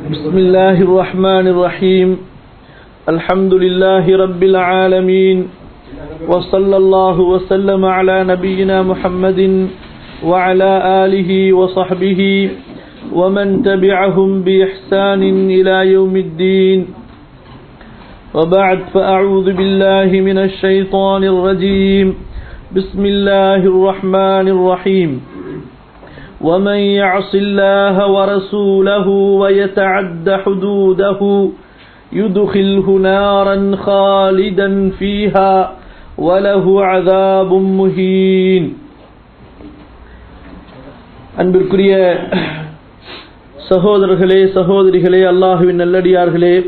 بسم الله الرحمن الرحيم الحمد لله رب العالمين وصلى الله وسلم على نبينا محمد وعلى آله وصحبه ومن تبعهم بإحسان إلى يوم الدين وبعد فأعوذ بالله من الشيطان الرجيم بسم الله الرحمن الرحيم ومن يعص الله ورسوله ويتعد حدوده يدخله نارا خالدا فيها وله عذاب مهين அன்பிற்குரிய சகோதரர்களே சகோதரிகளே அல்லாஹுவின் நல்லடியார்களே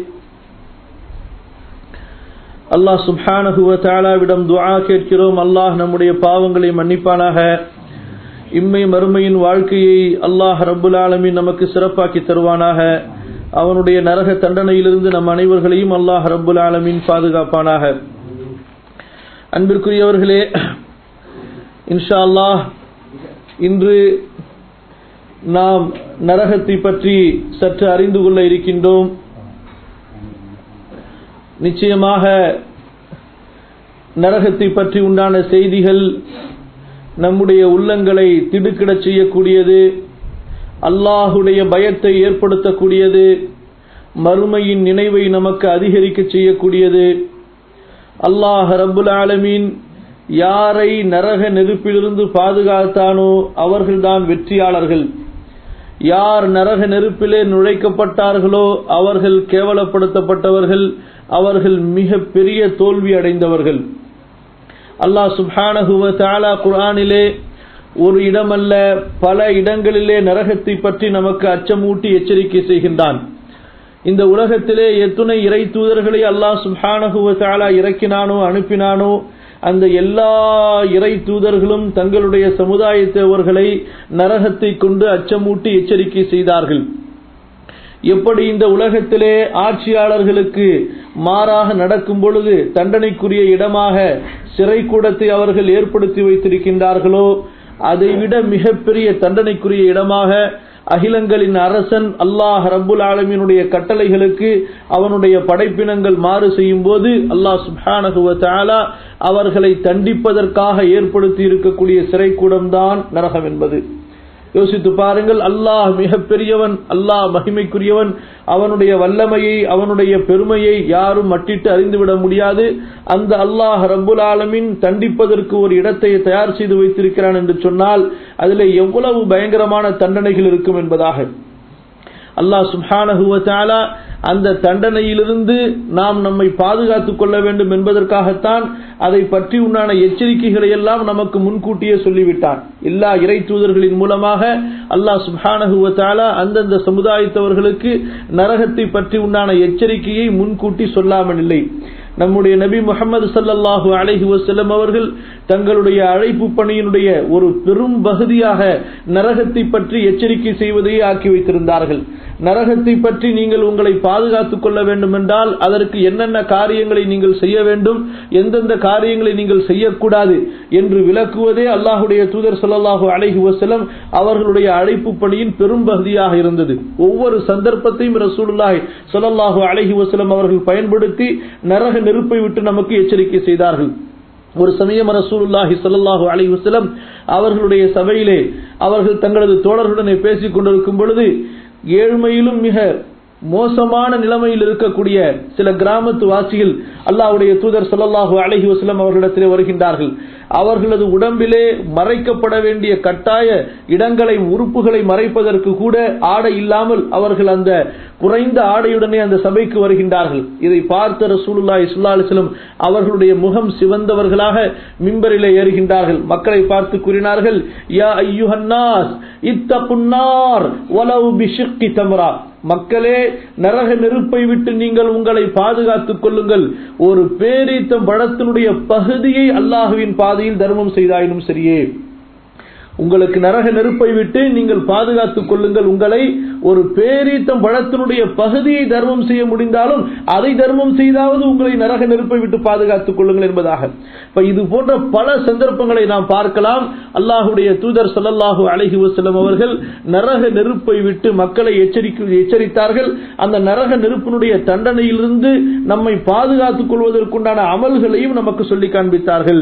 அல்லாஹ் சுப்ஹானஹுவ தாலாவிடம் துஆ கேட்கிறோம் அல்லாஹ் நம்முடைய பாவங்களை மன்னிப்பானாக இம்மை மறுமையின் வாழ்க்கையை அல்லாஹ் ரப்புல் ஆலமீன் நமக்கு சிறப்பாக்கி தருவானாக அவனுடைய நரக தண்டனையிலிருந்து நம் அனைவர்களையும் அல்லாஹ் ரப்புல் ஆலமீன் பாதுகாப்பானாக அன்பிற்குரியவர்களே இன்ஷா அல்லாஹ் இன்று நாம் நரகத்தை பற்றி சற்று அறிந்து கொள்ள இருக்கின்றோம் நிச்சயமாக நரகத்தை பற்றி உண்டான செய்திகள் நம்முடைய உள்ளங்களை திடுக்கிடச் செய்யக்கூடியது அல்லாஹுடைய பயத்தை ஏற்படுத்தக்கூடியது மறுமையின் நினைவை நமக்கு அதிகரிக்க செய்யக்கூடியது அல்லாஹ் ரப்புல் ஆலமீன் யாரை நரக நெருப்பிலிருந்து பாதுகாத்தானோ அவர்கள்தான் வெற்றியாளர்கள் யார் நரக நெருப்பிலே நுழைக்கப்பட்டார்களோ அவர்கள் கேவலப்படுத்தப்பட்டவர்கள் அவர்கள் மிக பெரிய தோல்வி அடைந்தவர்கள் அல்லாஹ் சுப்ஹானஹுவ தாலா குர்ஆனிலே ஒரு இடமல்ல பல இடங்களிலே நரகத்தை பற்றி நமக்கு அச்சமூட்டி எச்சரிக்கை செய்கின்றான் இந்த உலகத்திலே எத்துணை இறை தூதர்களை அல்லாஹ் சுப்ஹானஹுவ தாலா இறக்கினானோ அனுப்பினானோ அந்த எல்லா இறை தூதர்களும் தங்களுடைய சமுதாயத்தவர்களை நரகத்தை கொண்டு அச்சமூட்டி எச்சரிக்கை செய்தார்கள் எப்படி இந்த உலகத்திலே ஆட்சியாளர்களுக்கு மாறாக நடக்கும் பொழுது தண்டனைக்குரிய இடமாக சிறை கூடத்தை அவர்கள் ஏற்படுத்தி வைத்திருக்கின்றார்களோ அதைவிட மிகப்பெரிய தண்டனைக்குரிய இடமாக அகிலங்களின் அரசன் அல்லாஹ் ரப்புல் ஆலமீனுடைய கட்டளைகளுக்கு அவனுடைய படைப்பினங்கள் மாறு செய்யும் போது அல்லாஹ் சுப்ஹானஹுவ தாலா அவர்களை தண்டிப்பதற்காக ஏற்படுத்தி இருக்கக்கூடிய சிறைக்கூடம்தான் நரகம் என்பது யோசித்து பாருங்கள் அல்லாஹ் மிகப்பெரியவன் அல்லாஹ் மகிமைக்குரியவன் அவனுடைய வல்லமையை அவனுடைய பெருமையை யாரும் மட்டிட்டு அறிந்துவிட முடியாது அந்த அல்லாஹ் ரப்புல் ஆலமின் தண்டிப்பதற்கு ஒரு இடத்தை தயார் செய்து வைத்திருக்கிறான் என்று சொன்னால் அதில் எவ்வளவு பயங்கரமான தண்டனைகள் இருக்கும் என்பதாக அல்லாஹ் சுப்ஹானஹுவ தாலா அந்த தண்டனையிலிருந்து நாம் நம்மை பாதுகாத்துக் கொள்ள வேண்டும் என்பதற்காகத்தான் அதை பற்றி உண்டான எச்சரிக்கைகளை எல்லாம் நமக்கு முன்கூட்டியே சொல்லிவிட்டான் எல்லா இறை தூதர்களின் மூலமாக அல்லாஹ் சுப்ஹானஹுவ தாலா அந்தந்த சமுதாயத்தவர்களுக்கு நரகத்தை பற்றி உண்டான எச்சரிக்கையை முன்கூட்டி சொல்லாமல் இல்லை நம்முடைய நபி முகமது சல்லல்லாஹு அலஹி வசல்லம் அவர்கள் தங்களுடைய அழைப்பு பணியினுடைய ஒரு பெரும் பகுதியாக நரகத்தை பற்றி எச்சரிக்கை செய்வதையே ஆக்கி வைத்திருந்தார்கள் நரகத்தை பற்றி நீங்கள் உங்களை பாதுகாத்துக் கொள்ள வேண்டும் என்றால் அதற்கு என்னென்ன காரியங்களை நீங்கள் செய்ய வேண்டும் எந்தெந்த காரியங்களை நீங்கள் செய்யக்கூடாது என்று விளக்குவதே அல்லாஹுடைய தூதர் சொல்லல்லாஹு அலஹி வசலம் அவர்களுடைய அழைப்பு பணியின் பெரும் பகுதியாக இருந்தது ஒவ்வொரு சந்தர்ப்பத்தையும் ரசூலுல்லாஹி சொல்லல்லாஹு அலஹி வசலம் அவர்கள் பயன்படுத்தி நரக நெருப்பை விட்டு நமக்கு எச்சரிக்கை செய்தார்கள் ஒரு சமயம் ரசூலுல்லாஹி ஸல்லல்லாஹு அலைஹி வஸல்லம் அவர்களுடைய சபையிலே அவர்கள் தங்களது தோழர்களுடனே பேசிக் கொண்டிருக்கும் பொழுது ஏழ்மையிலும் மிக மோசமான நிலைமையில் இருக்கக்கூடிய சில கிராமத்து வாசிகள் அல்லாஹ்வுடைய தூதர் ஸல்லல்லாஹு அலைஹி வஸல்லம் அவர்களிடத்திலே வருகின்றார்கள் அவர்களது உடம்பிலே மறைக்கப்பட வேண்டிய கட்டாய இடங்களை உறுப்புகளை மறைப்பதற்கு கூட ஆடை இல்லாமல் அவர்கள் அந்த குறைந்த ஆடையுடனே அந்த சபைக்கு வருகின்றார்கள் இதை பார்த்த ரசூலுல்லாஹி ஸல்லல்லாஹு அலைஹி வஸல்லம் அவர்களுடைய முகம் சிவந்தவர்களாக மிம்பரிலே ஏறுகின்றார்கள் மக்களை பார்த்து கூறினார்கள் யா ஐயுஹன்னாஸ் இத்தகுன்னார் வலவு பிஷிக்கி தம்ரா மக்களே நரக நெருப்பை விட்டு நீங்கள் உங்களை பாதுகாத்துக் கொள்ளுங்கள் ஒரு பேரீத்தம் பழத்தினுடைய பகுதியை அல்லாஹுவின் பாதையில் தர்மம் செய்தாயினும் சரியே உங்களுக்கு நரக நெருப்பை விட்டு நீங்கள் பாதுகாத்துக் கொள்ளுங்கள் உங்களை ஒரு பேரீத்தம் பழத்தினுடைய பகுதியை தர்மம் செய்ய முடிந்தாலும் அதை தர்மம் செய்தாவது உங்களை நரக நெருப்பை விட்டு பாதுகாத்துக் கொள்ளுங்கள் என்பதாக இப்ப இது போன்ற பல சந்தர்ப்பங்களை நாம் பார்க்கலாம் அல்லாஹுடைய தூதர் ஸல்லல்லாஹு அலைஹி வஸல்லம் அவர்கள் நரக நெருப்பை விட்டு மக்களை எச்சரிக்கை எச்சரித்தார்கள் அந்த நரக நெருப்பினுடைய தண்டனையிலிருந்து நம்மை பாதுகாத்துக் கொள்வதற்குண்டான அமல்களையும் நமக்கு சொல்லி காண்பித்தார்கள்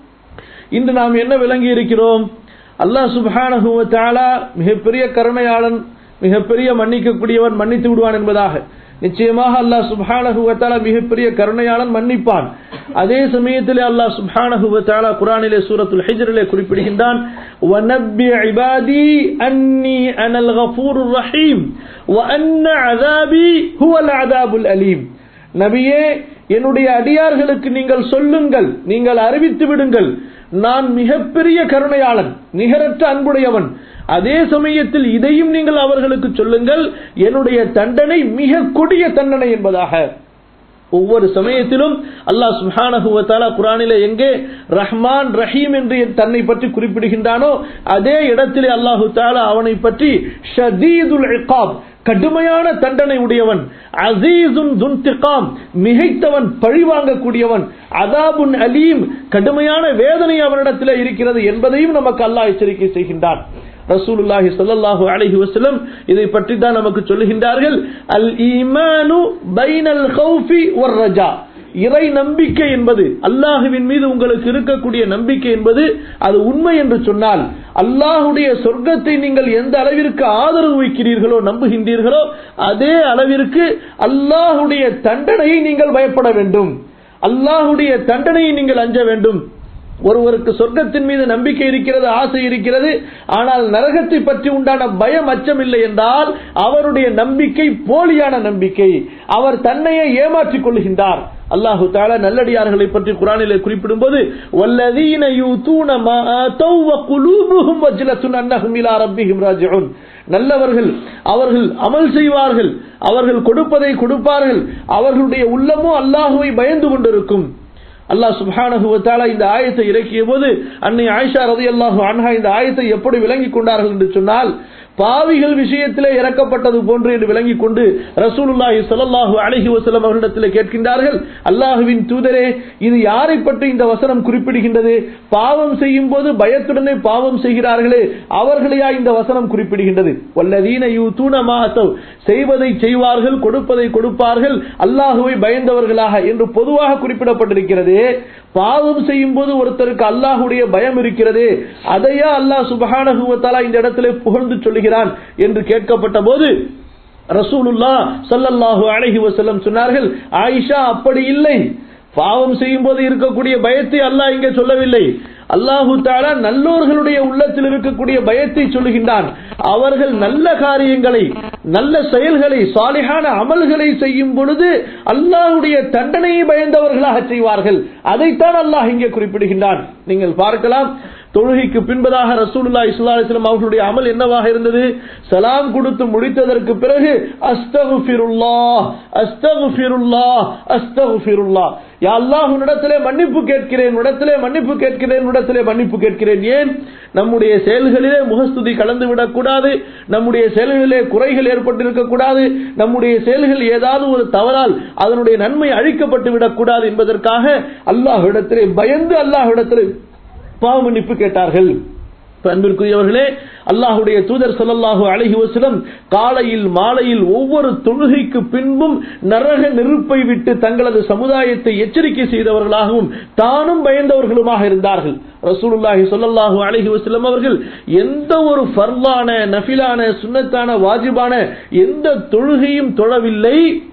இன்று நாம் என்ன விளங்கி இருக்கிறோம் அல்லாஹ் சுப்ஹானஹு வ தஆலா மிகப்பெரிய கருணையாளன் மிகப்பெரிய மன்னிக்கக்கூடியவன் மன்னித்து விடுவான் என்பதாக நிச்சயமாக அல்லாஹ் சுப்ஹானஹு வ தஆலா மிகப்பெரிய கருணையாளன் மன்னிப்பான் அதே சமயத்திலே அல்லாஹ் சுப்ஹானஹு வ தஆலா குர்ஆனிலே சூரத்துல் ஹிஜ்ரிலே குறிப்பிடுகின்றான் வனப்பி இபாதி அன்னி அனல் கஃபூருர் ரஹீம் வ அன்ன அஸாபி ஹுவல் அஸாபுல் அலீம் நபியே என்னுடைய அடியார்களுக்கு நீங்கள் சொல்லுங்கள் நீங்கள் அறிவித்து விடுங்கள் நான் மிகப்பெரிய கருணையாளன் நிகரற்ற அன்புடையவன் அதே சமயத்தில் இதையும் நீங்கள் அவர்களுக்கு சொல்லுங்கள் என்னுடைய தண்டனை மிக கொடிய தண்டனை என்பதாக ஒவ்வொரு சமயத்திலும் அல்லாஹ் சுப்ஹானஹு வ தஆலா குர்ஆனிலே எங்கே ரஹ்மான் ரஹீம் என்று தன்னை பற்றி குறிப்பிடுகின்றானோ அதே இடத்திலே அல்லாஹு தஆலா அவனை பற்றி ஷதீதுல் இகாப் கடுமையான தண்டனை உடையவன் அசீசுன் துன்திகாம் மிகைத்தவன் பழிவாங்கக்கூடியவன் அதாபுன் அலீம் கடுமையான வேதனை அவனிடத்தில் இருக்கிறது என்பதையும் நமக்கு அல்லாஹ் எச்சரிக்கை செய்கின்றான் ரசூலுல்லாஹி ஸல்லல்லாஹு அலைஹி வஸல்லம் இதை பற்றி தான் நமக்கு சொல்லுகின்றார்கள் அல் ஈமானு பைனல் கௌஃபி வர் ரஜா இறை நம்பிக்கை என்பது அல்லாஹுவின் மீது உங்களுக்கு இருக்கக்கூடிய நம்பிக்கை என்பது அது உண்மை என்று சொன்னால் அல்லாஹுடைய சொர்க்கத்தை நீங்கள் எந்த அளவிற்கு ஆதரவு வைக்கிறீர்களோ நம்புகின்றீர்களோ அதே அளவிற்கு அல்லாஹுடைய தண்டனையை நீங்கள் பயப்பட வேண்டும் அல்லாஹுடைய தண்டனையை நீங்கள் அஞ்ச வேண்டும் ஒருவருக்கு சொர்க்கத்தின் மீது நம்பிக்கை இருக்கிறது ஆசை இருக்கிறது ஆனால் நரகத்தை பற்றி உண்டான பயம் அச்சம் இல்லை என்றால் அவருடைய நம்பிக்கை போலியான நம்பிக்கை அவர் தன்னையே ஏமாற்றிக் கொள்கின்றார் அல்லாஹு தாலா நல்லடியார்களை பற்றி குரானிலே குறிப்பிடும் போது வல்லதீன யூதூன மா ஆதௌ வ குலூபுஹும் வஜ்லத்துன் அன்னஹும் இலா ரப்பிஹிம் ராஜிஊன் நல்லவர்கள் அவர்கள் அமல் செய்வார்கள் அவர்கள் கொடுப்பதை கொடுப்பார்கள் அவர்களுடைய உள்ளமோ அல்லாஹுவை பயந்து கொண்டிருக்கும் அல்லாஹ் சுப்ஹானஹு வ தஆலா இந்த ஆயத்தை இறக்கிய போது அன்னை ஆயிஷா ரலியல்லாஹு அன்ஹா இந்த ஆயத்தை எப்படி விளங்கிக் கொண்டார்கள் என்று சொன்னால் பாவிகள் விஷயத்திலே இறக்கப்பட்டது போன்று என்று விளங்கிக் கொண்டு ரசூலுல்லாஹி ஸல்லல்லாஹு அலைஹி வஸல்லம் அவர்களிடத்தில் கேட்கின்றார்கள் அல்லாஹுவின் தூதரே இது யாரை பற்றி இந்த வசனம் குறிப்பிடுகின்றது பாவம் செய்யும் போது பயத்துடனே பாவம் செய்கிறார்களே அவர்களையா இந்த வசனம் குறிப்பிடுகின்றது வல்லதீன யூதூன மா அத்தவ் செய்வதை செய்வார்கள் கொடுப்பதை கொடுப்பார்கள் அல்லாஹுவை பயந்தவர்களாக என்று பொதுவாக குறிப்பிடப்பட்டிருக்கிறது பாவம் செய்யும் போது ஒருத்தருக்கு அல்லாஹுடைய பயம் இருக்கிறது அதையா அல்லாஹ் சுபஹானஹு வ தஆலா இந்த இடத்திலே புகழ்ந்து சொல்லுகிறான் என்று கேட்கப்பட்ட போது ரசூலுல்லா ஸல்லல்லாஹு அலைஹி வஸல்லம் சொன்னார்கள் ஆயிஷா அப்படி இல்லை பாவம் செய்யும் போது இருக்கக்கூடிய பயத்தை அல்லாஹ் இங்கே சொல்லவில்லை அல்லாஹு தாலா நல்லோர்களுடைய உள்ளத்தில் இருக்கக்கூடிய பயத்தை சொல்லுகின்றான் அவர்கள் நல்ல காரியங்களை நல்ல செயல்களை சாலிகான அமல்களை செய்யும் பொழுது அல்லாஹுடைய தண்டனையை பயந்தவர்களாக செய்வார்கள் அதைத்தான் அல்லாஹ் இங்கே குறிப்பிடுகின்றான் நீங்கள் பார்க்கலாம் தொழுகைக்கு பின்பதாக ரசூலுல்லா இஸ்லாஸ்லம் அவர்களுடைய அமல் என்னவாக இருந்தது சலாம் கொடுத்து முடித்ததற்கு பிறகு அஸ்தகுஃபிருல்லா அஸ்தகுஃபிருல்லா அஸ்தகுஃபிருல்லா யா அல்லாஹ் உன்னிடத்திலே மன்னிப்பு கேட்கிறேன் உன்னிடத்திலே மன்னிப்பு கேட்கிறேன் உன்னிடத்திலே மன்னிப்பு கேட்கிறேன் ஏன் நம்முடைய செயல்களிலே முகஸ்துதி கலந்து விடக்கூடாது நம்முடைய செயல்களிலே குறைகள் ஏற்பட்டிருக்க கூடாது நம்முடைய செயல்கள் ஏதாவது ஒரு தவறால் அதனுடைய நன்மை அழிக்கப்பட்டு விடக்கூடாது என்பதற்காக அல்லாஹ்விடத்திலே பயந்து அல்லாஹ்விடத்திலே பாவ மன்னிப்பு கேட்டார்கள் அன்பிற்குரியவர்களே அல்லாஹுடைய தூதர் சொல்லல்லாஹு அழகி வசலம் காலையில் மாலையில் ஒவ்வொரு தொழுகைக்கு பின்பும் நரக நெருப்பை விட்டு தங்களது சமுதாயத்தை எச்சரிக்கை செய்தவர்களாகவும் தானும் பயந்தவர்களுமாக இருந்தார்கள் ரசூலுல்லாஹி சொல்லல்லாஹு அழகி வசலம் அவர்கள் எந்த ஒரு ஃபர்லான நஃபிலான சுன்னத்தான வாஜிபான எந்த தொழுகையும் தொழவில்லை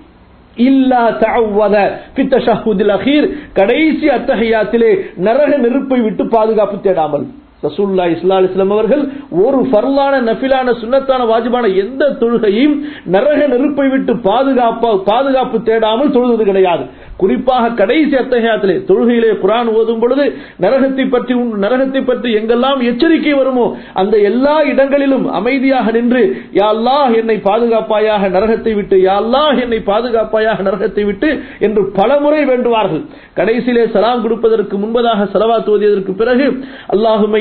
இல்லா தஅவத ஃபி தஷஹுதில் அഖീர் கடைசி அத்தஹியாத்திலே நரக நெருப்பை விட்டு பாதுகாப்பு தேடாமல் ரசூல்லா இஸ்லா இஸ்லாம் அவர்கள் ஒரு ஃபர்லான நஃபிலான சுன்னத்தான வாஜிபான எந்த தொழுகையும் நரக நெருப்பை விட்டு பாதுகாப்பா பாதுகாப்பு தேடாமல் தொழுவது கிடையாது குறிப்பாக கடைசி அத்தகையாத்திலே தொழுகையிலே குரான் ஓதும் பொழுது நரகத்தை பற்றி நரகத்தை பற்றி எங்கெல்லாம் எச்சரிக்கை வருமோ அந்த எல்லா இடங்களிலும் அமைதியாக நின்று யா அல்லாஹ் என்னை பாதுகாப்பாயாக நரகத்தை விட்டு யா அல்லாஹ் என்னை பாதுகாப்பாயாக நரகத்தை விட்டு என்று பலமுறை வேண்டுவார்கள் கடைசியிலே சலாம் கொடுப்பதற்கு முன்பதாக சலவாத் ஓதியதற்கு பிறகு அல்லாஹுமை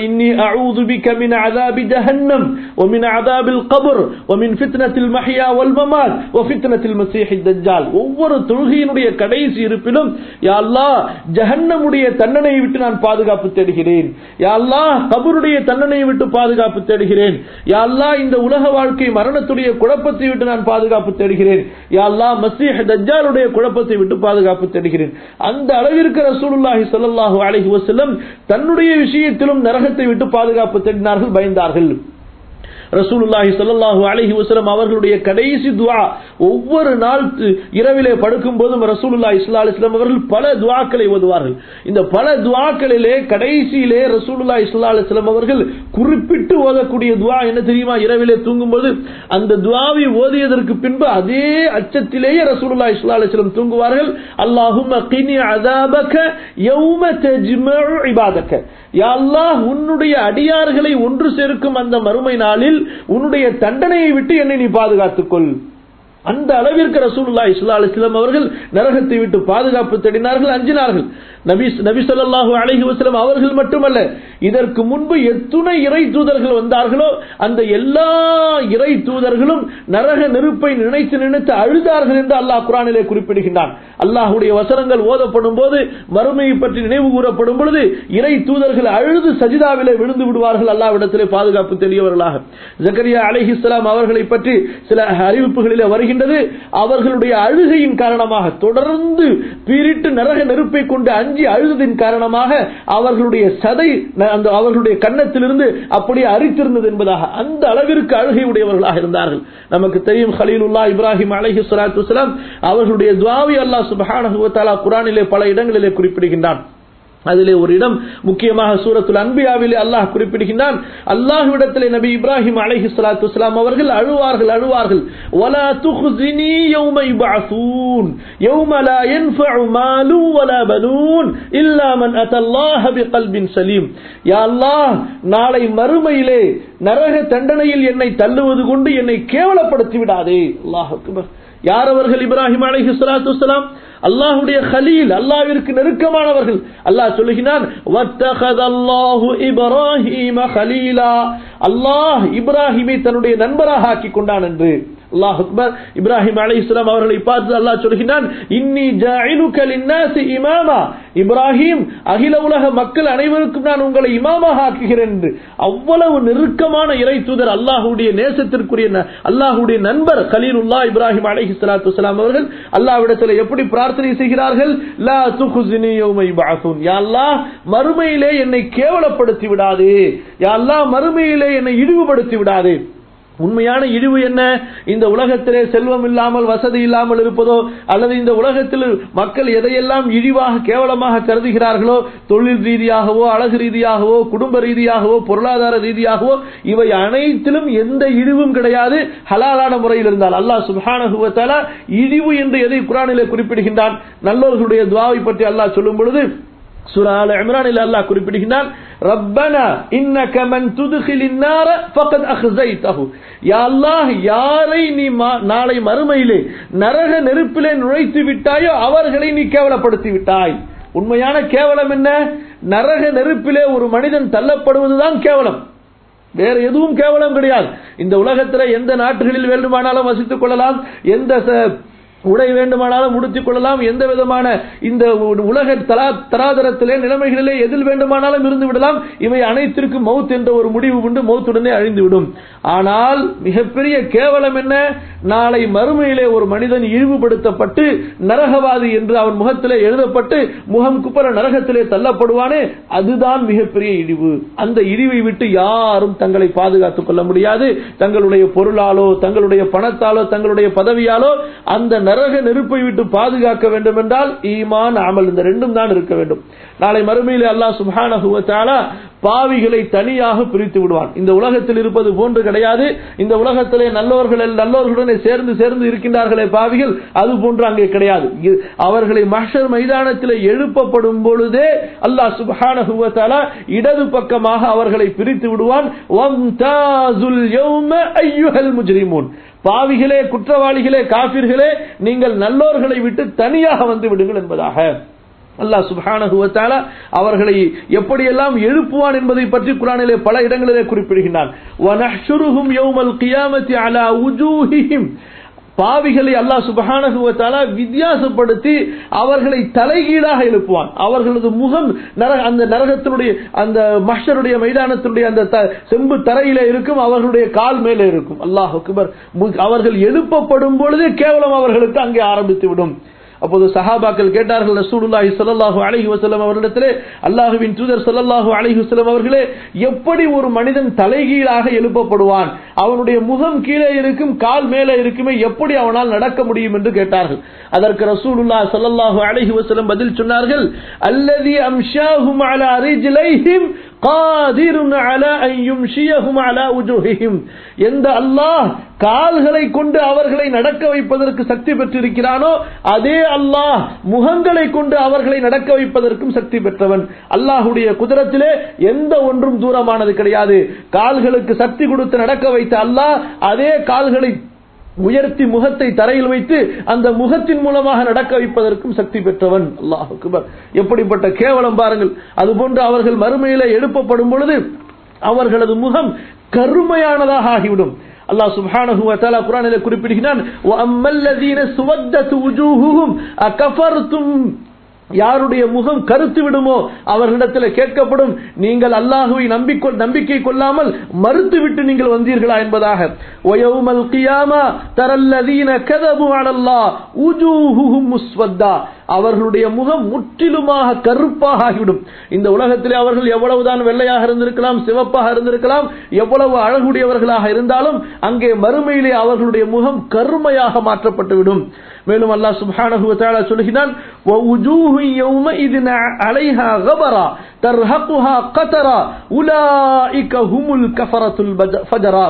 இன்னி அஊது பிக மின் அஸாபி ஜஹன்னம் ومن عذاب القبر ومن فتنة المحيا والممات وفتنة المسيح الدجال ஒவ்வொரு தொழுகையினுடைய கடைசி இருப்பிலும் யா அல்லாஹ் ஜஹன்னமுடைய தண்டனையை விட்டு நான் பாதுகாப்பு தேடுகிறேன் யா அல்லாஹ் கபருடைய தண்டனையை விட்டு பாதுகாப்பு தேடுகிறேன் யா அல்லாஹ் இந்த உலக வாழ்க்கை மரணத்துடைய குழப்பத்தை விட்டு நான் பாதுகாப்பு தேடுகிறேன் யா அல்லாஹ் மசீஹ் தஜ்ஜாலுடைய குழப்பத்தை விட்டு பாதுகாப்பு தேடுகிறேன் அந்த அளவிற்கு ரசூலுல்லாஹி ஸல்லல்லாஹு அலைஹி வஸல்லம் தன்னுடைய விஷயத்திலும் நரகத்தை விட்டு பாதுகாப்பு தேடினார்கள் பயந்தார்கள் ரசூலுல்லாஹி ஸல்லல்லாஹு அலைஹி வஸல்லம் அவர்களுடைய கடைசி துஆ ஒவ்வொரு நாள் து- இரவிலே படுக்கும் போதும் ரசூலுல்லாஹி ஸல்லல்லாஹு அலைஹி வஸல்லம் அவர்கள் பல துஆக்களை ஓதுவார்கள் இந்த பல துஆக்களிலே கடைசியிலே ரசூலுல்லாஹி ஸல்லல்லாஹு அலைஹி வஸல்லம் அவர்கள் குறிப்பிட்டு ஓதக்கூடிய துஆ என்ன தெரியுமா இரவிலே தூங்கும்போது அந்த துஆவை ஓதியதற்கு பின்பு அதே அச்சத்திலேயே ரசூலுல்லாஹி ஸல்லல்லாஹு அலைஹி வஸல்லம் தூங்குவார்கள் அல்லாஹும்ம கினி அஸாபக யௌம தஜ்மஉ இபாதக யா அல்லாஹ் உன்னுடைய அடியார்களை ஒன்று சேர்க்கும் அந்த மறுமை நாளில் உன்னுடைய தண்டனையை விட்டு என்னை நீ பாதுகாத்துக் கொள் அந்த அளவிற்கு ரசூலுல்லாஹி ஸல்லல்லாஹு அலைஹி வஸல்லம் அவர்கள் நரகத்தை விட்டு பாதுகாப்பு தேடினார்கள் அஞ்சினார்கள் நபி நபி ஸல்லல்லாஹு அலைஹி வஸல்லம் அவர்கள் மட்டுமல்ல இதற்கு முன்பு எத்துணை இறை தூதர்கள் வந்தார்களோ அந்த எல்லா இறை தூதர்களும் நரக நெருப்பை நினைத்து நினைத்து அழுதார்கள் என்று அல்லாஹ் குர்ஆனிலே குறிப்பிடுகின்றான் அல்லாஹ்வுடைய வசனங்கள் ஓதப்படும் போது மறுமையை பற்றி நினைவு கூறப்படும் பொழுது இறை தூதர்கள் அழுது சஜிதாவிலே விழுந்து விடுவார்கள் அல்லாஹ்விடத்திலே பாதுகாப்பு தெரியவர்களாக ஜக்கரியா அலைஹிஸ்ஸலாம் அவர்களை பற்றி சில அறிவிப்புகளிலே வருகின்றது அவர்களுடைய அழுகையின் காரணமாக தொடர்ந்து பீரிட்டு நரக நெருப்பை கொண்டு அஞ்சி அழுததின் காரணமாக அவர்களுடைய சதை ந- அந்த அவர்களுடைய கன்னத்திலிருந்து அப்படியே அரித்திருந்தது என்பதாக அந்த அளவிற்கு அழுகை உடையவர்களாக இருந்தார்கள் நமக்கு தெரியும் ஹலீலுல்லா இப்ராஹிம் அலைஹி ஸலாத்து வஸலாம் அவர்களுடைய துஆவை அல்லாஹ் சுப்ஹானஹு வ தஆலா குர்ஆனிலே பல இடங்களிலே குறிப்பிடுகின்றான் அதிலே ஒரு இடம் முக்கியமாக சூரத்துல் அன்பியாவிலே அல்லாஹ் குறிப்பிடுகின்றான் அல்லாஹ்விடத்திலே நபி இப்ராஹிம் அலைஹி ஸலாத்து வஸலாம் அவர்கள் அழுவார்கள் அழுவார்கள் வலா துஹ்ஸினி யௌம யுபஅஸூன் யௌம லா யன்ஃபஉ மாலு வலா பனூன் இல்லா மன் அத்தல்லாஹ பிகல்பின் சலீம் யா அல்லாஹ் நாளை மறுமையிலே நரக தண்டனையில் என்னை தள்ளுவது கொண்டு என்னை கேவலப்படுத்தி விடாதே அல்லாஹ் அக்பர் யார் அவர்கள் இப்ராஹிம் அலைஹி ஸலாத்து வஸலாம் அல்லாஹ்வுடைய கலீல் அல்லாஹ்விற்கு நெருக்கமானவர்கள் அல்லாஹ் சொல்லுகிறான் வத்தகதல்லாஹு இப்ராஹீம கலீலா அல்லாஹ் இப்ராஹிமை தன்னுடைய நண்பராக ஆக்கிக் கொண்டான் என்று அல்லாஹ் அக்பர் இப்ராஹிம் அலைஹிஸ்ஸலாம் அவர்களை பார்த்து அல்லாஹ் சொல்கிறான் இன்னி ஜாயிலுக லின்னாசி இமாமா இப்ராஹிம் அகில உலக மக்கள் அனைவருக்கும் நான் உங்களை இமாமாக ஆக்குகிறேன் என்று அவ்வளவு நெருக்கமான இறை தூதர் அல்லாஹ்வுடைய நேசத்திற்குரிய ந- அல்லாஹ்வுடைய நண்பர் கலீலுல்லா இப்ராஹிம் அலைஹி ஸலாத்து வஸலாம் அவர்கள் அல்லாஹ்விடத்தில் எப்படி பிரார்த்தனை செய்கிறார்கள் லா துஹ்ஸினி யௌம யுபஅஸூன் யா அல்லாஹ் மறுமையிலே என்னை கேவலப்படுத்தி விடாதே யா அல்லாஹ் மறுமையிலே என்னை இழிவுபடுத்தி விடாதே உண்மையான இழிவு என்ன இந்த உலகத்திலே செல்வம் இல்லாமல் வசதி இல்லாமல் இருப்பதோ அல்லது இந்த உலகத்தில் மக்கள் எதையெல்லாம் இழிவாக கேவலமாக கருதுகிறார்களோ தொழில் ரீதியாகவோ அழகு ரீதியாகவோ குடும்ப ரீதியாகவோ பொருளாதார ரீதியாகவோ இவை அனைத்திலும் எந்த இழிவும் கிடையாது ஹலாலான முறையில் இருந்தால் அல்லாஹ் சுப்ஹானஹு வ தஆலா இழிவு என்று எதை குர்ஆனிலே குறிப்பிடுகின்றான் நல்லோர்களுடைய துஆவை பற்றி அல்லாஹ் சொல்லும் பொழுது சூரா ஆல இம்ரானில் அல்லாஹ் குறிப்பிடுகிறான் ரப்பனா இன்னக மன் துதுகிலின் நார ஃபகத் அக்ஸைதஹு யா அல்லாஹ் யாரை நீ மா- நாளை மறுமையிலே நரக நெருப்பிலே நுழைத்து விட்டாயோ அவர்களை நீ கேவலப்படுத்தி விட்டாய் உண்மையான கேவலம் என்ன நரக நெருப்பிலே ஒரு மனிதன் தள்ளப்படுவதுதான் கேவலம் வேற எதுவும் கேவலம் கிடையாது இந்த உலகத்தில் எந்த நாட்டுகளில் வேண்டுமானாலும் வசித்துக் கொள்ளலாம் எந்த ச- உடை வேண்டுமானாலும் உடுத்திக் கொள்ளலாம் எந்த விதமான இந்த உ- உலக தரா தராதரத்திலே நிலைமைகளிலே எதில் வேண்டுமானாலும் இருந்து விடலாம் இவை அனைத்திற்கும் மவுத் என்ற ஒரு முடிவு உண்டு மவுத்துடனே அழிந்துவிடும் ஆனால் மிகப்பெரிய கேவலம் என்ன நாளை மறுமையிலே ஒரு மனிதன் இழிவுபடுத்தப்பட்டு நரகவாதி என்று அவன் முகத்திலே எழுதப்பட்டு முகம் குப்பர நரகத்திலே தள்ளப்படுவானே அதுதான் மிகப்பெரிய இழிவு அந்த இழிவை விட்டு யாரும் தங்களை பாதுகாத்துக் கொள்ள முடியாது தங்களுடைய பொருளாலோ தங்களுடைய பணத்தாலோ தங்களுடைய பதவியாலோ அந்த நரக நெருப்பை விட்டு பாதுகாக்க வேண்டும் என்றால் ஈமான் அமல் இந்த ரெண்டும் தான் இருக்க வேண்டும் நாளை மறுமையிலே அல்லாஹ் சுப்ஹானஹு வ தஆலா பாவிகளை தனியாக பிரித்து விடுவான் இந்த உலகத்தில் இருப்பது போன்று கிடையாது இந்த உலகத்திலே நல்லவர்கள் நல்லவர்களுடனே சேர்ந்து சேர்ந்து இருக்கின்றார்களே பாவிகள் அது போன்று அங்கே கிடையாது இ- அவர்களை மஹ்ஷர் மைதானத்தில் எழுப்பப்படும் பொழுதே அல்லாஹ் சுப்ஹானஹு வ தஆலா இடது பக்கமாக அவர்களை பிரித்து விடுவான் வம்தாசுல் யௌம அய்யுஹல் முஜ்ரிமூன் பாவிகளே குற்றவாளிகளே காபிர்களே நீங்கள் நல்லோர்களை விட்டு தனியாக வந்து விடுங்கள் என்பதாக அல்லாஹ் சுப்ஹானஹு வ தஆலா அவர்களை எப்படியெல்லாம் எழுப்புவான் என்பதை பற்றி குர்ஆனிலே பல இடங்களிலே குறிப்பிடுகின்றான் வனஹ்ஷுருஹும் யௌமல் கியாமத்தி அலா உஜூஹிஹிம் பாவிகளை அல்லாஹ் சுபஹானஹு வ தஆலா வித்தியாசப்படுத்தி அவர்களை தலைகீழாக எழுப்புவான் அவர்களது முகம் நரக அந்த நரகத்தினுடைய அந்த மஹ்ஷருடைய மைதானத்தினுடைய அந்த த- செம்பு தரையிலே இருக்கும் அவர்களுடைய கால் மேலே இருக்கும் அல்லாஹ் அக்பர் மு- அவர்கள் எழுப்பப்படும் பொழுதே கேவலம் அவர்களுக்கு அங்கே ஆரம்பித்து விடும் அப்போது சஹாபாக்கள் கேட்டார்கள் ரசூலுல்லாஹி ஸல்லல்லாஹு அலைஹி வஸல்லம் அவர்களிடத்திலே அல்லாஹ்வின் தூதர் ஸல்லல்லாஹு அலைஹி வஸல்லம் அவர்களே எப்படி ஒரு மனிதன் தலைகீழாக எழுப்பப்படுவான் அவனுடைய முகம் கீழே இருக்கும் கால் மேலே இருக்குமே எப்படி அவனால் நடக்க முடியும் என்று கேட்டார்கள் அதற்கு ரசூலுல்லாஹ் ஸல்லல்லாஹு அலைஹி வஸல்லம் பதில் சொன்னார்கள் அல்லதி அம்ஷாஹும் அலா ரிஜ்லைஹிம் காதிருன் அலா அன் யும்ஷியஹும் அலா உஜூஹிஹிம் எந்த அல்லாஹ் கால்களை கொண்டு அவர்களை நடக்க வைப்பதற்கு சக்தி பெற்றிருக்கிறானோ அதே அல்லாஹ் முகங்களை கொண்டு அவர்களை நடக்க வைப்பதற்கும் சக்தி பெற்றவன் அல்லாஹுடைய குதிரத்திலே எந்த ஒன்றும் தூரமானது கிடையாது கால்களுக்கு சக்தி கொடுத்து நடக்க வைத்த அல்லாஹ் அதே கால்களை உயர்த்தி முகத்தை தரையில் வைத்து அந்த முகத்தின் மூலமாக நடக்க வைப்பதற்கும் சக்தி பெற்றவன் அல்லாஹ் அக்பர் எப்படிப்பட்ட கேவலம் பாருங்கள் அதுபோன்று அவர்கள் மறுமையிலே எழுப்பப்படும் பொழுது அவர்களது முகம் கருமையானதாக ஆகிவிடும் அல்லாஹ் சுப்ஹானஹு வ தஆலா குர்ஆனிலே குறிப்பிடுகிறான் வ அம்மல்லதீன சுவத்தத் wujuhuhum அகஃபர்தும் யாருடைய முகம் கருத்து விடுமோ அவர்களிடத்தில் கேட்கப்படும் நீங்கள் அல்லாஹுவை நம்பிக்கொ நம்பிக்கை கொள்ளாமல் மறுத்துவிட்டு நீங்கள் வந்தீர்களா என்பதாக ஒயவுமல் கியாமா தரல்லதீன கதபு அலல்லாஹ் உஜூஹுஹும் முஸ்வத்தா அவர்களுடைய முகம் முற்றிலுமாக கருப்பாக ஆகிவிடும் இந்த உலகத்திலே அவர்கள் எவ்வளவுதான் வெள்ளையாக இருந்திருக்கலாம் சிவப்பாக இருந்திருக்கலாம் எவ்வளவு அழகுடையவர்களாக இருந்தாலும் அங்கே மறுமையிலே அவர்களுடைய முகம் கருமையாக மாற்றப்பட்டுவிடும் மேலும் அல்லாஹ் சுப்ஹானஹு வ தஆலா சொல்கிறான் وَوُجُوهٌ يَوْمَئِذٍ عَلَيْهَا غَبَرَةٌ تَرْهَقُهَا قَتَرَةٌ أُولَئِكَ هُمُ الْكَفَرَةُ الْفَجَرَةُ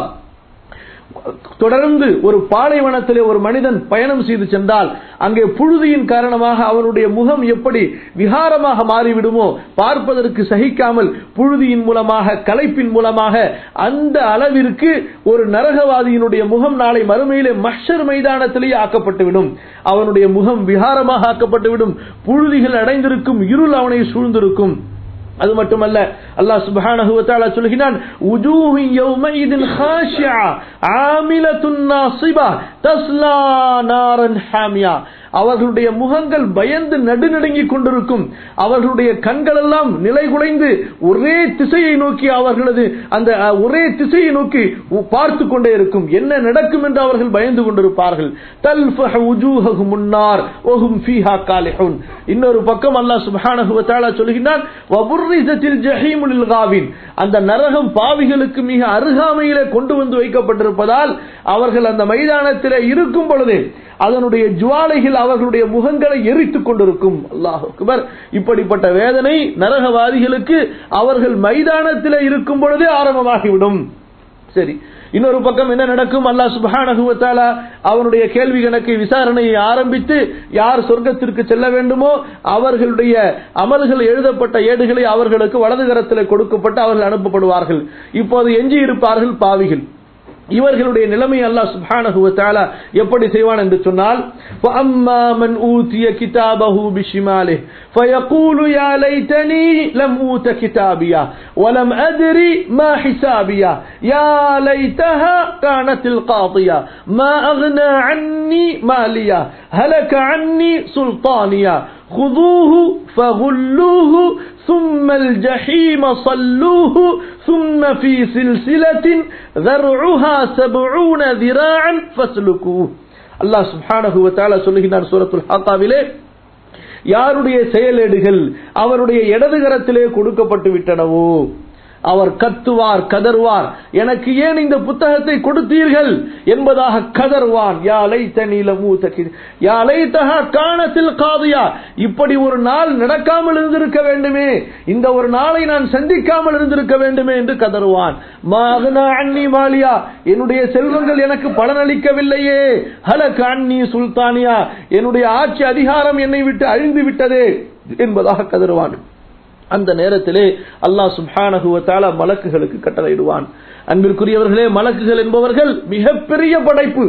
தொடர்ந்து ஒரு பாலைவனத்திலே ஒரு மனிதன் பயணம் செய்து சென்றால் அங்கே புழுதியின் காரணமாக அவனுடைய முகம் எப்படி விகாரமாக மாறிவிடுமோ பார்ப்பதற்கு சகிக்காமல் புழுதியின் மூலமாக களைப்பின் மூலமாக அந்த அளவிற்கு ஒரு நரகவாதியினுடைய முகம் நாளை மறுமையிலே மஷர் மைதானத்திலேயே ஆக்கப்பட்டுவிடும் அவனுடைய முகம் விகாரமாக ஆக்கப்பட்டுவிடும் புழுதிகள் அடைந்திருக்கும் இருள் அவனை சூழ்ந்திருக்கும் அது மட்டுமல்ல அல்லாஹ் சுப்ஹானஹு வ தஆலா சொல்கிறான் உஜூஹு யௌமைதின் ஹாஷிஆ ஆமிலத்துன் நாசிபா தஸ்லா நாரன் ஹாமியா அவர்களுடைய முகங்கள் பயந்து நடுநடுங்கிக் கொண்டிருக்கும் அவர்களுடைய கண்கள் எல்லாம் நிலைகுலைந்து ஒரே திசையை நோக்கி அவர்களது அந்த அஹ், ஒரே திசையை நோக்கி உ- பார்த்து கொண்டே இருக்கும் என்ன நடக்கும் என்று அவர்கள் பயந்து கொண்டிருப்பார்கள் தல்ஃபஹு உஜூஹஹும் முன்னார் வஹும் ஃபீஹா காலிஹூன் இன்னொரு பக்கம் அல்லாஹ் சுப்ஹானஹு வ தஆலா சொல்கிறான் வபுர்ரிஸத்தில் ஜஹீமு லில் காவின் அந்த நரகம் பாவிகளுக்கு மிக அருகாமையிலே கொண்டு வந்து வைக்கப்பட்டிருப்பதால் அவர்கள் அந்த மைதானத்திலே இருக்கும் பொழுதே அதனுடைய ஜுவாலைகள் அவர்களுடைய முகங்களை எரித்துக் கொண்டிருக்கும் அல்லாஹ் அக்பர் இப்படிப்பட்ட வேதனை நரகவாதிகளுக்கு அவர்கள் மைதானத்திலே இருக்கும் பொழுதே ஆரம்பமாகிவிடும் சரி இன்னொரு பக்கம் என்ன நடக்கும் அல்லாஹ் சுப்ஹானஹு வ தஆலா அவனுடைய கேள்வி கணக்கு விசாரணையை ஆரம்பித்து யார் சொர்க்கத்திற்கு செல்ல வேண்டுமோ அவர்களுடைய அமல்கள் எழுதப்பட்ட ஏடுகளை அவர்களுக்கு வலது கரத்தில் கொடுக்கப்பட்டு அவர்கள் அனுப்பப்படுவார்கள் இப்போது எஞ்சி இருப்பார்கள் பாவிகள் இவர்களுடைய நிலைமை அல்லாஹ் சுப்ஹானஹு வ தஆலா எப்படி செய்வான் என்று சொன்னால் فَأَمَّا مَنْ أُوتِيَ كِتَابَهُ بِشِمَالِهِ فَيَقُولُ يَا لَيْتَنِي لَمْ أُوتَ كِتَابِيَهْ وَلَمْ أَدْرِ مَا حِسَابِيَهْ يَا لَيْتَهَا كَانَتِ الْقَاضِيَةَ مَا أَغْنَى عَنِّي مَالِيَهْ هَلَكَ عَنِّي سُلْطَانِيَهْ خُذُوهُ فَغُلُّوهُ ثم الجحيم صلوه ثم في سلسلة ذرعها سبعون ذراعا فاسلكوه அல்லாஹ் சுப்ஹானஹு வ தஆலா சொல்லுகிறார் சூரத்துல் ஹாக்காவிலே யாருடைய செயலேடுகள் அவருடைய இடது கரத்திலே கொடுக்கப்பட்டு விட்டனவோ அவர் கத்துவார் கதறுவார் எனக்கு ஏன் இந்த புத்தகத்தை கொடுத்தீர்கள் என்பதாக கதறுவான் யா லைத்தனி லமூத கி- யா லைத்தஹா கானத்தில் காதியா இப்படி ஒரு நாள் நடக்காமல் இருந்திருக்க வேண்டுமே இந்த ஒரு நாளை நான் சந்திக்காமல் இருந்திருக்க வேண்டுமே என்று கதறுவான் மாகனா அன்னி மாலியா என்னுடைய செல்வங்கள் எனக்கு பலனளிக்கவில்லையே ஹலக் அன்னி சுல்தானியா என்னுடைய ஆட்சி அதிகாரம் என்னை விட்டு அழிந்து விட்டதே என்பதாக கதறுவான் அந்த நேரத்திலே அல்லாஹ் சுப்ஹானஹு வ தஆலா மலக்குகளுக்கு கட்டளையிடுவான் அன்பிற்குரியவர்களே மலக்குகள் என்பவர்கள் மிகப்பெரிய படைப்பு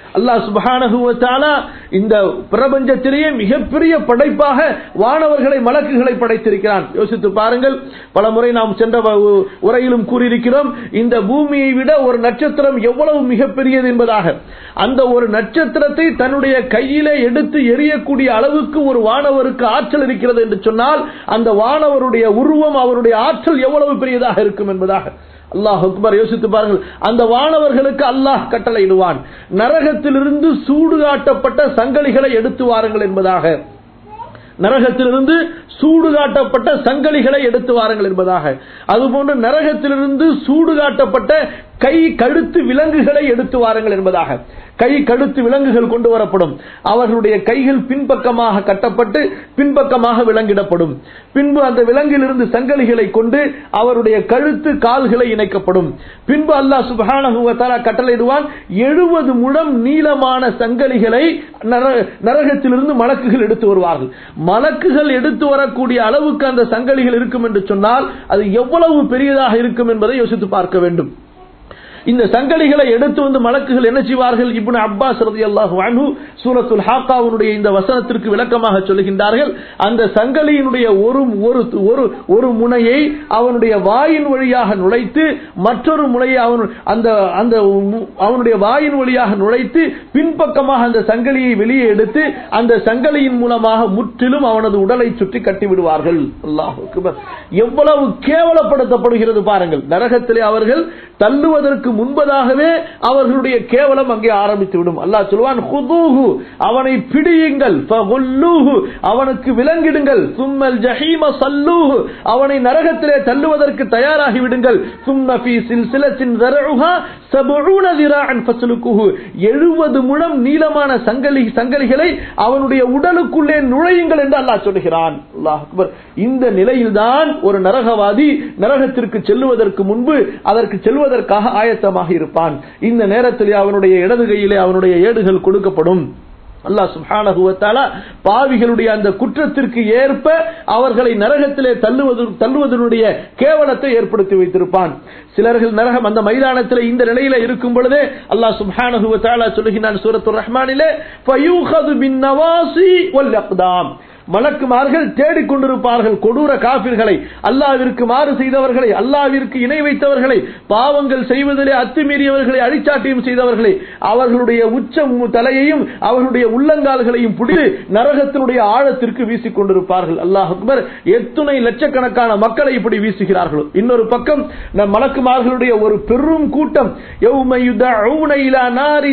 அல்லாஹ் சுப்ஹானஹு வ தஆலா இந்த பிரபஞ்சத்திலேயே மிகப்பெரிய படைப்பாக வானவர்களை மலக்குகளை படைத்திருக்கிறான் யோசித்து பாருங்கள் பல முறை நாம் சென்ற வ- உரையிலும் கூறியிருக்கிறோம் இந்த பூமியை விட ஒரு நட்சத்திரம் எவ்வளவு மிகப்பெரியது என்பதாக அந்த ஒரு நட்சத்திரத்தை தன்னுடைய கையிலே எடுத்து எரியக்கூடிய அளவுக்கு ஒரு வானவருக்கு ஆற்றல் இருக்கிறது என்று சொன்னால் அந்த வானவருடைய உருவம் அவருடைய ஆற்றல் எவ்வளவு பெரியதாக இருக்கும் என்பதாக அல்லாஹ் அக்பர் யோசித்து பாருங்கள் அந்த வானவர்களுக்கு அல்லாஹ் கட்டளையிடுவான் நரகத்திலிருந்து சூடு காட்டப்பட்ட சங்கலிகளை எடுத்து வாருங்கள் என்பதாக நரகத்திலிருந்து சூடு காட்டப்பட்ட சங்கலிகளை எடுத்து வாருங்கள் என்பதாக அதுபோன்று நரகத்திலிருந்து சூடு காட்டப்பட்ட கை கழுத்து விலங்குகளை எடுத்து வாருங்கள் என்பதாக கை கழுத்து விலங்குகள் கொண்டு வரப்படும் அவர்களுடைய கைகள் பின்பக்கமாக கட்டப்பட்டு பின்பக்கமாக விலங்கிடப்படும் பின்பு அந்த விலங்கிலிருந்து சங்கலிகளை கொண்டு அவருடைய கழுத்து கால்களை இணைக்கப்படும் பின்பு அல்லாஹ் சுப்ஹானஹு வ தஆலா கட்டளையிடுவான் எழுபது முழம் நீளமான சங்கலிகளை நர- நரகத்திலிருந்து மலக்குகள் எடுத்து வருவார்கள் மலக்குகள் எடுத்து வரக்கூடிய அளவுக்கு அந்த சங்கலிகள் இருக்கும் என்று சொன்னால் அது எவ்வளவு பெரியதாக இருக்கும் என்பதை யோசித்து பார்க்க வேண்டும் இந்த சங்கலிகளை எடுத்து வந்து மலக்குகள் என்ன செய்வார்கள் இப்னு அப்பாஸ் ரலியல்லாஹு அன்ஹு சூரத்துல் ஹாக்காவுடைய இந்த வசனத்திற்கு விளக்கமாக சொல்லுகின்றார்கள் அந்த சங்கலியினுடைய ஒரு ஒரு ஒரு ஒரு முனையை அவனுடைய வாயின் வழியாக நுழைத்து மற்றொரு முனையை அவன் அந்த அந்த மு- அவனுடைய வாயின் வழியாக நுழைத்து பின்பக்கமாக அந்த சங்கலியை வெளியே எடுத்து அந்த சங்கலியின் மூலமாக முற்றிலும் அவனது உடலை சுற்றி கட்டி விடுவார்கள் அல்லாஹ் எவ்வளவு கேவலப்படுத்தப்படுகிறது பாருங்கள் நரகத்திலே அவர்கள் தள்ளுவதற்கு முன்பதாகவே அவர்களுடைய கேவலம் அங்கே ஆரம்பித்து விடும் அல்லாஹ் சொல்வான் "ஹுதூஹு", அவனை பிடியுங்கள் ஃபகுல்லூஹு, அவனுக்கு விலங்கிடுங்கள் சும்மல் ஜஹீம சல்லூஹு அவனை நரகத்திலே தள்ளுவதற்கு தயாராகி விடுங்கள் சும்ம ஃபீ சில்சிலத்தின் ذرعها سبعون ذراعا فاسلكوه 70 முழம் நீளமான சங்கலி சங்கலிகளை அவனுடைய உடலுக்குள்ளே நுழையுங்கள் என்று அல்லாஹ் சொல்கிறான் அல்லாஹ் அக்பர் இந்த நிலையில்தான் ஒரு நரகவாதி நரகத்திற்கு செல்லுவதற்கு முன்பு அதற்கு செல்வதற்காக ஆயத்தமாக இருப்பான் இந்த நேரத்தில் அவனுடைய இடது கையிலே அவனுடைய ஏடுகள் கொடுக்கப்படும் அல்லாஹ் சுப்ஹானஹு வ தஆலா பாவிகளுடைய அந்த குற்றத்திற்கு ஏற்ப அவர்களை நரகத்திலே தள்ளுவது தள்ளுவதனுடைய கேவலத்தை ஏற்படுத்தி வைத்திருப்பான் சிலர்கள் நரகம் அந்த மைதானத்திலே இந்த நிலையில இருக்கும் பொழுதே அல்லாஹ் சுப்ஹானஹு வ தஆலா சொல்லுகிறான் சூரத்துர் ரஹ்மானிலே ஃபயூஹது பின் நவாசி வல் அக்தாம் மலக்குமார்கள் தேடிக்கொண்டிருப்பார்கள் கொடூர காபிர்களை அல்லாவிற்கு மாறு செய்தவர்களை அல்லாவிற்கு இணை வைத்தவர்களை பாவங்கள் செய்வதிலே அத்துமீறியவர்களை அடிச்சாட்டியம் செய்தவர்களை அவர்களுடைய உச்ச மு- தலையையும் அவர்களுடைய உள்ளங்கால்களையும் பிடித்து நரகத்தினுடைய ஆழத்திற்கு வீசிக் கொண்டிருப்பார்கள் அல்லாஹ் அக்பர் எத்துணை லட்சக்கணக்கான மக்களை இப்படி வீசுகிறார்கள் இன்னொரு பக்கம் நம் மலக்குமார்களுடைய ஒரு பெரும் கூட்டம் யௌம யுதஊன இலா நாரி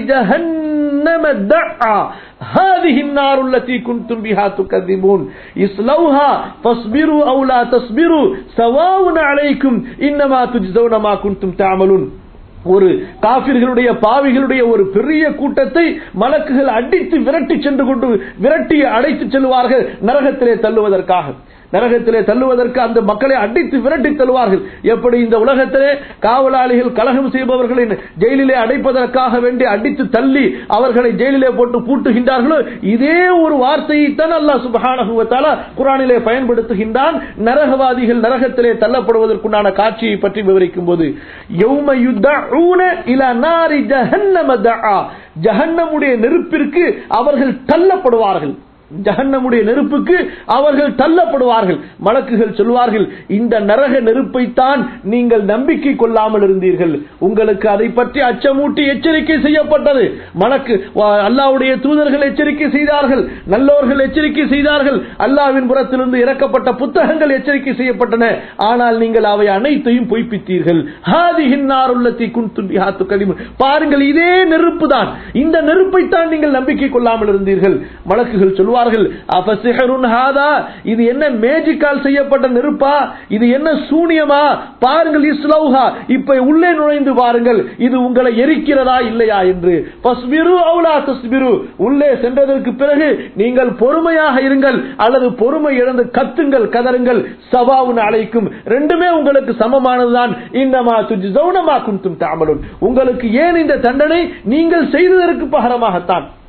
ஜஹன்னம தஆ هذه النار التي كنتم بها تكذبون اصلوها فاصبروا او لا تصبروا سواء عليكم انما تجزون ما كنتم تعملون ஒரு காபிர்களுடைய பாவிகளுடைய ஒரு பெரிய கூட்டத்தை மலக்குகள் அடித்து விரட்டி சென்று கொண்டு விரட்டி அடைத்து செல்வார்கள் நரகத்திலே தள்ளுவதற்காக நரகத்திலே தள்ளுவதற்கு அந்த மக்களை அடித்து விரட்டி தள்ளுவார்கள் எப்படி இந்த உலகத்திலே காவலாளிகள் கலகம் செய்பவர்களை ஜெயிலிலே அடைப்பதற்காக வேண்டி அடித்து தள்ளி அவர்களை ஜெயிலிலே போட்டு பூட்டுகின்றார்களோ இதே ஒரு வார்த்தையை தான் அல்லாஹ் சுப்ஹானஹு வ தஆலா குர்ஆனிலே பயன்படுத்துகின்றான் நரகவாதிகள் நரகத்திலே தள்ளப்படுவதற்குண்டான காட்சியை பற்றி விவரிக்கும் போது யௌம யுதஊன இலா நாரி ஜஹன்னம தஆ ஜஹன்னமுடைய நெருப்பிற்கு அவர்கள் தள்ளப்படுவார்கள் ஜஹன்னமுடைய நெருப்புக்கு அவர்கள் தள்ளப்படுவார்கள் மலக்குகள் சொல்வார்கள் இந்த நரக நெருப்பைத்தான் நீங்கள் நம்பிக்கை கொள்ளாமல் இருந்தீர்கள் உங்களுக்கு அதை பற்றி அச்சமூட்டி எச்சரிக்கை செய்யப்பட்டது மலக்கு வா- அல்லாஹ்வுடைய தூதர்கள் எச்சரிக்கை செய்தார்கள் நல்லோர்கள் எச்சரிக்கை செய்தார்கள் அல்லாஹ்வின் புறத்திலிருந்து இறக்கப்பட்ட புத்தகங்கள் எச்சரிக்கை செய்யப்பட்டன ஆனால் நீங்கள் அவை அனைத்தையும் பொய்ப்பித்தீர்கள் ஹாதிஹின் நாருல்லத்தி குன்தும் பிஹா துக்கதிமுன். பாருங்கள் இதே நெருப்பு தான் இந்த நெருப்பைத்தான் நீங்கள் நம்பிக்கை கொள்ளாமல் இருந்தீர்கள் மலக்குகள் சொல்வார்கள் அபசிஹருன் ஹாதா இது என்ன மேஜிக்கால் செய்யப்பட்ட நெருப்பா இது என்ன சூனியமா பாருங்கள் இஸ்லௌஹா இப்ப உள்ளே நுழைந்து பாருங்கள் இது உங்களை எரிக்கிறதா இல்லையா என்று பஸ்பிரு அவுலா தஸ்பிரு உள்ளே சென்றதற்கு பிறகு நீங்கள் பொறுமையாக இருங்கள் அல்லது பொறுமை இழந்து கத்துங்கள் கதறுங்கள் சவாவுன் அழைக்கும் ரெண்டுமே உங்களுக்கு சமமானதுதான் இன்னமா துஜ்ஸௌனமா குன்தும் தஅமலுன் உங்களுக்கு ஏன் இந்த தண்டனை நீங்கள் செய்ததற்கு பகரமாகத்தான்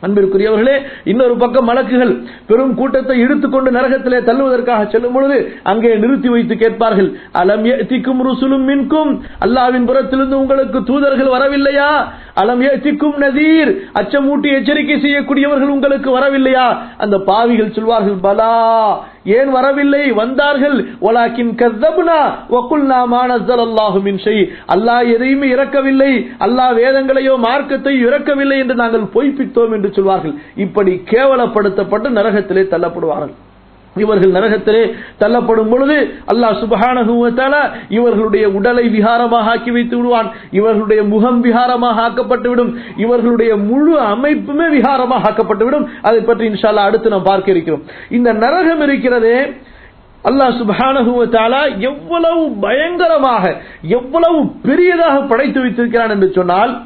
அன்பிற்குரியவர்களே இன்னொரு பக்கம் மலக்குகள் பெரும் கூட்டத்தை இழுத்துக்கொண்டு நரகத்திலே தள்ளுவதற்காக செல்லும் பொழுது அங்கே நிறுத்தி வைத்து கேட்பார்கள் அலம் திக்கும் ருசுலும் மின்கும் அல்லாவின் புறத்திலிருந்து உங்களுக்கு தூதர்கள் வரவில்லையா அலம் திக்கும் நதீர் அச்சமூட்டி எச்சரிக்கை செய்யக்கூடியவர்கள் உங்களுக்கு வரவில்லையா அந்த பாவிகள் சொல்வார்கள் பலா ஏன் வரவில்லை வந்தார்கள் ஒலாக்கின் கர்தப்னா வகுல்னா மானஸ்தல் அல்லாஹு மின் ஷை அல்லாஹ் எதையுமே இறக்கவில்லை அல்லாஹ் வேதங்களையோ மார்க்கத்தையோ இறக்கவில்லை என்று நாங்கள் பொய்ப்பித்தோம் என்று சொல்வார்கள் இப்படி கேவலப்படுத்தப்பட்டு நரகத்திலே தள்ளப்படுவார்கள் இவர்கள் நரகத்திலே தள்ளப்படும் பொழுது அல்லாஹ் சுபஹானகுவத்தால இவர்களுடைய உடலை விகாரமாக ஆக்கி வைத்து விடுவான் இவர்களுடைய முகம் விகாரமாக ஆக்கப்பட்டுவிடும் இவர்களுடைய முழு அமைப்புமே விகாரமாக ஆக்கப்பட்டுவிடும் அதை பற்றி இன்ஷால்லா அடுத்து நாம் பார்க்க இருக்கிறோம் இந்த நரகம் இருக்கிறதே அல்லாஹ் சுபானகுவத்தாலா எவ்வளவு பயங்கரமாக எவ்வளவு பெரியதாக படைத்து வைத்திருக்கிறான் என்று சொன்னால்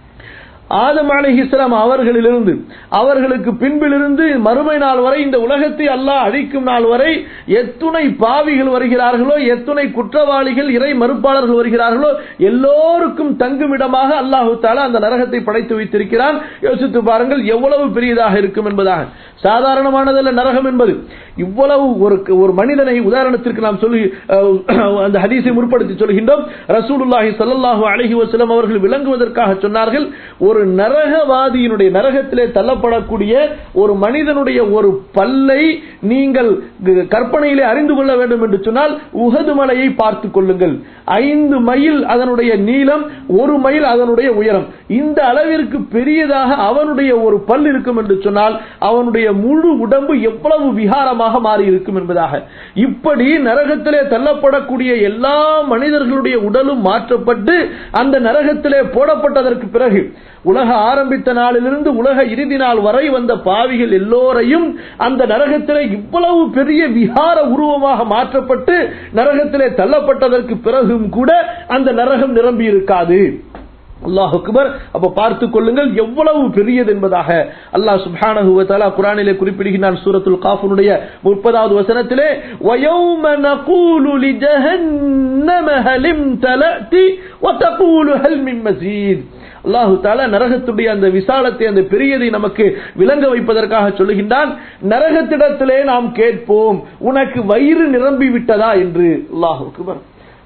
ஆதம் அலிஹிஸ்லாம் அவர்களிலிருந்து அவர்களுக்கு பின்பிலிருந்து மறுமை நாள் வரை இந்த உலகத்தை அல்லாஹ் அழிக்கும் நாள் வரை எத்துணை பாவிகள் வருகிறார்களோ எத்துணை குற்றவாளிகள் இறை மறுப்பாளர்கள் வருகிறார்களோ எல்லோருக்கும் தங்குமிடமாக அல்லாஹு தாலா அந்த நரகத்தை படைத்து வைத்திருக்கிறான் யோசித்து பாருங்கள் எவ்வளவு பெரியதாக இருக்கும் என்பதாக சாதாரணமானதல்ல நரகம் என்பது இவ்வளவு ஒரு ஒரு மனிதனை உதாரணத்திற்கு நாம் சொல்லி அந்த ஹதீஸை முற்படுத்தி சொல்கின்றோம் ரசூலுல்லாஹி சல்லாஹூ அலஹி வசலம் அவர்கள் விளங்குவதற்காக சொன்னார்கள் ஒரு நரகவாதியினுடைய நரகத்திலே தள்ளப்படக்கூடிய ஒரு மனிதனுடைய ஒரு பல்லை நீங்கள் கற்பனையிலே அறிந்து கொள்ள வேண்டும் என்று சொன்னால் உகது மலையை பார்த்து கொள்ளுங்கள் ஐந்து மைல் அதனுடைய நீளம் ஒரு மைல் அதனுடைய உயரம் இந்த அளவிற்கு பெரியதாக அவனுடைய ஒரு பல் இருக்கும் என்று சொன்னால் அவனுடைய முழு உடம்பு எவ்வளவு விகாரமாக மாறி இருக்கும் என்பதாக இப்படி நரகத்திலே தள்ளப்படக்கூடிய எல்லா மனிதர்களுடைய உடலும் மாற்றப்பட்டு அந்த நரகத்திலே போடப்பட்டதற்கு பிறகு உலக ஆரம்பித்த நாளிலிருந்து உலக இறுதி நாள் வரை வந்த பாவிகள் எல்லோரையும் அந்த நரகத்திலே இவ்வளவு பெரிய விகார உருவமாக மாற்றப்பட்டு நரகத்திலே தள்ளப்பட்டதற்கு பிறகும் கூட அந்த நரகம் நிரம்பி இருக்காது அல்லாஹ் அக்பர் அப்ப பார்த்து கொள்ளுங்கள் எவ்வளவு பெரியது என்பதாக அல்லாஹ் சுப்ஹானஹு வ தஆலா குர்ஆனிலே குறிப்பிடுகிறான் சூரத்துல் காஃபுனுடைய 30வது வசனத்திலே வயௌம நகூலு லிஜஹன்னம ஹலிம் தலதி வ தகூலு ஹல் மின் மஸீத் அல்லாஹு தாலா நரகத்துடைய அந்த விசாலத்தை அந்த பெரியதை நமக்கு விளங்க வைப்பதற்காக சொல்லுகின்றான் நரகத்திடத்திலே நாம் கேட்போம் உனக்கு வயிறு நிரம்பி விட்டதா என்று அல்லாஹு அக்பர்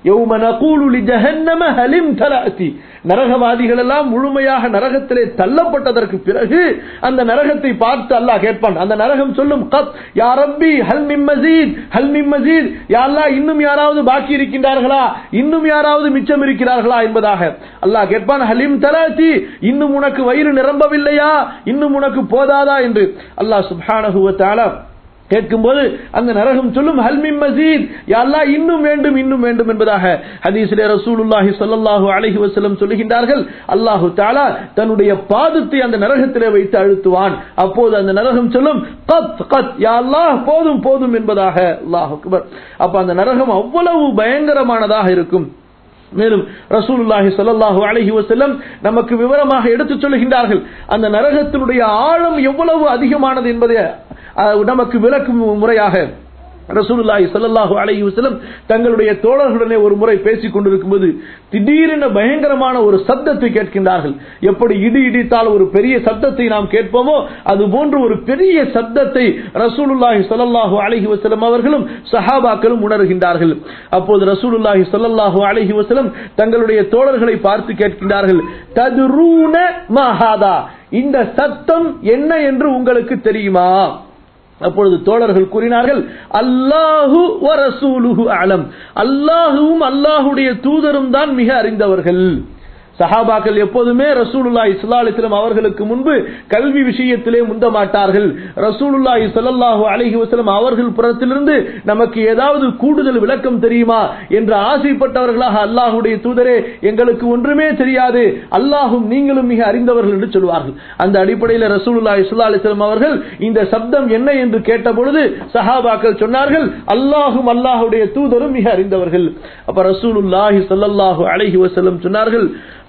நரகவாதிகள் எல்லாம் முழுமையாக நரகத்திலே தள்ளப்பட்டதற்கு பிறகு அந்த நரகத்தை பார்த்து அல்லாஹ் கேட்பான் அந்த நரகம் சொல்லும் கத் யா ரப்பி ஹல் மிம் மசீத் ஹல் மிம் மசீத் யா அல்லாஹ் இன்னும் யாராவது பாக்கி இருக்கின்றார்களா இன்னும் யாராவது மிச்சம் இருக்கிறார்களா என்பதாக அல்லாஹ் கேட்பான் ஹலிம் தலாத்தி இன்னும் உனக்கு வயிறு நிரம்பவில்லையா இன்னும் உனக்கு போதாதா என்று அல்லாஹ் சுப்ஹானஹு வ தஆலா கேட்கும்போது அந்த நரகம் சொல்லும் ஹல்மிம் மசீத் யாழ்லா இன்னும் வேண்டும் இன்னும் வேண்டும் என்பதாக ஹதீஸிலே ரசூலுல்லாஹி ஸல்லல்லாஹு அலைஹி வஸல்லம் சொல்லுகின்றார்கள் அல்லாஹு தஆலா தன்னுடைய பாதத்தை அந்த நரகத்திலே வைத்து அழுத்துவான் அப்போது அந்த நரகம் சொல்லும் கத் கத் யா அல்லாஹ் போதும் போதும் என்பதாக அல்லாஹ் அக்பர் அப்ப அந்த நரகம் அவ்வளவு பயங்கரமானதாக இருக்கும் மேலும் ரசூலுல்லாஹி ஸல்லல்லாஹு அலைஹி வஸல்லம் நமக்கு விவரமாக எடுத்துச் சொல்லுகின்றார்கள் அந்த நரகத்தினுடைய ஆழம் எவ்வளவு அதிகமானது என்பதை நமக்கு விளக்கும் முறையாக ரசூலுல்லாஹி ஸல்லல்லாஹு அலைஹி வஸல்லம் தங்களுடைய தோழர்களுடனே ஒரு முறை பேசிக் கொண்டிருக்கும்போது திடீரென பயங்கரமான ஒரு சப்தத்தை கேட்கின்றார்கள் எப்படி இடி இடித்தால் ஒரு பெரிய சப்தத்தை நாம் கேட்போமோ அது போன்று ஒரு பெரிய சப்தத்தை ரசூலுல்லாஹி ஸல்லல்லாஹு அலைஹி வஸல்லம் அவர்களும் சஹாபாக்களும் உணர்கின்றார்கள் அப்போது ரசூலுல்லாஹி ஸல்லல்லாஹு அலைஹி வஸல்லம் தங்களுடைய தோழர்களை பார்த்து கேட்கின்றார்கள் ததுரூன மஹாதா இந்த சத்தம் என்ன என்று உங்களுக்கு தெரியுமா அப்பொழுது தோழர்கள் கூறினார்கள் அல்லாஹு வரசூலுஹு அலம் அல்லாஹுவும் அல்லாஹுடைய தூதரும் தான் மிக அறிந்தவர்கள் சஹாபாக்கள் எப்போதுமே ரசூலுல்லாஹி ஸல்லல்லாஹு அலைஹி வஸல்லம் அவர்களுக்கு முன்பு கல்வி விஷயத்திலே முந்த மாட்டார்கள் ரசூலுல்லாஹி ஸல்லல்லாஹு அலைஹி வஸல்லம் அவர்கள் புறத்திலிருந்து நமக்கு ஏதாவது கூடுதல் விளக்கம் தெரியுமா என்று ஆசைப்பட்டவர்களாக அல்லாஹ்வுடைய தூதரே எங்களுக்கு ஒன்றுமே தெரியாது அல்லாஹும் நீங்களும் மிக அறிந்தவர்கள் என்று சொல்வார்கள் அந்த அடிப்படையில் ரசூலுல்லாஹி ஸல்லல்லாஹு அலைஹி வஸல்லம் அவர்கள் இந்த சப்தம் என்ன என்று கேட்டபொழுது சஹாபாக்கள் சொன்னார்கள் அல்லாஹும் அல்லாஹ்வுடைய தூதரும் மிக அறிந்தவர்கள் அப்ப ரசூலுல்லாஹி ஸல்லல்லாஹு அலைஹி வஸல்லம் சொன்னார்கள்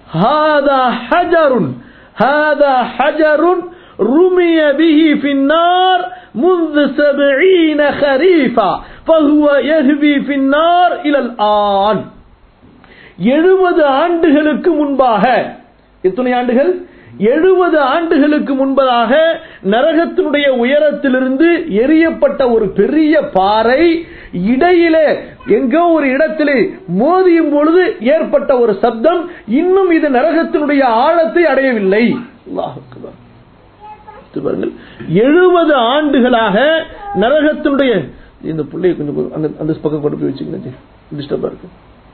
هذا حجر هذا حجر رمي به في النار منذ سبعين خريفا فهو يهوي في النار إلى الآن எழுபது ஆண்டுகளுக்கு முன்பாக எத்தனை ஆண்டுகள் எழுபது ஆண்டுகளுக்கு முன்பதாக நரகத்தினுடைய உயரத்திலிருந்து எரியப்பட்ட ஒரு பெரிய பாறை இடையிலே எங்கோ ஒரு இடத்திலே மோதியும் பொழுது ஏற்பட்ட ஒரு சப்தம் இன்னும் இது நரகத்தினுடைய ஆழத்தை அடையவில்லை அல்லாஹ் அக்பர். யோசித்து பாருங்கள் எழுபது ஆண்டுகளாக நரகத்தினுடைய இந்த பிள்ளையை கொஞ்சம் அந்த அந்த பக்கம் கொண்டு போய் வச்சுக்கங்க டிஸ்டர்பா இருக்கு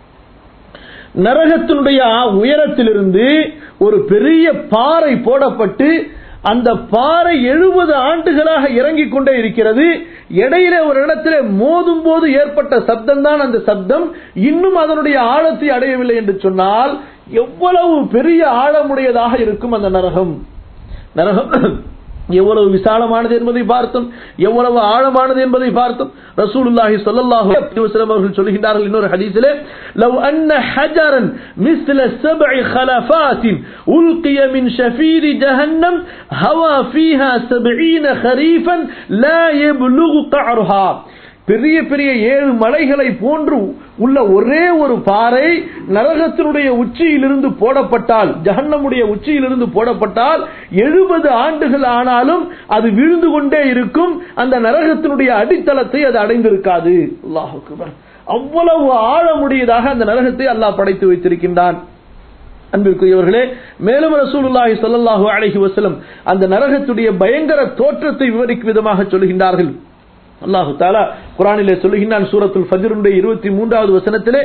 நரகத்தினுடைய உயரத்திலிருந்து ஒரு பெரிய பாறை போடப்பட்டு அந்த பாறை எழுபது ஆண்டுகளாக இறங்கிக் கொண்டே இருக்கிறது இடையில ஒரு இடத்துல மோதும் போது ஏற்பட்ட சப்தம் தான் அந்த சப்தம் இன்னும் அதனுடைய ஆழத்தை அடையவில்லை என்று சொன்னால் எவ்வளவு பெரிய ஆழமுடையதாக இருக்கும் அந்த நரகம் நரகம் எவ்வளவு விசாலமானது என்பதை பார்த்தோம் எவ்வளவு ஆழமானது என்பதை பார்த்தோம் ரசூலுல்லாஹி ஸல்லல்லாஹு அலைஹி வஸல்லம் அவர்கள் சொல்கிறார்கள் இன்னொரு ஹதீஸிலே லவ் அன்ன ஹஜரன் மிஸ்ல சப்இ خلفات உல்கிய மின் ஷஃபீர் ஜஹன்னம் ஹவா ஃபீஹா 70 خريفا لا يبلغ قعرها பெரிய பெரிய ஏழு மலைகளை போன்று உள்ள ஒரே ஒரு பாறை நரகத்தினுடைய உச்சியிலிருந்து போடப்பட்டால் ஜஹன்னமுடைய உச்சியிலிருந்து போடப்பட்டால் எழுபது ஆண்டுகள் ஆனாலும் அது விழுந்து கொண்டே இருக்கும் அந்த நரகத்தினுடைய அடித்தளத்தை அது அடைந்திருக்காது அல்லாஹ் அக்பர். அவ்வளவு ஆழமுடையதாக அந்த நரகத்தை அல்லாஹ் படைத்து வைத்திருக்கின்றான் அன்பிற்குரியவர்களே மேலும் ரசூலுல்லாஹி ஸல்லல்லாஹு அலைஹி வஸல்லம் அந்த நரகத்துடைய பயங்கர தோற்றத்தை விவரிக்கும் விதமாக சொல்கின்றார்கள் அல்லாஹு தாலா குரானிலே சொல்லுகின்றான் சூரத்துல் ஃபஜ்ருடைய இருபத்தி மூன்றாவது வசனத்திலே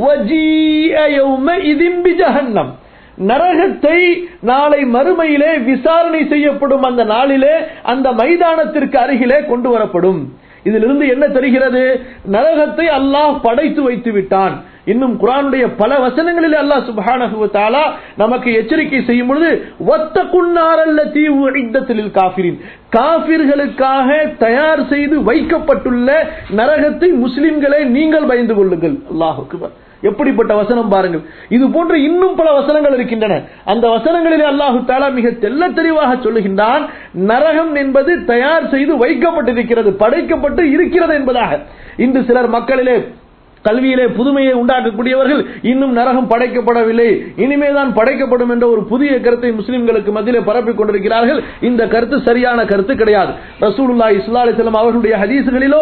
வஜீஅ யௌமஇதின் பிஜஹன்னம் நரகத்தை நாளை மறுமையிலே விசாரணை செய்யப்படும் அந்த நாளிலே அந்த மைதானத்திற்கு அருகிலே கொண்டு வரப்படும் இதிலிருந்து என்ன தெரிகிறது நரகத்தை அல்லாஹ் படைத்து வைத்து விட்டான் இன்னும் குரானுடைய பல வசனங்களில் அல்லாஹ் சுப்ஹானஹு வ தஆலா நமக்கு எச்சரிக்கை செய்யும் பொழுது வத்த குன்னாரல்லதி உஇத்தத்தில் காஃபிரின் காஃபிர்களுக்காக தயார் செய்து வைக்கப்பட்டுள்ள நரகத்தை முஸ்லிம்களே நீங்கள் பயந்து கொள்ளுங்கள் அல்லாஹ் அக்பர் எப்படிப்பட்ட வசனம் பாருங்கள் இது போன்ற இன்னும் பல வசனங்கள் இருக்கின்றன அந்த வசனங்களிலே அல்லாஹு தாலா மிக தெல்ல தெளிவாக சொல்லுகின்றான் நரகம் என்பது தயார் செய்து வைக்கப்பட்டிருக்கிறது படைக்கப்பட்டு இருக்கிறது என்பதாக இன்று சிலர் மக்களிலே கல்வியிலே புதுமையை உண்டாக்கக்கூடியவர்கள் இன்னும் நரகம் படைக்கப்படவில்லை இனிமேதான் படைக்கப்படும் என்ற ஒரு புதிய கருத்தை முஸ்லிம்களுக்கு மத்தியிலே பரப்பிக் கொண்டிருக்கிறார்கள் இந்த கருத்து சரியான கருத்து கிடையாது ரசூலுல்லா இஸ்லா அலிஸ்லாம் அவர்களுடைய ஹதீசுகளிலோ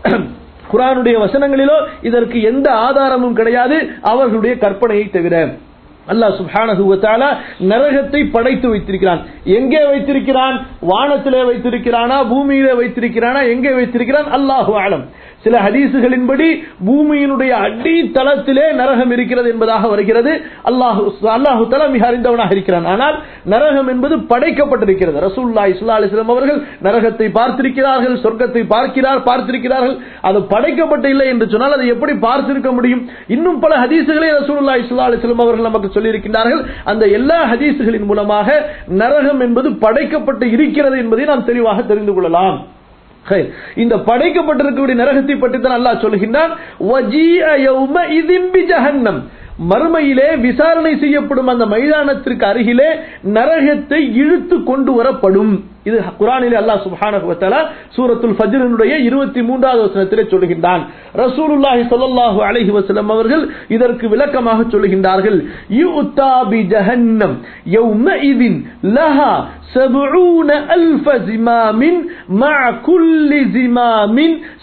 குரானுடைய வசனங்களிலோ இதற்கு எந்த ஆதாரமும் கிடையாது அவர்களுடைய கற்பனையை தவிர அல்லாஹ் சுப்ஹானஹு வ தஆலா நரகத்தை படைத்து வைத்திருக்கிறான் எங்கே வைத்திருக்கிறான் வானத்திலே வைத்திருக்கிறானா பூமியிலே வைத்திருக்கிறானா எங்கே வைத்திருக்கிறான் அல்லாஹு ஆலம் சில ஹதீசுகளின்படி பூமியினுடைய அடித்தளத்திலே நரகம் இருக்கிறது என்பதாக வருகிறது அல்லாஹு அல்லாஹு தலா மிக அறிந்தவனாக இருக்கிறான் ஆனால் நரகம் என்பது படைக்கப்பட்டிருக்கிறது ரசூல்லா இஸ்லா அலிஸ்லாம் அவர்கள் நரகத்தை பார்த்திருக்கிறார்கள் சொர்க்கத்தை பார்க்கிறார் பார்த்திருக்கிறார்கள் அது படைக்கப்பட்டு இல்லை என்று சொன்னால் அதை எப்படி பார்த்திருக்க முடியும் இன்னும் பல ஹதீசுகளை ரசூல்லா இஸ்லா அலிஸ்லாம் அவர்கள் நமக்கு சொல்லியிருக்கிறார்கள் அந்த எல்லா ஹதீசுகளின் மூலமாக நரகம் என்பது படைக்கப்பட்டு இருக்கிறது என்பதை நாம் தெளிவாக தெரிந்து கொள்ளலாம் ஹைர். இந்த படைக்கப்பட்டிருக்கக்கூடிய நரகத்தை பற்றி தான் அல்லாஹ் சொல்கின்றான் "வஜீஅ யௌமஇதின் பிஜஹன்னம்." மறுமையிலே விசாரணை செய்யப்படும் அந்த மைதானத்திற்கு அருகிலே நரகத்தை இழுத்து கொண்டு வரப்படும் இது குரானிலே அல்லாஹ் சுப்ஹானஹு வ தஆலா சூரத்துல் ஃபஜ்ரினுடைய 23வது வசனத்திலே சொல்கின்றான் ரசூலுல்லாஹி ஸல்லல்லாஹு அலைஹி வஸல்லம் அவர்கள் இதற்கு விளக்கமாக சொல்கின்றார்கள் யுத்தா பி ஜஹன்னம் யௌமஇதின் லஹா سبعون ألف زمام مع كل زمام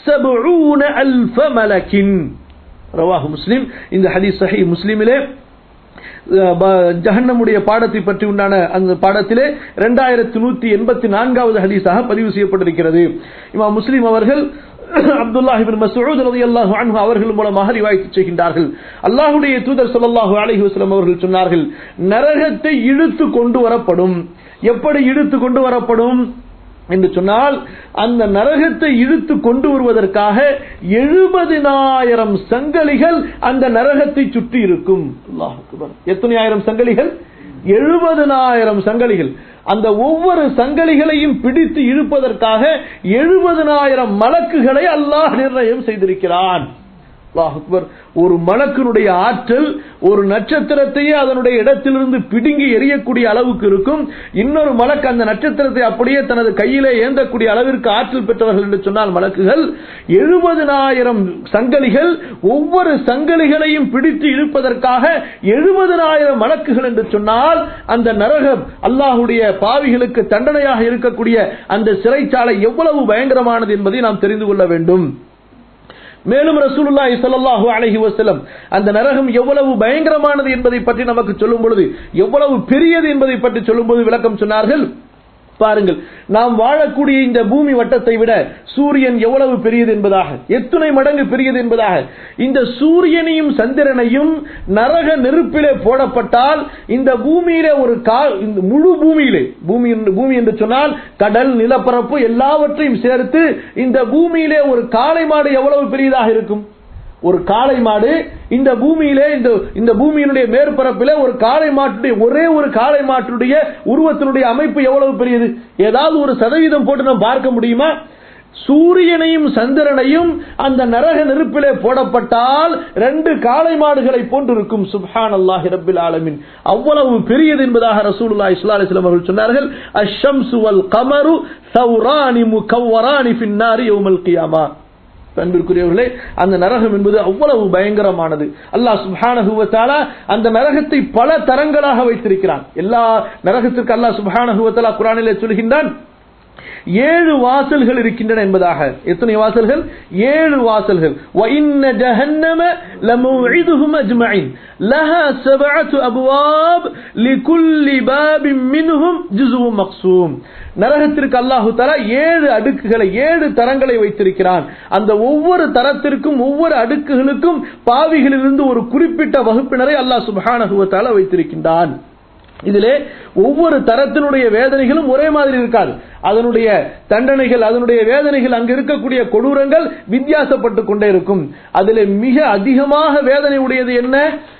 سبعون ألف ملك رواه مسلم இந்த ஹதீஸ் சஹீஹ் முஸ்லிமிலே ஜஹன்னமுடைய பாடத்தை பற்றி உண்டான அந்த பாடத்திலே இரண்டாயிரத்தி நூத்தி எண்பத்தி நான்காவது ஹதீஸாக பதிவு செய்யப்பட்டிருக்கிறது இமா முஸ்லிம் அவர்கள் அப்துல்லாஹி பின் மஸ்ஊத் ரலியல்லாஹு அன்ஹு அவர்கள் மூலமாக ரிவாயத் செய்கின்றார்கள் அல்லாஹ்வுடைய தூதர் ஸல்லல்லாஹு அலைஹி வஸல்லம் அவர்கள் சொன்னார்கள் நரகத்தை இழுத்து கொண்டு வரப்படும் எப்படி இழுத்து கொண்டு வரப்படும் என்று சொன்னால் அந்த நரகத்தை இழுத்து கொண்டு வருவதற்காக எழுபதினாயிரம் சங்கலிகள் அந்த நரகத்தை சுற்றி இருக்கும் அல்லாஹ் அக்பர். எத்தனை ஆயிரம் சங்கலிகள் எழுபதனாயிரம் சங்கலிகள் அந்த ஒவ்வொரு சங்கலிகளையும் பிடித்து இழுப்பதற்காக எழுபதனாயிரம் மலக்குகளை அல்லாஹ் நிர்ணயம் செய்திருக்கிறான் அல்லாஹ் அக்பர். ஒரு மலக்கினுடைய ஆற்றல் ஒரு நட்சத்திரத்தையே அதனுடைய இடத்திலிருந்து பிடுங்கி எரியக்கூடிய அளவுக்கு இருக்கும் இன்னொரு மலக்கு அந்த நட்சத்திரத்தை அப்படியே தனது கையிலே ஏந்தக்கூடிய அளவிற்கு ஆற்றல் பெற்றவர்கள் என்று சொன்னால் மலக்குகள் எழுபதனாயிரம் சங்கலிகள் ஒவ்வொரு சங்கலிகளையும் பிடித்து இழுப்பதற்காக எழுபதனாயிரம் மலக்குகள் என்று சொன்னால் அந்த நரகம் அல்லாஹுடைய பாவிகளுக்கு தண்டனையாக இருக்கக்கூடிய அந்த சிறைச்சாலை எவ்வளவு பயங்கரமானது என்பதை நாம் தெரிந்து கொள்ள வேண்டும் மேலும் ரசூலுல்லாஹி ஸல்லல்லாஹு அலைஹி வஸல்லம் அந்த நரகம் எவ்வளவு பயங்கரமானது என்பதை பற்றி நமக்கு சொல்லும் பொழுது எவ்வளவு பெரியது என்பதை பற்றி சொல்லும்போது விளக்கம் சொன்னார்கள் பாருங்கள் நாம் வாழக்கூடிய இந்த பூமி வட்டத்தை விட சூரியன் எவ்வளவு பெரியது என்பதாக எத்தனை மடங்கு பெரியது என்பதாக இந்த சூரியனையும் சந்திரனையும் நரக நெருப்பிலே போடப்பட்டால் இந்த பூமியிலே ஒரு கா இந்த முழு பூமியிலே பூமி என்று- பூமி என்று சொன்னால் கடல் நிலப்பரப்பு எல்லாவற்றையும் சேர்த்து இந்த பூமியிலே ஒரு காளை மாடு எவ்வளவு பெரியதாக இருக்கும் ஒரு காளை மாடு இந்த பூமியிலே இந்த இந்த பூமியினுடைய மேற்பரப்பிலே ஒரு காளை மாட்டுடைய ஒரே ஒரு காளை மாட்டுடைய உருவத்தினுடைய அமைப்பு எவ்வளவு பெரியது ஏதாவது ஒரு சதவீதம் போட்டு நாம் பார்க்க முடியுமா சூரியனையும் சந்திரனையும் அந்த நரக நெருப்பிலே போடப்பட்டால் ரெண்டு காளை மாடுகளை போன்று இருக்கும் சுப்ஹான் அல்லாஹி ரப்பில் ஆலமின் அவ்வளவு பெரியது என்பதாக ரசூலுல்லாஹி ஸல்லல்லாஹு அலைஹி வஸல்லம் அவர்கள் சொன்னார்கள் அஷம்சு வல் கமரு சௌரானி முகவ்வரானி ஃபின்னாரி யௌமல் கியாமா அன்பிற்குரியவர்களே அந்த நரகம் என்பது அவ்வளவு பயங்கரமானது அல்லாஹ் சுப்ஹானஹு வ தஆலா அந்த நரகத்தை பல தரங்களாக வைத்திருக்கிறான் எல்லா நரகத்திற்கு அல்லாஹ் சுப்ஹானஹு வ தஆலா குர்ஆனிலே சொல்கின்றான் ஏழு வாசல்கள் இருக்கின்றன என்பதாக எத்தனை வாசல்கள் ஏழு வாசல்கள் وَإِنَّ جَهَنَّمَ لَمَوْعِدُهُمْ أَجْمَعِينَ لَهَا سَبْعَةُ أَبْوَابٍ لِكُلِّ بَابٍ مِنْهُمْ جُزْءٌ مَقْسُومٌ நரகத்திற்கு அல்லாஹு தஆலா ஏழு அடுக்குகளை ஏழு தரங்களை வைத்திருக்கிறான் அந்த ஒவ்வொரு தரத்திற்கும் ஒவ்வொரு அடுக்குகளுக்கும் பாவிகளிலிருந்து ஒரு குறிப்பிட்ட வகுப்பினரை அல்லாஹ் சுப்ஹானஹு வ தஆலா வைத்திருக்கின்றான் இதிலே ஒவ்வொரு தரத்தினுடைய வேதனைகளும் ஒரே மாதிரி இருக்காது அதனுடைய தண்டனைகள் அதனுடைய வேதனைகள் அங்கு இருக்கக்கூடிய கொடூரங்கள் வித்தியாசப்பட்டு கொண்டே இருக்கும் அதிலே மிக அதிகமாக வேதனை உடையது என்ன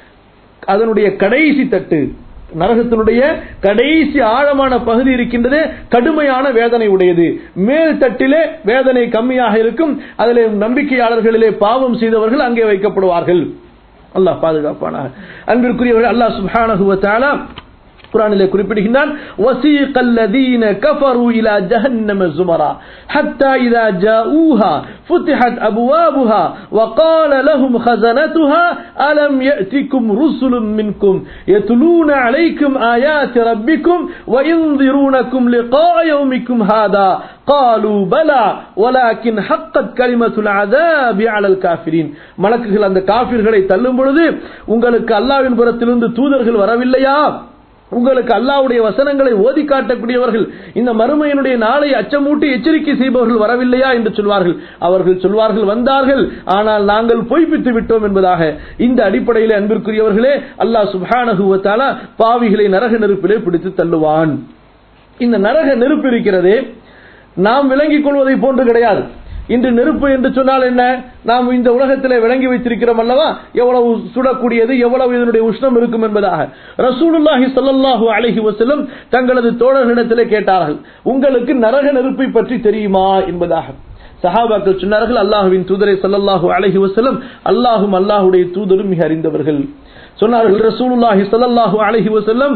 அதனுடைய கடைசி தட்டு நரகத்தினுடைய கடைசி ஆழமான பகுதி இருக்கின்றது கடுமையான வேதனை உடையது மேல் தட்டிலே வேதனை கம்மியாக இருக்கும் அதிலே நம்பிக்கையாளர்களிலே பாவம் செய்தவர்கள் அங்கே வைக்கப்படுவார்கள் அல்லாஹ் பாதுகாப்பானாக அன்பிற்குரியவர்கள் அல்லாஹ் சுப்ஹானஹு வ தஆலா குரானிலே குறிப்பிடுகின்றான் وَسِيقَ الَّذِينَ كَفَرُوا إِلَى جَهَنَّمَ زُمَرًا حَتَّى إِذَا جَاءُوهَا فُتِحَتْ أَبْوَابُهَا وَقَالَ لَهُمْ خَزَنَتُهَا أَلَمْ يَأْتِكُمْ رُسُلٌ مِّنكُمْ يَتْلُونَ عَلَيْكُمْ آيَاتِ رَبِّكُمْ وَيُنذِرُونَكُمْ لِقَاءَ يَوْمِكُمْ هَذَا قالوا بلى ولكن حقت كلمة العذاب على الكافرين மலக்குகள் அந்த காபிர்களை தள்ளும் பொழுது உங்களுக்கு அல்லாவின் புறத்திலிருந்து தூதர்கள் வரவில்லையா உங்களுக்கு அல்லாவுடைய வசனங்களை ஓதி காட்டக்கூடியவர்கள் இந்த மறுமையினுடைய நாளை அச்சமூட்டி எச்சரிக்கை செய்பவர்கள் வரவில்லையா என்று சொல்வார்கள் அவர்கள் சொல்வார்கள் வந்தார்கள் ஆனால் நாங்கள் பொய்ப்பித்து விட்டோம் என்பதாக இந்த அடிப்படையில் அன்பிற்குரியவர்களே அல்லாஹ் சுப்ஹானஹு வ தஆலா பாவிகளை நரக நெருப்பிலே பிடித்து தள்ளுவான் இந்த நரக நெருப்பு இருக்கிறதே நாம் விளங்கிக் கொள்வதை போன்று கிடையாது இன்று நெருப்பு என்று சொன்னால் என்ன நாம் இந்த உலகத்திலே விளங்கி வைத்திருக்கிறோம் அல்லவா எவ்வளவு சுடக்கூடியது எவ்வளவு இதனுடைய உஷ்ணம் இருக்கும் என்பதாக ரசூலுல்லாஹி ஸல்லல்லாஹு அலைஹி வஸல்லம் தங்களது தோழர்களிடத்திலே கேட்டார்கள் உங்களுக்கு நரக நெருப்பை பற்றி தெரியுமா என்பதாக சஹாபாக்கள் சொன்னார்கள் அல்லாஹுவின் தூதரை ஸல்லல்லாஹு அலைஹி வஸல்லம் அல்லாஹும் அல்லாஹுடைய தூதரும் மிக அறிந்தவர்கள் சொன்னார்கள் ரசூலுல்லாஹி ஸல்லல்லாஹு அலைஹி வஸல்லம்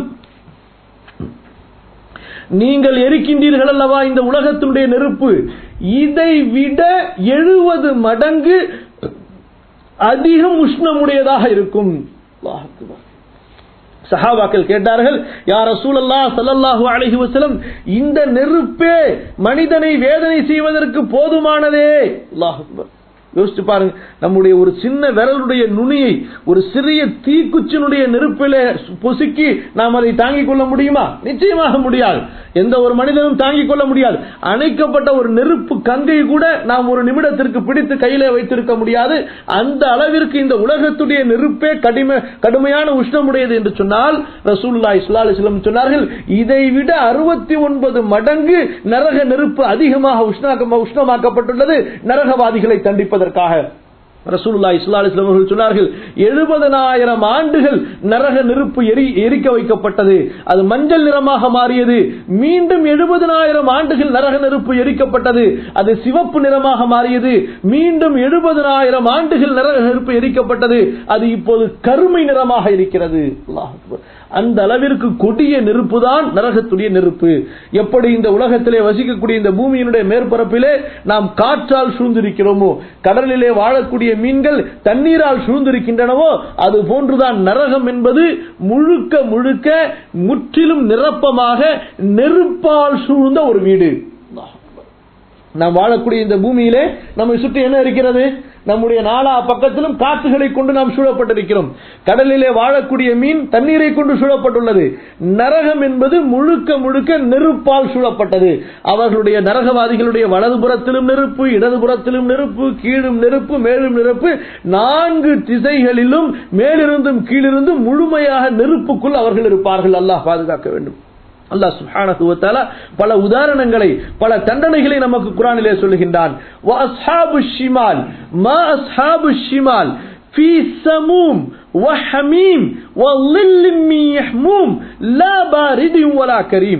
நீங்கள் எரிக்கின்றீர்கள் அல்லவா இந்த உலகத்தினுடைய நெருப்பு இதை விட எழுபது மடங்கு அதிகம் உஷ்ணமுடையதாக இருக்கும் அல்லாஹ் அக்பர். சஹாபாக்கள் கேட்டார்கள் யார் ரசூலல்லா ஸல்லல்லாஹு அலைஹி வஸல்லம் இந்த நெருப்பே மனிதனை வேதனை செய்வதற்கு போதுமானதே அல்லாஹ் அக்பர். யோசிச்சு பாருங்க நம்முடைய ஒரு சின்ன விரலுடைய நுனியை ஒரு சிறிய தீக்குச்சினுடைய நெருப்பில பொசுக்கி நாம் அதை தாங்கிக் கொள்ள முடியுமா நிச்சயமாக முடியாது எந்த ஒரு மனிதனும் தாங்கிக் கொள்ள முடியாது அணைக்கப்பட்ட ஒரு நெருப்பு கங்கை கூட நாம் ஒரு நிமிடத்திற்கு பிடித்து கையிலே வைத்திருக்க முடியாது அந்த அளவிற்கு இந்த உலகத்துடைய நெருப்பே கடுமை கடுமையான உஷ்ணமுடையது என்று சொன்னால் ரசூலுல்லாஹி ஸல்லல்லாஹு அலைஹி வஸல்லம் சொன்னார்கள் இதை விட அறுபத்தி ஒன்பது மடங்கு நரக நெருப்பு அதிகமாக உஷ்ணாக்க உஷ்ணமாக்கப்பட்டுள்ளது நரகவாதிகளை தண்டிப்பதற்காக ரசூலுல்லா இஸ்லா அலிஸ்லாம் அவர்கள் சொன்னார்கள் எழுபதனாயிரம் ஆண்டுகள் நரக நெருப்பு எரி எரிக்க வைக்கப்பட்டது அது மஞ்சள் நிறமாக மாறியது மீண்டும் எழுபதனாயிரம் ஆண்டுகள் நரக நெருப்பு எரிக்கப்பட்டது அது சிவப்பு நிறமாக மாறியது மீண்டும் எழுபதனாயிரம் ஆண்டுகள் நரக நெருப்பு எரிக்கப்பட்டது அது இப்போது கருமை நிறமாக இருக்கிறது அல்லாஹ் அக்பர். அந்த அளவிற்கு கொடிய நெருப்பு தான் நரகத்துடைய நெருப்பு எப்படி இந்த உலகத்திலே வசிக்கக்கூடிய இந்த பூமியினுடைய மேற்பரப்பிலே நாம் காற்றால் சூழ்ந்திருக்கிறோமோ கடலிலே வாழக்கூடிய மீன்கள் தண்ணீரால் சூழ்ந்திருக்கின்றனவோ அது போன்றுதான் நரகம் என்பது முழுக்க முழுக்க முற்றிலும் நிரப்பமாக நெருப்பால் சூழ்ந்த ஒரு வீடு நாம் வாழக்கூடிய இந்த பூமியிலே நம்மை சுற்றி என்ன இருக்கிறது நம்முடைய நாலா பக்கத்திலும் காற்றுகளை கொண்டு நாம் சூழப்பட்டிருக்கிறோம் கடலிலே வாழக்கூடிய மீன் தண்ணீரை கொண்டு சூழப்பட்டுள்ளது நரகம் என்பது முழுக்க முழுக்க நெருப்பால் சூழப்பட்டது அவர்களுடைய நரகவாதிகளுடைய வலதுபுறத்திலும் நெருப்பு இடதுபுறத்திலும் நெருப்பு கீழும் நெருப்பு மேலும் நெருப்பு நான்கு திசைகளிலும் மேலிருந்தும் கீழிருந்தும் முழுமையாக நெருப்புக்குள் அவர்கள் இருப்பார்கள் அல்லாஹ் பாதுகாக்க வேண்டும் அல்லாஹ் சுப்ஹானஹு வ தஆலா பல உதாரணங்களை பல தண்டனைகளை நமக்கு குர்ஆனிலே சொல்லுகின்றான் வ அஸ்ஹாபு ஷிமால் மா அஸ்ஹாபு ஷிமால் في سموم وحميم وظل من يحموم لا بارد ولا كريم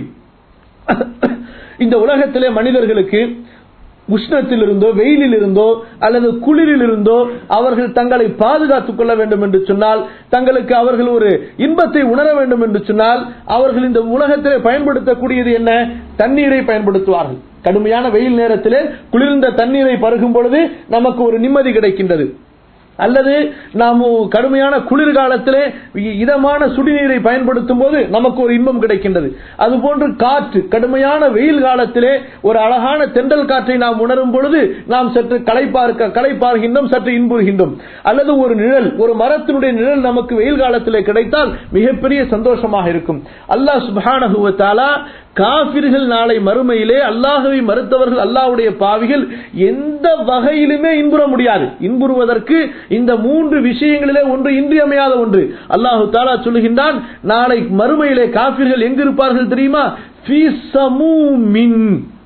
இந்த உலகத்திலே மனிதர்களுக்கு உஷ்ணத்தில் இருந்தோ வெயிலில் இருந்தோ அல்லது குளிரில் இருந்தோ அவர்கள் தங்களை பாதுகாத்துக் கொள்ள வேண்டும் என்று சொன்னால் தங்களுக்கு அவர்கள் ஒரு இன்பத்தை உணர வேண்டும் என்று சொன்னால் அவர்கள் இந்த உலகத்திலே பயன்படுத்தக்கூடியது என்ன தண்ணீரை பயன்படுத்துவார்கள் கடுமையான வெயில் நேரத்திலே குளிர்ந்த தண்ணீரை பருகும் பொழுது நமக்கு ஒரு நிம்மதி கிடைக்கின்றது அல்லது நாம் கடுமையான குளிர்காலத்திலே இதமான சுடிநீரை பயன்படுத்தும் போது நமக்கு ஒரு இன்பம் கிடைக்கின்றது அதுபோன்று காற்று கடுமையான வெயில் காலத்திலே ஒரு அழகான தென்றல் காற்றை நாம் உணரும் பொழுது நாம் சற்று களைப்பார்க்க களைப்பார்கின்றோம் சற்று இன்புறுகின்றோம் அல்லது ஒரு நிழல் ஒரு மரத்தினுடைய நிழல் நமக்கு வெயில் காலத்திலே கிடைத்தால் மிகப்பெரிய சந்தோஷமாக இருக்கும் அல்லாஹ் சுபானகுவத்தாலா காபிர்கள் நாளை மறுமையிலே அல்லாஹுவை மறுத்தவர்கள் அல்லாஹ்வுடைய பாவிகள் எந்த வகையிலுமே இன்புற முடியாது இன்புறுவதற்கு இந்த மூன்று விஷயங்களிலே ஒன்று இன்றியமையாத ஒன்று அல்லாஹு தாலா சொல்லுகின்றான் நாளை மறுமையிலே காபிர்கள் எங்கு இருப்பார்கள் தெரியுமா ஃபீ சமூமின்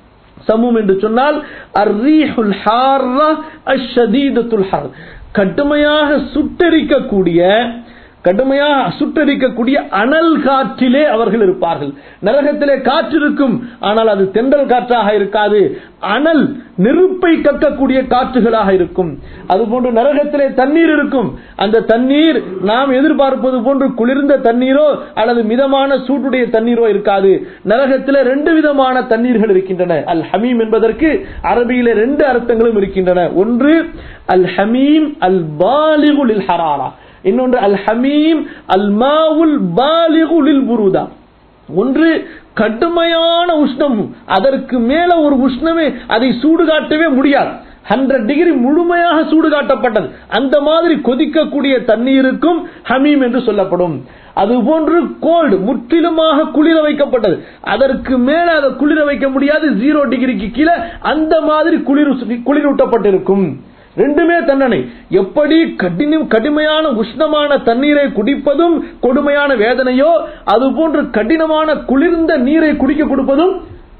சமூம் என்று சொன்னால் அர்ரீஹுல் ஹார்ரா அஷ்ஷதீதத்துல் ஹர் கடுமையாக சுட்டெரிக்கக்கூடிய கடுமையாக சுட்டரிக்கக்கூடிய அனல் காற்றிலே அவர்கள் இருப்பார்கள் நரகத்திலே காற்று இருக்கும் ஆனால் அது தென்றல் காற்றாக இருக்காது அனல் நெருப்பை கக்கக்கூடிய காற்றுகளாக இருக்கும் அதுபோன்று நரகத்திலே தண்ணீர் இருக்கும் அந்த தண்ணீர் நாம் எதிர்பார்ப்பது போன்று குளிர்ந்த தண்ணீரோ அல்லது மிதமான சூட்டுடைய தண்ணீரோ இருக்காது நரகத்திலே ரெண்டு விதமான தண்ணீர்கள் இருக்கின்றன அல் ஹமீம் என்பதற்கு அரபியிலே ரெண்டு அர்த்தங்களும் இருக்கின்றன ஒன்று அல் ஹமீம் அல் பாலிகுல் ஹராரா இன்னொன்று அல் ஹமீம் அல் மாவுல் பாலிகுலில் புருதா ஒன்று கடுமையான உஷ்ணம் அதற்கு மேல ஒரு உஷ்ணமே அதை சூடு காட்டவே முடியாது ஹண்ட்ரட் டிகிரி முழுமையாக சூடு காட்டப்பட்டது அந்த மாதிரி கொதிக்கக்கூடிய தண்ணீருக்கும் ஹமீம் என்று சொல்லப்படும் அதுபோன்று கோல்டு முற்றிலுமாக குளிர வைக்கப்பட்டது அதற்கு மேல அதை குளிர வைக்க முடியாது ஜீரோ டிகிரிக்கு கீழே அந்த மாதிரி குளிர் குளிரூட்டப்பட்டிருக்கும் ரெண்டுமே தண்டனை எப்படி கடினம் கடுமையான உஷ்ணமான தண்ணீரை குடிப்பதும் கொடுமையான வேதனையோ அதுபோன்று கடினமான குளிர்ந்த நீரை குடிக்க கொடுப்பதும்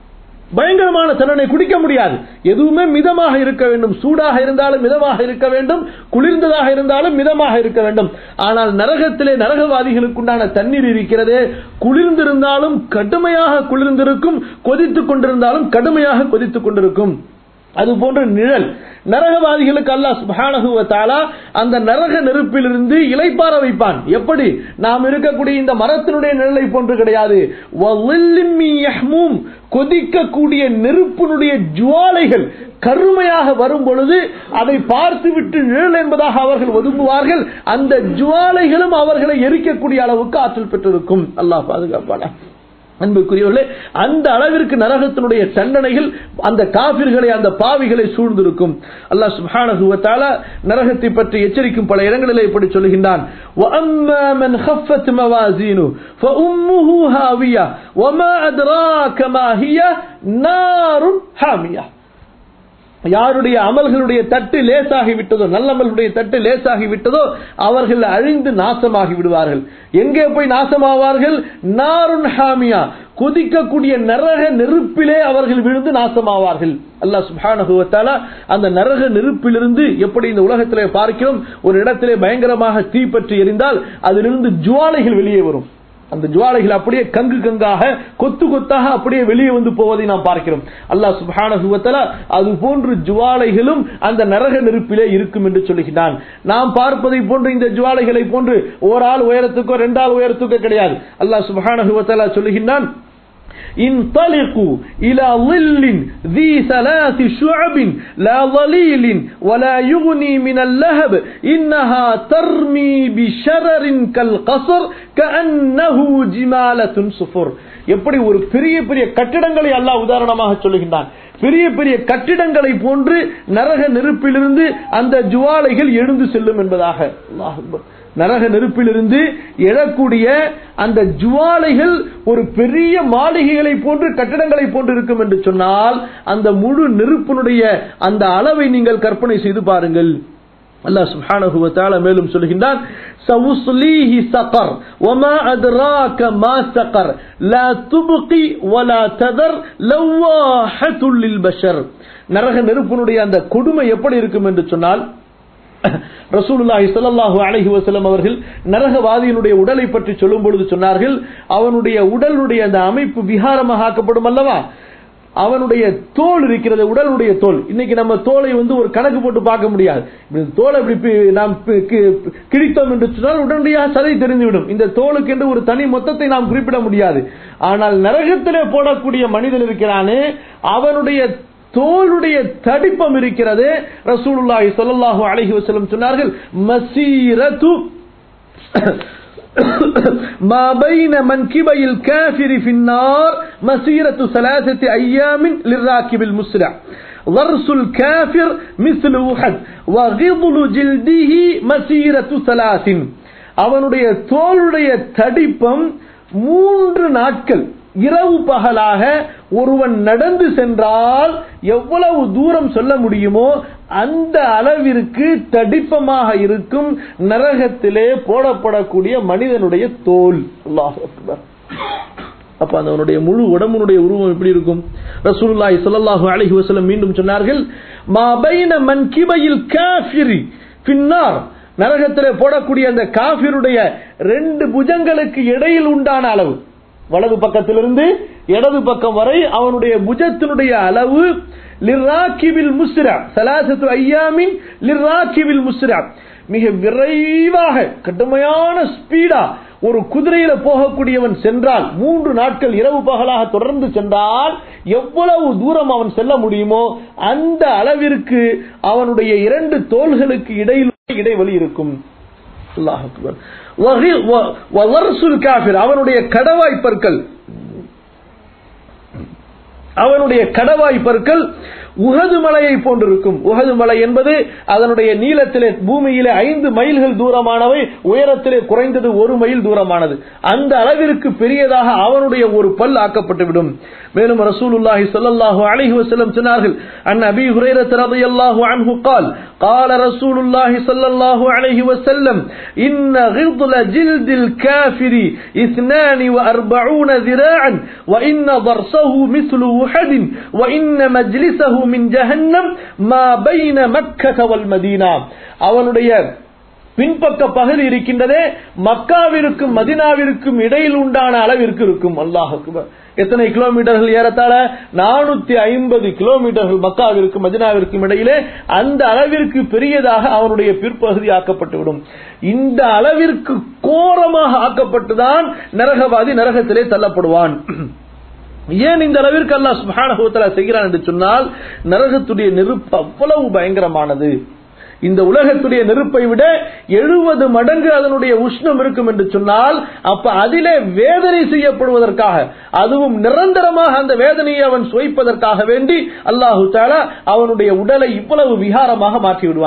பயங்கரமான தண்டனை குடிக்க முடியாது எதுவுமே மிதமாக இருக்க வேண்டும் சூடாக இருந்தாலும் மிதமாக இருக்க வேண்டும் குளிர்ந்ததாக இருந்தாலும் மிதமாக இருக்க வேண்டும் ஆனால் நரகத்திலே நரகவாதிகளுக்குண்டான தண்ணீர் இருக்கிறது குளிர்ந்திருந்தாலும் கடுமையாக குளிர்ந்திருக்கும் கொதித்துக் கொண்டிருந்தாலும் கடுமையாக கொதித்துக் கொண்டிருக்கும் அது போன்ற நிழல் நரகவாதிகளுக்கு அல்லாஹ் சுப்ஹானஹு வ தஆலா அந்த நரக நெருப்பிலிருந்து இளைப்பாற வைப்பான் எப்படி நாம் இருக்கக்கூடிய இந்த மரத்தினுடைய நிழலை போன்று கிடையாது வலில்லின் மின் யஹ்மூம் கொதிக்கக்கூடிய நெருப்பினுடைய ஜுவாலைகள் கருமையாக வரும் பொழுது அதை பார்த்துவிட்டு நிழல் என்பதாக அவர்கள் ஒதுங்குவார்கள் அந்த ஜுவாலைகளும் அவர்களை எரிக்கக்கூடிய அளவுக்கு ஆற்றல் பெற்றிருக்கும் அல்லாஹ் பாதுகாப்பான அன்புக்குரியவர்களே அந்த அளவிற்கு நரகத்தினுடைய தண்டனைகள் அந்த காபிர்களை அந்த பாவிகளை சூழ்ந்திருக்கும் அல்லாஹ் சுப்ஹானஹு வ தஆலா நரகத்தை பற்றி எச்சரிக்கும் பல இடங்களிலே இப்படி சொல்கின்றான் وَأَمَّا مَنْ خَفَّتْ مَوَازِينُهُ فَأُمُّهُ هَاوِيَةٌ وَمَا أَدْرَاكَ مَا هِيَ نَارٌ حَامِيَةٌ யாருடைய அமல்களுடைய தட்டு லேசாகி விட்டதோ நல்லமல்களுடைய தட்டு லேசாகி விட்டதோ அவர்கள் அழிந்து நாசமாகி விடுவார்கள் எங்கே போய் நாசமாவார்கள் நாருன் ஹாமியா கொதிக்கக்கூடிய நரக நெருப்பிலே அவர்கள் விழுந்து நாசமாவார்கள் அல்லாஹ் சுப்ஹானஹு வ தஆலா அந்த நரக நெருப்பிலிருந்து எப்படி இந்த உலகத்திலே பார்க்கிறோம் ஒரு இடத்திலே பயங்கரமாக தீ பற்றி எரிந்தால் அதிலிருந்து ஜுவாலைகள் வெளியே வரும் அந்த ஜுவாலைகள் அப்படியே கங்கு கங்காக கொத்து கொத்தாக அப்படியே வெளியே வந்து போவதை நாம் பார்க்கிறோம் அல்லாஹ் சுப்ஹானஹு வ தஆலா அது போன்று ஜுவாலைகளும் அந்த நரக நெருப்பிலே இருக்கும் என்று சொல்லுகிறான் நாம் பார்ப்பதை போன்று இந்த ஜுவாலைகளை போன்று ஒரு ஆள் உயரத்துக்கோ ரெண்டு ஆள் உயரத்துக்கோ கிடையாது அல்லாஹ் சுப்ஹானஹு வ தஆலா சொல்லுகிறான் انطلقوا إلى ظل ذي ثلاث شعب لا ظليل ولا يغني من اللهب إنها ترمي بشرر كالقصر كأنه جمالة صفر எப்படி ஒரு பெரிய பெரிய கட்டிடங்களை அல்லாஹ் உதாரணமாக சொல்லுகின்றான் பெரிய பெரிய கட்டிடங்களை போன்று நரக நெருப்பிலிருந்து அந்த ஜுவாலைகள் எழுந்து செல்லும் என்பதாக அல்லாஹ் அக்பர். நரக நெருப்பிலிருந்து எழக்கூடிய அந்த ஜுவாலைகள் ஒரு பெரிய மாளிகைகளை போன்று கட்டடங்களை போன்று இருக்கும் என்று சொன்னால் அந்த முழு நெருப்பினுடைய அந்த அளவை நீங்கள் கற்பனை செய்து பாருங்கள் அல்லாஹ் சுப்ஹானஹு வ தஆலா மேலும் சொல்கின்றான் சவுஸ்லீஹி ஸகர் வமா அத்ராக மா ஸகர் லா துப்கி வலா ததர் லவாஹத்துல் லில் பஷர் நரக நெருப்பினுடைய அந்த கொடுமை எப்படி இருக்கும் என்று சொன்னால் ரசூலுல்லாஹி ஸல்லல்லாஹு அலைஹி வஸல்லம் அவர்கள் நரகவாதியினுடைய உடலை பற்றி சொல்லும் பொழுது சொன்னார்கள் அவனுடைய உடலுடைய அந்த அமைப்பு விகாரமாக ஆக்கப்படும் அல்லவா அவனுடைய தோல் இருக்கிறது உடலுடைய தோல் இன்னைக்கு நம்ம தோலை வந்து ஒரு கணக்கு போட்டு பார்க்க முடியாது இப்படி தோலை இப்படி பி- நாம் பி- கி- கிழித்தோம் என்று சொன்னால் உடனடியாக சதை தெரிந்துவிடும் இந்த தோலுக்கு என்று ஒரு தனி மொத்தத்தை நாம் குறிப்பிட முடியாது ஆனால் நரகத்திலே போடக்கூடிய மனிதன் இருக்கிறானே அவனுடைய தோளுடைய தடிப்பம் இருக்கிறது ரசூலுல்லாஹி ஸல்லல்லாஹு அலைஹி வஸல்லம் சொன்னார்கள் மசீரத்து ما بين منكبي الكافر في النار مسيرة ثلاثة أيام للراكب المسرع ضرس الكافر مثل أحد وغضل جلده مسيرة ثلاث அவனுடைய தோளுடைய தடிப்பம் மூன்று நாட்கள் இரவு பகலாக ஒருவன் நடந்து சென்றால் எவ்வளவு தூரம் சொல்ல முடியுமோ அந்த அளவிற்கு தடிப்பமாக இருக்கும் நரகத்திலே போடப்படக்கூடிய மனிதனுடைய தோல் அல்லாஹ் அக்பர் அப்ப அதனுடைய முழு உடம்புடைய உருவம் எப்படி இருக்கும் ரசூலுல்லாஹி ஸல்லல்லாஹு அலைஹி வஸல்லம் மீண்டும் சொன்னார்கள் மா பைன மன்கிபையில் காஃபிரி பின்னார் நரகத்திலே போடக்கூடிய அந்த காஃபிருடைய ரெண்டு புஜங்களுக்கு இடையில் உண்டான அளவு வலது பக்கத்திலிருந்து இடது பக்கம் வரை அவனுடைய புஜத்தினுடைய அளவு லிராக்கிபில் முஸ்ரா சலாசத்து ஐயாமின் லிராக்கிபில் முஸ்ரா மிக விரைவாக கடுமையான ஸ்பீடா ஒரு குதிரையில போகக்கூடியவன் சென்றால் மூன்று நாட்கள் இரவு பகலாக தொடர்ந்து சென்றால் எவ்வளவு தூரம் அவன் செல்ல முடியுமோ அந்த அளவிற்கு அவனுடைய இரண்டு தோள்களுக்கு இடையில் இடைவெளி இருக்கும் அல்லாஹ் அக்பர். வகி- வ- வவர்சுல் காஃபிர் அவனுடைய கடவாய் பற்கள் அவனுடைய கடவாய் பற்கள் உகது மலையை போன்றிருக்கும் உகது மலை என்பது அதனுடைய நீளத்திலே பூமியிலே ஐந்து மைல்கள் தூரமானவை உயரத்திலே குறைந்தது ஒரு மைல் தூரமானது அந்த அளவிற்கு பெரியதாக அவனுடைய ஒரு பல் ஆக்கப்பட்டுவிடும் மேலும் ரசூலுல்லாஹி ஸல்லல்லாஹு அலைஹி வஸல்லம் சொன்னார்கள் அன் அபி ஹுரைரத் ரலியல்லாஹு அன்ஹு قال قال رسول الله صلى الله عليه وسلم إن غضل جلد الكافر اثنان وأربعون ذراعا وإن ضرسه مثل وحد وإن مجلسه من جهنم ما بين مكة والمدينة அவனுடைய பின்பக்க பகுதி இருக்கின்றதே மக்காவிற்கும் மதினாவிற்கும் இடையில் உண்டான அளவிற்கு இருக்கும் அல்லாஹ் அக்பர். எத்தனை கிலோமீட்டர்கள் ஏறத்தாழ நானூத்தி ஐம்பது கிலோமீட்டர்கள் மக்காவிற்கும் மதினாவிற்கும் இடையிலே அந்த அளவிற்கு பெரியதாக அவனுடைய பிற்பகுதி ஆக்கப்பட்டுவிடும் இந்த அளவிற்கு கோரமாக ஆக்கப்பட்டுதான் நரகவாதி நரகத்திலே தள்ளப்படுவான் ஏன் இந்த அளவிற்கு அல்லாஹ் சுப்ஹானஹு வ தஆலா செய்கிறான் என்று சொன்னால் நரகத்துடைய நெருப்பு அவ்வளவு பயங்கரமானது இந்த உலகத்துடைய நெருப்பை விட எழுபது மடங்கு அதனுடைய உஷ்ணம் இருக்கும் என்று சொன்னால் அப்ப அதிலே வேதனை செய்யப்படுவதற்காக அதுவும் நிரந்தரமாக அந்த வேதனையை அவன் சுவைப்பதற்காக வேண்டி அல்லாஹு தாலா அவனுடைய உடலை இவ்வளவு விகாரமாக மாற்றி விடுவான்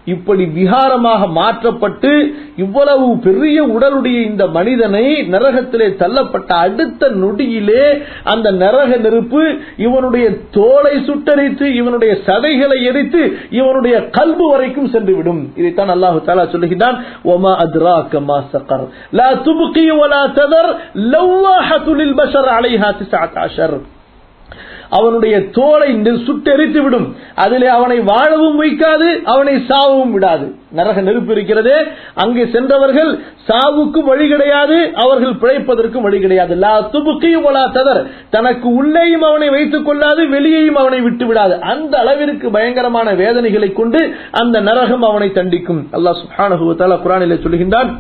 இப்படி விகாரமாக மாற்றப்பட்டு இவ்வளவு பெரிய உடலுடைய இந்த மனிதனை நரகத்திலே தள்ளப்பட்ட அடுத்த நொடியிலே அந்த நரக நெருப்பு இவனுடைய தோலை சுட்டரித்து இவனுடைய சதைகளை எரித்து இவனுடைய கல்பு வரைக்கும் சென்றுவிடும் இதைத்தான் அல்லாஹு தாலா சொல்லுகிறான் ஒமா அத்ராக மா சக்கர் லா துபுகி வலா ததர் லவ்வாஹத்து லில் பஷர் அலைஹா திஸ்அத் அஷர் அவனுடைய தோலை சுட்டெரித்து விடும் அதிலே அவனை வாழவும் வைக்காது அவனை சாவும் விடாது நரக நெருப்பு இருக்கிறதே அங்கே சென்றவர்கள் சாவுக்கும் வழி கிடையாது அவர்கள் பிழைப்பதற்கும் வழி கிடையாது லா துபுக்கியும் வலா ததர் தனக்கு உள்ளேயும் அவனை வைத்துக் கொள்ளாது வெளியேயும் அவனை விட்டு விடாது அந்த அளவிற்கு பயங்கரமான வேதனைகளை கொண்டு அந்த நரகம் அவனை தண்டிக்கும் அல்லாஹ் சுப்ஹானஹு வ தஆலா குர்ஆனிலே சொல்கின்றான்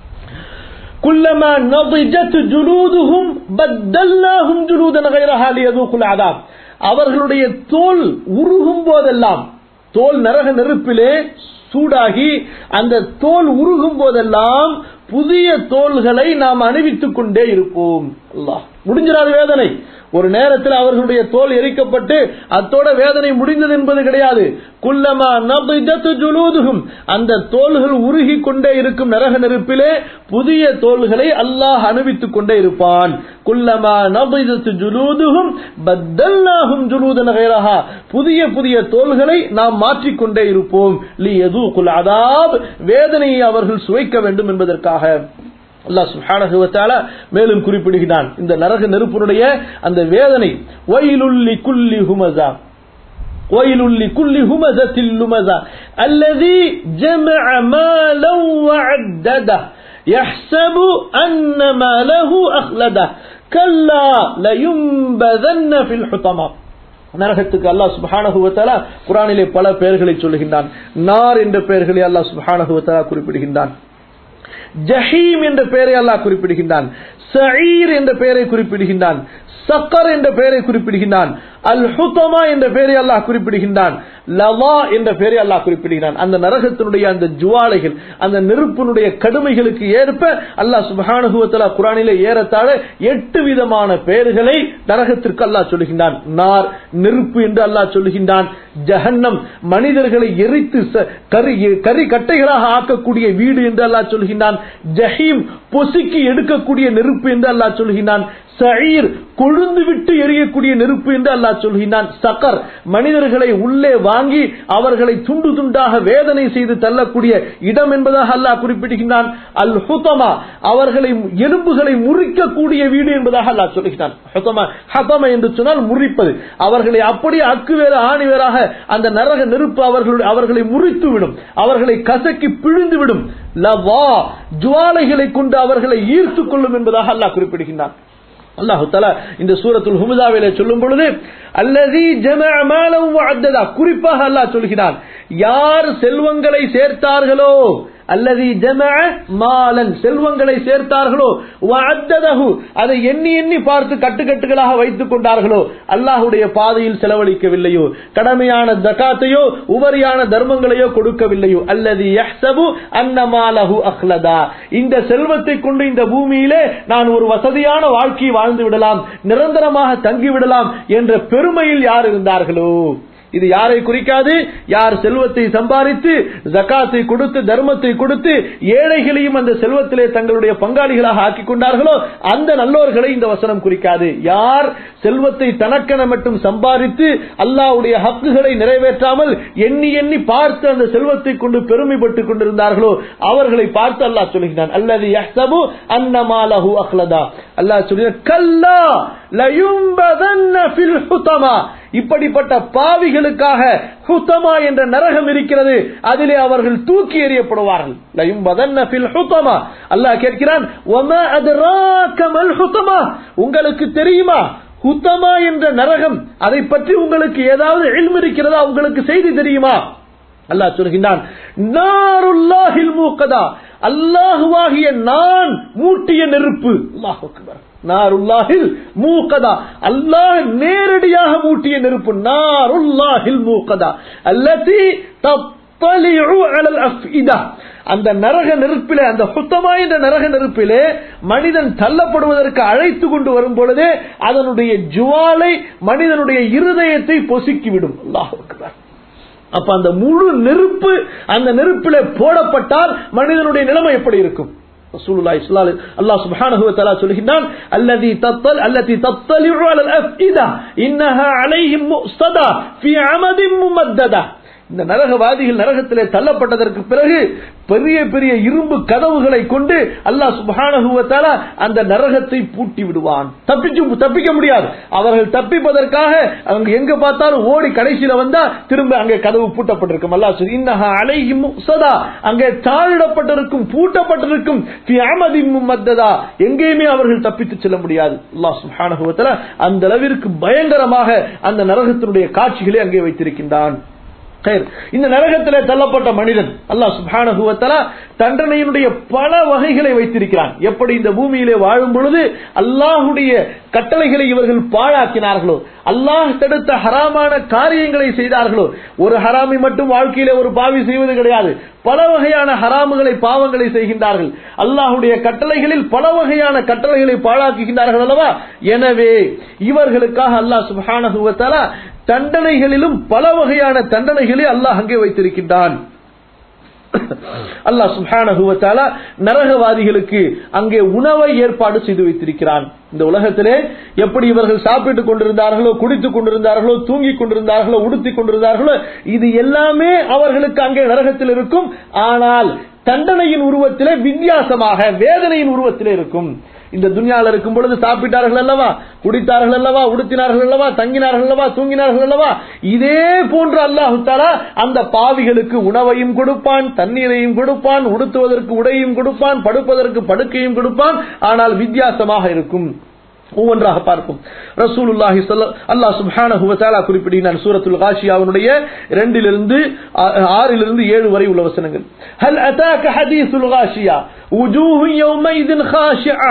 كلما نضجت جلودهم بدلناهم جلودا غيرها ليذوقوا العذاب அவர்களுடைய தோல் உருகும் போதெல்லாம் தோல் நரக நெருப்பிலே சூடாகி அந்த தோல் உருகும் போதெல்லாம் புதிய தோள்களை நாம் அணிவித்துக் கொண்டே இருப்போம் அல்லாஹ் முடிஞ்சிடாத வேதனை ஒரு நேரத்தில் அவர்களுடைய தோல் எரிக்கப்பட்டு அத்தோட வேதனை முடிந்தது என்பது கிடையாது குல்லமா நபிஜத்து ஜுலூதுகும் அந்த தோள்கள் உருகி கொண்டே இருக்கும் நரக நெருப்பிலே புதிய தோள்களை அல்லாஹ் அணிவித்துக் கொண்டே இருப்பான் குல்லமா நபிஜத்து ஜுலூதுகும் பத்தல்லாகும் ஜுலூதன கைரஹா புதிய புதிய தோள்களை நாம் மாற்றிக்கொண்டே இருப்போம் லி எது குல் அதாப் வேதனையை அவர்கள் சுவைக்க வேண்டும் என்பதற்காக அல்லாஹ் சுப்ஹானஹு வ தஆலா மேலும் குறிப்பிடுகிறான் இந்த நரக நெருப்பினுடைய அந்த வேதனை வயலுல்லி குல்லி ஹுமஸா வயலுல்லி குல்லி ஹுமஸத்தில் லுமஸா الذي جمع مالا وعدده يحسب أن ماله أخلده كلا لينبذن في الحطمة நரகத்துக்கு அல்லாஹ் சுப்ஹானஹு வ தஆலா குர்ஆனிலே பல பெயர்களை சொல்லுகின்றான் நார் என்ற பெயர்களை அல்லாஹ் சுப்ஹானஹு வ தஆலா குறிப்பிடுகின்றான் ஜஹீம் என்ற பெயரை அல்லாஹ் குறிப்பிடுகின்றான் சயீர் என்ற பெயரை குறிப்பிடுகின்றான் சக்கர் என்ற பெயரை குறிப்பிடுகின்றான் அல் ஹுத்தமா என்ற பெயரை அல்லாஹ் குறிப்பிடுகின்றான் லவா என்ற பெயரை அல்லாஹ் குறிப்பிடுகிறான் அந்த நரகத்தினுடைய அந்த ஜுவாலைகள் அந்த நெருப்பினுடைய கடுமைகளுக்கு ஏற்ப அல்லாஹ் சுபஹானுகுவத்தலா குரானிலே ஏறத்தாழ எட்டு விதமான பெயர்களை நரகத்திற்கு அல்லாஹ் சொல்லுகின்றான் நார் நெருப்பு என்று அல்லாஹ் சொல்லுகின்றான் ஜஹன்னம் மனிதர்களை எரித்து கரி கரி கட்டைகளாக ஆக்கக்கூடிய வீடு என்று அல்லாஹ் சொல்கின்றான் ஜஹீம் பொசுக்கி எடுக்கக்கூடிய நெருப்பு என்று அல்லாஹ் சொல்கின்றான் சயீர் கொழுந்து விட்டு எரியக்கூடிய நெருப்பு என்று அல்லாஹ் சொல்கின்றான் சக்கர் மனிதர்களை உள்ளே வாங்கி அவர்களை துண்டு துண்டாக வேதனை செய்து தள்ளக்கூடிய இடம் என்பதாக அல்லாஹ் குறிப்பிடுகின்றான் அல் ஹுத்தமா அவர்களை எலும்புகளை முறிக்கக்கூடிய வீடு என்பதாக அல்லாஹ் சொல்கிறான் ஹுத்தமா ஹதம என்று சொன்னால் முறிப்பது அவர்களை அப்படியே அக்கு வேற ஆணி வேறாக அந்த நரக நெருப்பு அவர்களுடைய அவர்களை முறித்து விடும் அவர்களை கசக்கி பிழிந்து விடும் லவா ஜுவாலைகளை கொண்டு அவர்களை ஈர்த்துக் கொள்ளும் என்பதாக அல்லாஹ் குறிப்பிடுகின்றான் அல்லாஹு தலா இந்த சூரத்துல் ஹுமுதாவிலே சொல்லும் பொழுது அல்லதி ஜம குறிப்பாக அல்லாஹ் சொல்கிறான் யார் செல்வங்களை சேர்த்தார்களோ அல்லது ஜம மாலன் செல்வங்களை சேர்த்தார்களோ வஅத்ததஹு அதை எண்ணி எண்ணி பார்த்து கட்டுக்கட்டுகளாக வைத்துக் கொண்டார்களோ அல்லாஹுடைய பாதையில் செலவழிக்கவில்லையோ கடமையான ஜகாத்தையோ உபரியான தர்மங்களையோ கொடுக்கவில்லையோ அல்லது யஹ்சபு அன்னமாலஹு அஹ்லதா இந்த செல்வத்தை கொண்டு இந்த பூமியிலே நான் ஒரு வசதியான வாழ்க்கையை வாழ்ந்து விடலாம் நிரந்தரமாக தங்கிவிடலாம் என்ற பெருமையில் யார் இருந்தார்களோ இது யாரை குறிக்காது யார் செல்வத்தை சம்பாதித்து ஜக்காத்தை கொடுத்து தர்மத்தை கொடுத்து ஏழைகளையும் அந்த செல்வத்திலே தங்களுடைய பங்காளிகளாக ஆக்கிக் கொண்டார்களோ அந்த நல்லோர்களை இந்த வசனம் குறிக்காது யார் செல்வத்தை தனக்கென மட்டும் சம்பாதித்து அல்லாவுடைய ஹக்குகளை நிறைவேற்றாமல் எண்ணி எண்ணி பார்த்து அந்த செல்வத்தை கொண்டு பெருமைப்பட்டுக் கொண்டிருந்தார்களோ அவர்களை பார்த்து அல்லாஹ் சொல்கிறான் அல்லது யஹ்சபு அன்னமாலஹு அஹ்லதா அல்லாஹ் சொல்கிறான் கல்லா லயும்பதன்ன ஃபில் ஹுதமா இப்படிப்பட்ட பாவிகளுக்காக ஹுத்தமா என்ற நரகம் இருக்கிறது அதிலே அவர்கள் தூக்கி எறியப்படுவார்கள் அல்லாஹ் கேட்கிறான் உங்களுக்கு தெரியுமா ஹுத்தமா என்ற நரகம் அதை பற்றி உங்களுக்கு ஏதாவது எல்ம் இருக்கிறதா உங்களுக்கு செய்தி தெரியுமா அல்லாஹ் சொல்கின்றான் நாருல்லாஹில் மூக்கதா அல்லாஹுவாகிய நான் மூட்டிய நெருப்பு அல்லாஹ் அக்பர் நாருல்லாஹில் மூக்கதா அல்லாஹ் நேரடியாக மூட்டிய நெருப்பு நாருல்லாஹில் மூக்கதா அல்லதி தப்பலிஉ அலல் அஃஇதா அந்த நரக நெருப்பிலே அந்த சுத்தமா என்ற நரக நெருப்பிலே மனிதன் தள்ளப்படுவதற்கு அழைத்து கொண்டு வரும் பொழுதே அதனுடைய ஜுவாலை மனிதனுடைய இருதயத்தை பொசுக்கிவிடும் அல்லாஹ் அப்ப அந்த முழு நெருப்பு அந்த நெருப்பிலே போடப்பட்டால் மனிதனுடைய நிலைமை எப்படி இருக்கும் ரசூலுல்லாஹி ஸல்லல்லாஹு அலைஹி அல்லாஹ் சுப்ஹானஹு வ தஆலா சொல்கிறான் அல்லதி தத்தல் அல்லதி தத்தலிஉ அலல் அஃஇதா இன்னஹா அலைஹிம் முஸ்ததா ஃபீ அமதின் முமத்ததா இந்த நரகவாதிகள் நரகத்திலே தள்ளப்பட்டதற்கு பிறகு பெரிய பெரிய இரும்பு கதவுகளை கொண்டு அல்லாஹ் சுப்ஹானஹு வ தஆலா அந்த நரகத்தை பூட்டி விடுவான் தப்பிச்சு தப்பிக்க முடியாது அவர்கள் தப்பிப்பதற்காக அவங்க எங்க பார்த்தாலும் ஓடி கடைசியில வந்தா திரும்ப அங்கே கதவு பூட்டப்பட்டிருக்கும் அல்லாஹ் சொல்லி இன்னஹா அலைஹிம் முஸ்ததா அங்கே தாழிடப்பட்டிருக்கும் பூட்டப்பட்டிருக்கும் ஃபி அமதின் முமத்ததா எங்கேயுமே அவர்கள் தப்பித்து செல்ல முடியாது அல்லாஹ் சுப்ஹானஹு வ தஆலா அந்த அளவிற்கு பயங்கரமாக அந்த நரகத்தினுடைய காட்சிகளை அங்கே வைத்திருக்கின்றான் கயிர். இந்த நரகத்திலே தள்ளப்பட்ட மனிதன் அல்லாஹ் சுப்ஹானஹு வ தஆலா தண்டனையினுடைய பல வகைகளை வைத்திருக்கிறான் எப்படி இந்த பூமியிலே வாழும் பொழுது அல்லாஹுடைய கட்டளைகளை இவர்கள் பாழாக்கினார்களோ அல்லாஹ் தடுத்த ஹராமான காரியங்களை செய்தார்களோ ஒரு ஹராமி மட்டும் வாழ்க்கையிலே ஒரு பாவி செய்வது கிடையாது பல வகையான ஹராமுகளை பாவங்களை செய்கின்றார்கள் அல்லாஹுடைய கட்டளைகளில் பல வகையான கட்டளைகளை பாழாக்குகின்றார்கள் அல்லவா எனவே இவர்களுக்காக அல்லாஹ் சுப்ஹானஹு வ தஆலா தண்டனைகளிலும் பல வகையான தண்டனைகளை அல்லாஹ் அங்கே வைத்திருக்கின்றான் அல்லாஹ் சுப்ஹானஹு வ தஆலா நரகவாதிகளுக்கு அங்கே உணவை ஏற்பாடு செய்து வைத்திருக்கிறான் இந்த உலகத்திலே எப்படி இவர்கள் சாப்பிட்டுக் கொண்டிருந்தார்களோ குடித்துக் கொண்டிருந்தார்களோ தூங்கிக் கொண்டிருந்தார்களோ உடுத்திக் கொண்டிருந்தார்களோ இது எல்லாமே அவர்களுக்கு அங்கே நரகத்தில் இருக்கும் ஆனால் தண்டனையின் உருவத்திலே வித்தியாசமாக வேதனையின் உருவத்திலே இருக்கும் இந்த துன்யால இருக்கும் பொழுது சாப்பிட்டார்கள் அல்லவா குடித்தார்கள் அல்லவா உடுத்தினார்கள் அல்லவா தங்கினார்கள் அல்லவா தூங்கினார்கள் அல்லவா இதே போன்று அல்லாஹு தாலா அந்த பாவிகளுக்கு உணவையும் கொடுப்பான் தண்ணீரையும் கொடுப்பான் உடுத்துவதற்கு உடையும் கொடுப்பான் படுப்பதற்கு படுக்கையும் கொடுப்பான் ஆனால் வித்தியாசமாக இருக்கும் ஒவ்வொன்றாக பார்ப்போம் ரசூலுல்லாஹி ஸல்ல- அல்லாஹ் சுப்ஹானஹு வ தஆலா குறிப்பிடுகிறான் சூரத்துல் காஷியாவினுடைய இரண்டிலிருந்து ஆ- ஆறிலிருந்து ஏழு வரை உள்ள வசனங்கள் ஹல் அதாக ஹதீஸுல் காஷியா وجوه يومئذ خاشعة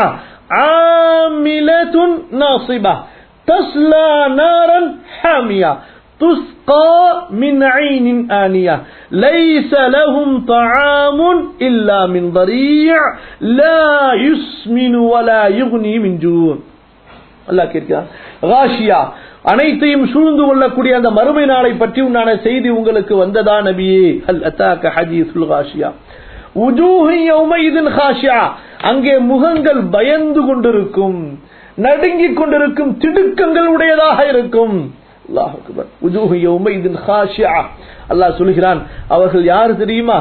عاملة ناصبة تصلى نارا حامية تسقى من عين آنية ليس لهم طعام إلا من ضريع لا يسمن ولا يغني من جوع அல்லாஹ் கேட்கிறார் காஷியா அனைத்தையும் சூழ்ந்து கொள்ளக்கூடிய அந்த மறுமை நாளை பற்றி உண்டான செய்தி உங்களுக்கு வந்ததா நபியே அல் அத்தாக்க ஹதீசுல் காஷியா உஜூஹு யௌமைதின் காஷியா அங்கே முகங்கள் பயந்து கொண்டிருக்கும் நடுங்கிக் கொண்டிருக்கும் திடுக்கங்கள் உடையதாக இருக்கும் அல்லாஹ் அக்பர் உஜூஹு யௌமைதின் காஷியா அல்லாஹ் சொல்கிறான் அவர்கள் யார் தெரியுமா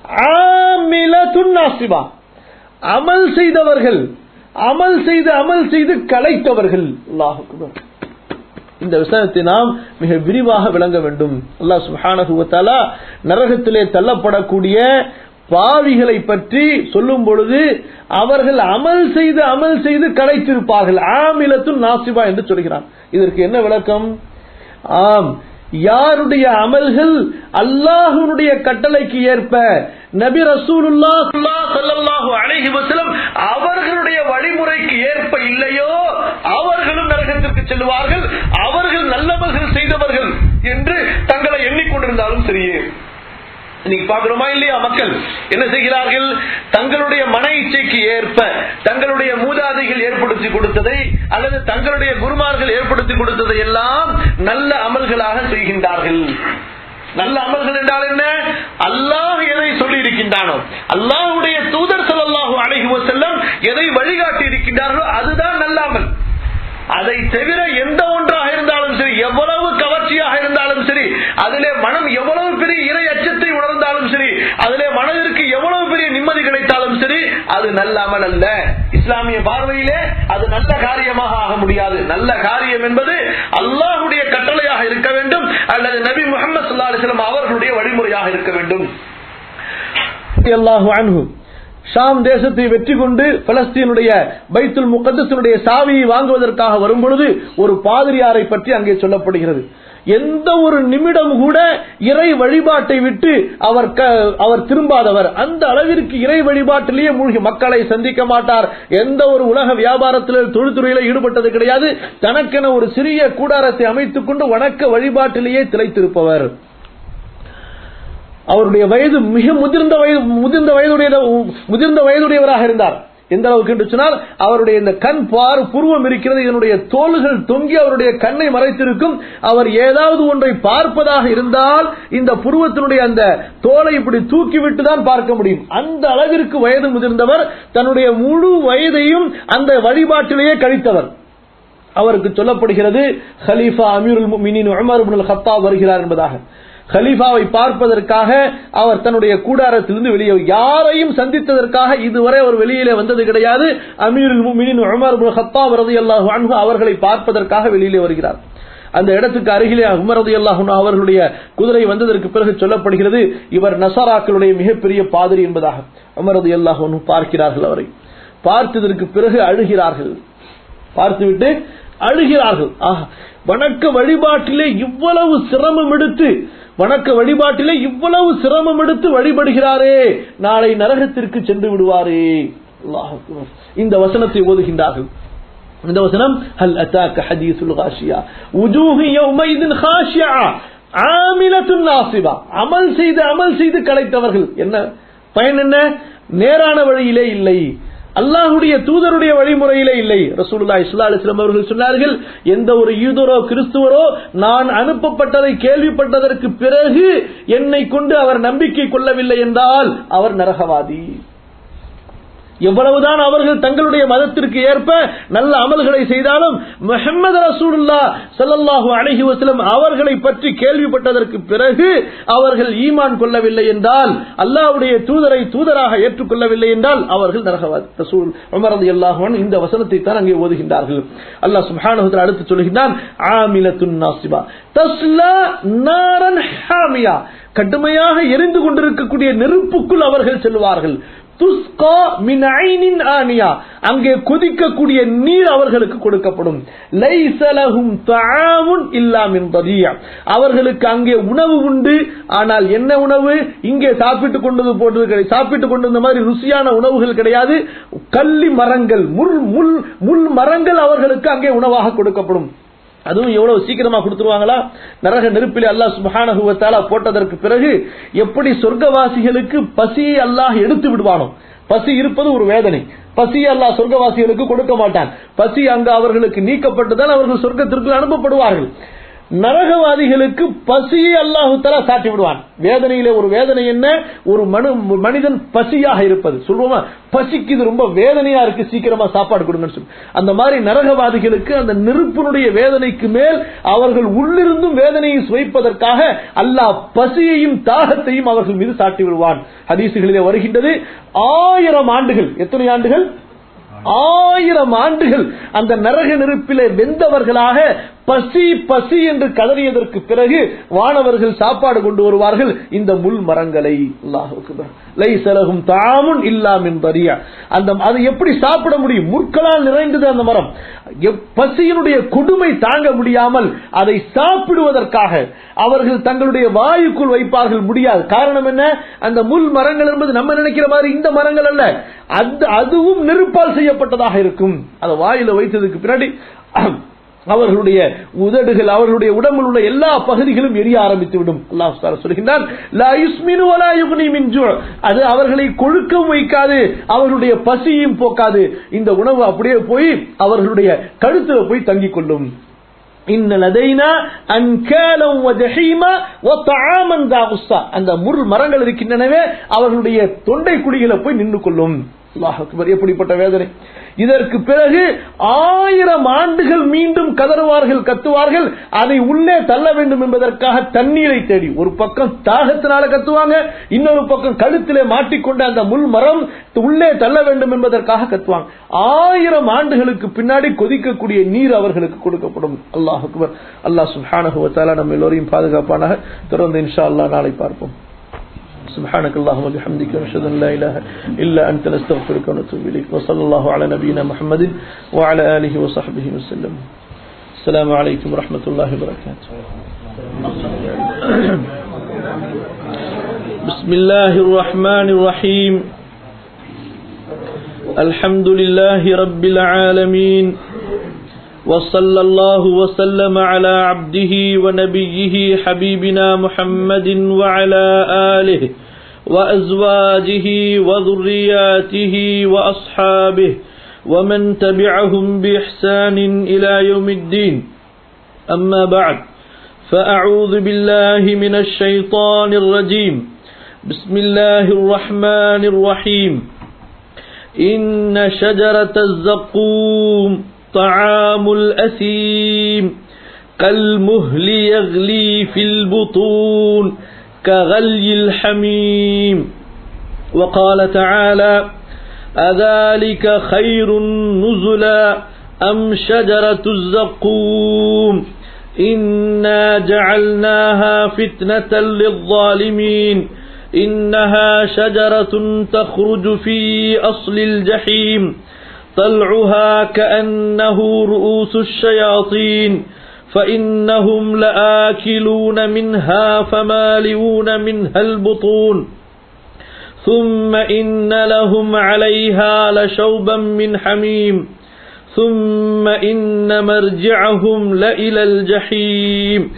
ஆமிலத்துன் நாசிபா அமல் செய்தவர்கள் அமல் செய்து அமல் செய்து கலைத்தவர்கள் அல்லாஹ் அக்பர் இந்த விஷயத்தை நாம் மிக விரிவாக விளங்க வேண்டும் அல்லாஹ் சுப்ஹானஹு வ தஆலா நரகத்திலே தள்ளப்படக்கூடிய பாவிகளை பற்றி சொல்லும் பொழுது அவர்கள் அமல் செய்து அமல் செய்து கலைத்திருப்பார்கள் ஆமிலத்துன் நாசிபா என்று சொல்கிறான் இதற்கு என்ன விளக்கம் ஆம் யாருடைய அமல்கள் அல்லாஹ்வுடைய கட்டளைக்கு ஏற்ப நபி ரசூலுல்லாஹ் ஸல்லல்லாஹு அலைஹி வஸல்லம் அவர்களுடைய வழிமுறைக்கு ஏற்ப இல்லையோ அவர்களும் நரகத்திற்கு செல்வார்கள் அவர்கள் நல்லவர்கள் செய்தவர்கள் என்று தங்களை எண்ணிக்கொண்டிருந்தாலும் சரியே இன்னைக்கு பாக்குறோமா இல்லையா மக்கள் என்ன செய்கிறார்கள் தங்களுடைய மன இச்சைக்கு ஏற்ப தங்களுடைய மூதாதைகள் ஏற்படுத்தி கொடுத்ததை அல்லது தங்களுடைய குருமார்கள் ஏற்படுத்தி கொடுத்ததை எல்லாம் நல்ல அமல்களாக செய்கின்றார்கள் நல்ல அமல்கள் என்றால் என்ன அல்லாஹ் எதை சொல்லி இருக்கின்றானோ அல்லாஹுடைய தூதர் ஸல்லல்லாஹு அலைஹி வஸல்லம் எதை வழிகாட்டி இருக்கின்றார்களோ அதுதான் நல்ல அமல் அதை தவிர எந்த ஒன்றாக இருந்தாலும் சரி எவ்வளவு கவர்ச்சியாக இருந்தாலும் சரி அதிலே மனம் எவ்வளவு பெரிய இறை அச்சத்தை உணர்ந்தாலும் சரி அதிலே மனதிற்கு எவ்வளவு பெரிய நிம்மதி கிடைத்தாலும் சரி அது நல்ல அமல் அல்ல இஸ்லாமிய பார்வையிலே அது நல்ல காரியமாக ஆக முடியாது நல்ல காரியம் என்பது அல்லாஹுடைய கட்டளையாக இருக்க வேண்டும் அல்லது நபி முகமது ஸல்லல்லாஹு அலைஹி வஸல்லம் அவர்களுடைய வழிமுறையாக இருக்க வேண்டும் அல்லாஹு அன்ஹு ஷாம் தேசத்தை வெற்றி கொண்டு பலஸ்தீனுடைய பைத்துல் முகத்தத்தினுடைய சாவியை வாங்குவதற்காக வரும்பொழுது ஒரு பாதிரியாரை பற்றி அங்கே சொல்லப்படுகிறது எந்த ஒரு நிமிடம் கூட இறை வழிபாட்டை விட்டு அவர் க- அவர் திரும்பாதவர் அந்த அளவிற்கு இறை வழிபாட்டிலேயே மூழ்கி மக்களை சந்திக்க மாட்டார் எந்த ஒரு உலக வியாபாரத்தில் தொழில்துறையில ஈடுபட்டது கிடையாது தனக்கென ஒரு சிறிய கூடாரத்தை அமைத்துக் கொண்டு வணக்க வழிபாட்டிலேயே திளைத்திருப்பவர் அவருடைய வயது மிக முதிர்ந்த வயது முதிர்ந்த வயதுடைய முதிர்ந்த வயதுடையவராக இருந்தார் எந்த அளவுக்கு என்று சொன்னால் அவருடைய இந்த கண் பார் புருவம் இருக்கிறது இதனுடைய தோள்கள் தொங்கி அவருடைய கண்ணை மறைத்திருக்கும் அவர் ஏதாவது ஒன்றை பார்ப்பதாக இருந்தால் இந்த புருவத்தினுடைய அந்த தோலை இப்படி தூக்கிவிட்டு தான் பார்க்க முடியும் அந்த அளவிற்கு வயது முதிர்ந்தவர் தன்னுடைய முழு வயதையும் அந்த வழிபாட்டிலேயே கழித்தவர் அவருக்கு சொல்லப்படுகிறது ஹலீஃபா அமீருல் முஃமினீன் உமர் இப்னுல் கத்தாப் வருகிறார் என்பதாக ஹலீஃபாவை பார்ப்பதற்காக அவர் தன்னுடைய கூடாரத்திலிருந்து வெளியே யாரையும் சந்தித்ததற்காக இதுவரை அவர் வெளியிலே வந்தது கிடையாது அமீருல் முஃமினீன் உமர் இப்னுல் கத்தாப் ரலியல்லாஹு அன்ஹு அவர்களை பார்ப்பதற்காக வெளியிலே வருகிறார் அந்த இடத்துக்கு அருகிலே உமர் ரலியல்லாஹு அன்ஹு அவர்களுடைய குதிரை வந்ததற்கு பிறகு சொல்லப்படுகிறது இவர் நசராக்களுடைய மிகப்பெரிய பாதிரி என்பதாக உமர் ரலியல்லாஹு அன்ஹு பார்க்கிறார்கள் அவரை பார்த்ததற்கு பிறகு அழுகிறார்கள் பார்த்துவிட்டு அழுகிறார்கள் ஆஹா வணக்க வழிபாட்டிலே இவ்வளவு சிரமம் எடுத்து வணக்க வழிபாட்டிலே இவ்வளவு சிரமம் எடுத்து வழிபடுகிறாரே நாளை நரகத்திற்கு சென்று விடுவாரே அல்லாஹ் அக்பர். இந்த வசனத்தை ஓதுகின்றார்கள் இந்த வசனம் ஹல் அத்தாக்க ஹதீசுல் காஷியா உஜூஹு யௌமைதின் காஷியா ஆமிலத்துன் நாசிபா அமல் செய்து அமல் செய்து கலைத்தவர்கள் என்ன பயன் என்ன நேரான வழியிலே இல்லை அல்லாஹுடைய தூதருடைய வழிமுறையிலே இல்லை ரசூலுல்லாஹி ஸல்லல்லாஹு அலைஹி வஸல்லம் அவர்கள் சொன்னார்கள் எந்த ஒரு யூதரோ கிறிஸ்துவரோ நான் அனுப்பப்பட்டதை கேள்விப்பட்டதற்கு பிறகு என்னை கொண்டு அவர் நம்பிக்கை கொள்ளவில்லை என்றால் அவர் நரகவாதி எவ்வளவுதான் அவர்கள் தங்களுடைய மதத்திற்கு ஏற்ப நல்ல அமல்களை செய்தாலும் முஹம்மது ரசூலுல்லா ஸல்லல்லாஹு அலைஹி வஸல்லம் அவர்களை பற்றி கேள்விப்பட்டதற்கு பிறகு அவர்கள் ஈமான் கொள்ளவில்லை என்றால் அல்லாஹ்வுடைய தூதரை தூதராக ஏற்றுக்கொள்ளவில்லை என்றால் அவர்கள் நரகவாதி ரசூல் உமர் ரலியல்லாஹு அன்ஹு இந்த வசனத்தை தான் அங்கே ஓதுகின்றார்கள் அல்லாஹ் சுப்ஹானஹு வ தஆலா அடுத்து சொல்கிறான் ஆமிலத்துன் நாசிபா தஸ்லா நாரன் ஹாமியா கடுமையாக எரிந்து கொண்டிருக்கக்கூடிய நெருப்புக்குள் அவர்கள் செல்வார்கள் துஸ்கா மின் ஐனின் ஆனியா அங்கே கொதிக்கக்கூடிய நீர் அவர்களுக்கு கொடுக்கப்படும் லைசலஹும் தஆமுன் இல்லா மின் தரியா அவர்களுக்கு அங்கே உணவு உண்டு ஆனால் என்ன உணவு இங்கே சாப்பிட்டு கொண்டது போன்றது கிடையாது சாப்பிட்டு கொண்டிருந்த மாதிரி ருசியான உணவுகள் கிடையாது கள்ளி மரங்கள் முள் முள் முள் மரங்கள் அவர்களுக்கு அங்கே உணவாக கொடுக்கப்படும் அதுவும் எவ்வளவு சீக்கிரமா கொடுத்துருவாங்களா நரக நெருப்பிலே அல்லாஹ் சுப்ஹானஹு வ தஆலா போட்டதற்கு பிறகு எப்படி சொர்க்கவாசிகளுக்கு பசியை அல்லாஹ் எடுத்து விடுவானோ பசி இருப்பது ஒரு வேதனை பசி அல்லாஹ் சொர்க்கவாசிகளுக்கு கொடுக்க மாட்டான் பசி அங்கு அவர்களுக்கு நீக்கப்பட்டுதான் அவர்கள் சொர்க்கத்திற்கு அனுப்பப்படுவார்கள் நரகவாதிகளுக்கு பசியை அல்லாஹு தலா சாட்டி விடுவான் வேதனையிலே ஒரு வேதனை என்ன ஒரு மனு மனிதன் பசியாக இருப்பது சொல்லுவோமா பசிக்கு இது ரொம்ப வேதனையா இருக்கு சீக்கிரமா சாப்பாடு கொடுங்கன்னு சொல்லி அந்த மாதிரி நரகவாதிகளுக்கு அந்த நெருப்பினுடைய வேதனைக்கு மேல் அவர்கள் உள்ளிருந்தும் வேதனையை சுவைப்பதற்காக அல்லாஹ் பசியையும் தாகத்தையும் அவர்கள் மீது சாட்டி விடுவான் ஹதீசுகளிலே வருகின்றது ஆயிரம் ஆண்டுகள் எத்தனை ஆண்டுகள் ஆயிரம் ஆண்டுகள் அந்த நரக நெருப்பிலே வெந்தவர்களாக பசி பசி என்று கதறியதற்கு பிறகு வானவர்கள் சாப்பாடு கொண்டு வருவார்கள் இந்த முள் மரங்களை லைசலகும் தாமுன் இல்லாமின் தரியா அந்த அது எப்படி சாப்பிட முடியும் முற்களால் நிறைந்தது அந்த மரம் எப்- பசியினுடைய கொடுமை தாங்க முடியாமல் அதை சாப்பிடுவதற்காக அவர்கள் தங்களுடைய வாயுக்குள் வைப்பார்கள் முடியாது காரணம் என்ன அந்த முள் மரங்கள் என்பது நம்ம நினைக்கிற மாதிரி இந்த மரங்கள் அல்ல அது அதுவும் நெருப்பால் செய்யப்பட்டதாக இருக்கும் அதை வாயில வைத்ததுக்கு பின்னாடி அவர்களுடைய உதடுகள் அவர்களுடைய உடம்பில் உள்ள எல்லா பகுதிகளும் எரிய ஆரம்பித்து விடும் அல்லாஹ் சுப்ஹானஹு சொல்கின்றான் லா யுஸ்மினு வலா யுக்னி மின் ஜூ' அது அவர்களை கொழுக்கவும் வைக்காது அவர்களுடைய பசியும் போக்காது இந்த உணவு அப்படியே போய் அவர்களுடைய கழுத்துல போய் தங்கிக் கொள்ளும் இன்ன லதைனா அன்காலம் வஜஹீமா வதஆமன் தா குஸ்ஸா அந்த முள் மரங்கள் இருக்கின்றனவே அவர்களுடைய தொண்டை குழிகளை போய் நின்று கொள்ளும் அல்லாஹ் அக்பர் எப்படிப்பட்ட வேதனை இதற்கு பிறகு ஆயிரம் ஆண்டுகள் மீண்டும் கதறுவார்கள் கத்துவார்கள் அதை உள்ளே தள்ள வேண்டும் என்பதற்காக தண்ணீரை தேடி ஒரு பக்கம் தாகத்தினால கத்துவாங்க இன்னொரு பக்கம் கழுத்திலே மாட்டிக்கொண்ட அந்த முள் மரம் உள்ளே தள்ள வேண்டும் என்பதற்காக கத்துவாங்க ஆயிரம் ஆண்டுகளுக்கு பின்னாடி கொதிக்கக்கூடிய நீர் அவர்களுக்கு கொடுக்கப்படும் அல்லாஹ் அக்பர் அல்லாஹ் சுப்ஹானஹு வ தஆலா நம்ம எல்லோரையும் பாதுகாப்பானாக தொடர்ந்து இன்ஷா அல்லாஹ் நாளை பார்ப்போம் سبحانك اللهم وبحمدك ونشهد ان لا اله الا انت نستغفرك ونتوب اليك وصلى الله على نبينا محمد وعلى اله وصحبه وسلم السلام عليكم ورحمه الله وبركاته بسم الله الرحمن الرحيم الحمد لله رب العالمين وصلى الله وسلم على عبده ونبيه حبيبنا محمد وعلى آله وأزواجه وذرياته وأصحابه ومن تبعهم بإحسان إلى يوم الدين أما بعد فأعوذ بالله من الشيطان الرجيم بسم الله الرحمن الرحيم إن شجرة الزقوم طعام الأثيم كالمهل يغلي في البطون كغلي الحميم وقال تعالى أذلك خير نزلا أم شجرة الزقوم إنا جعلناها فتنة للظالمين إنها شجرة تخرج في أصل الجحيم طلعها كأنه رؤوس الشياطين فإنهم لآكلون منها فمالئون منها البطون ثم إن لهم عليها لشوبا من حميم ثم إن مرجعهم لإلى الجحيم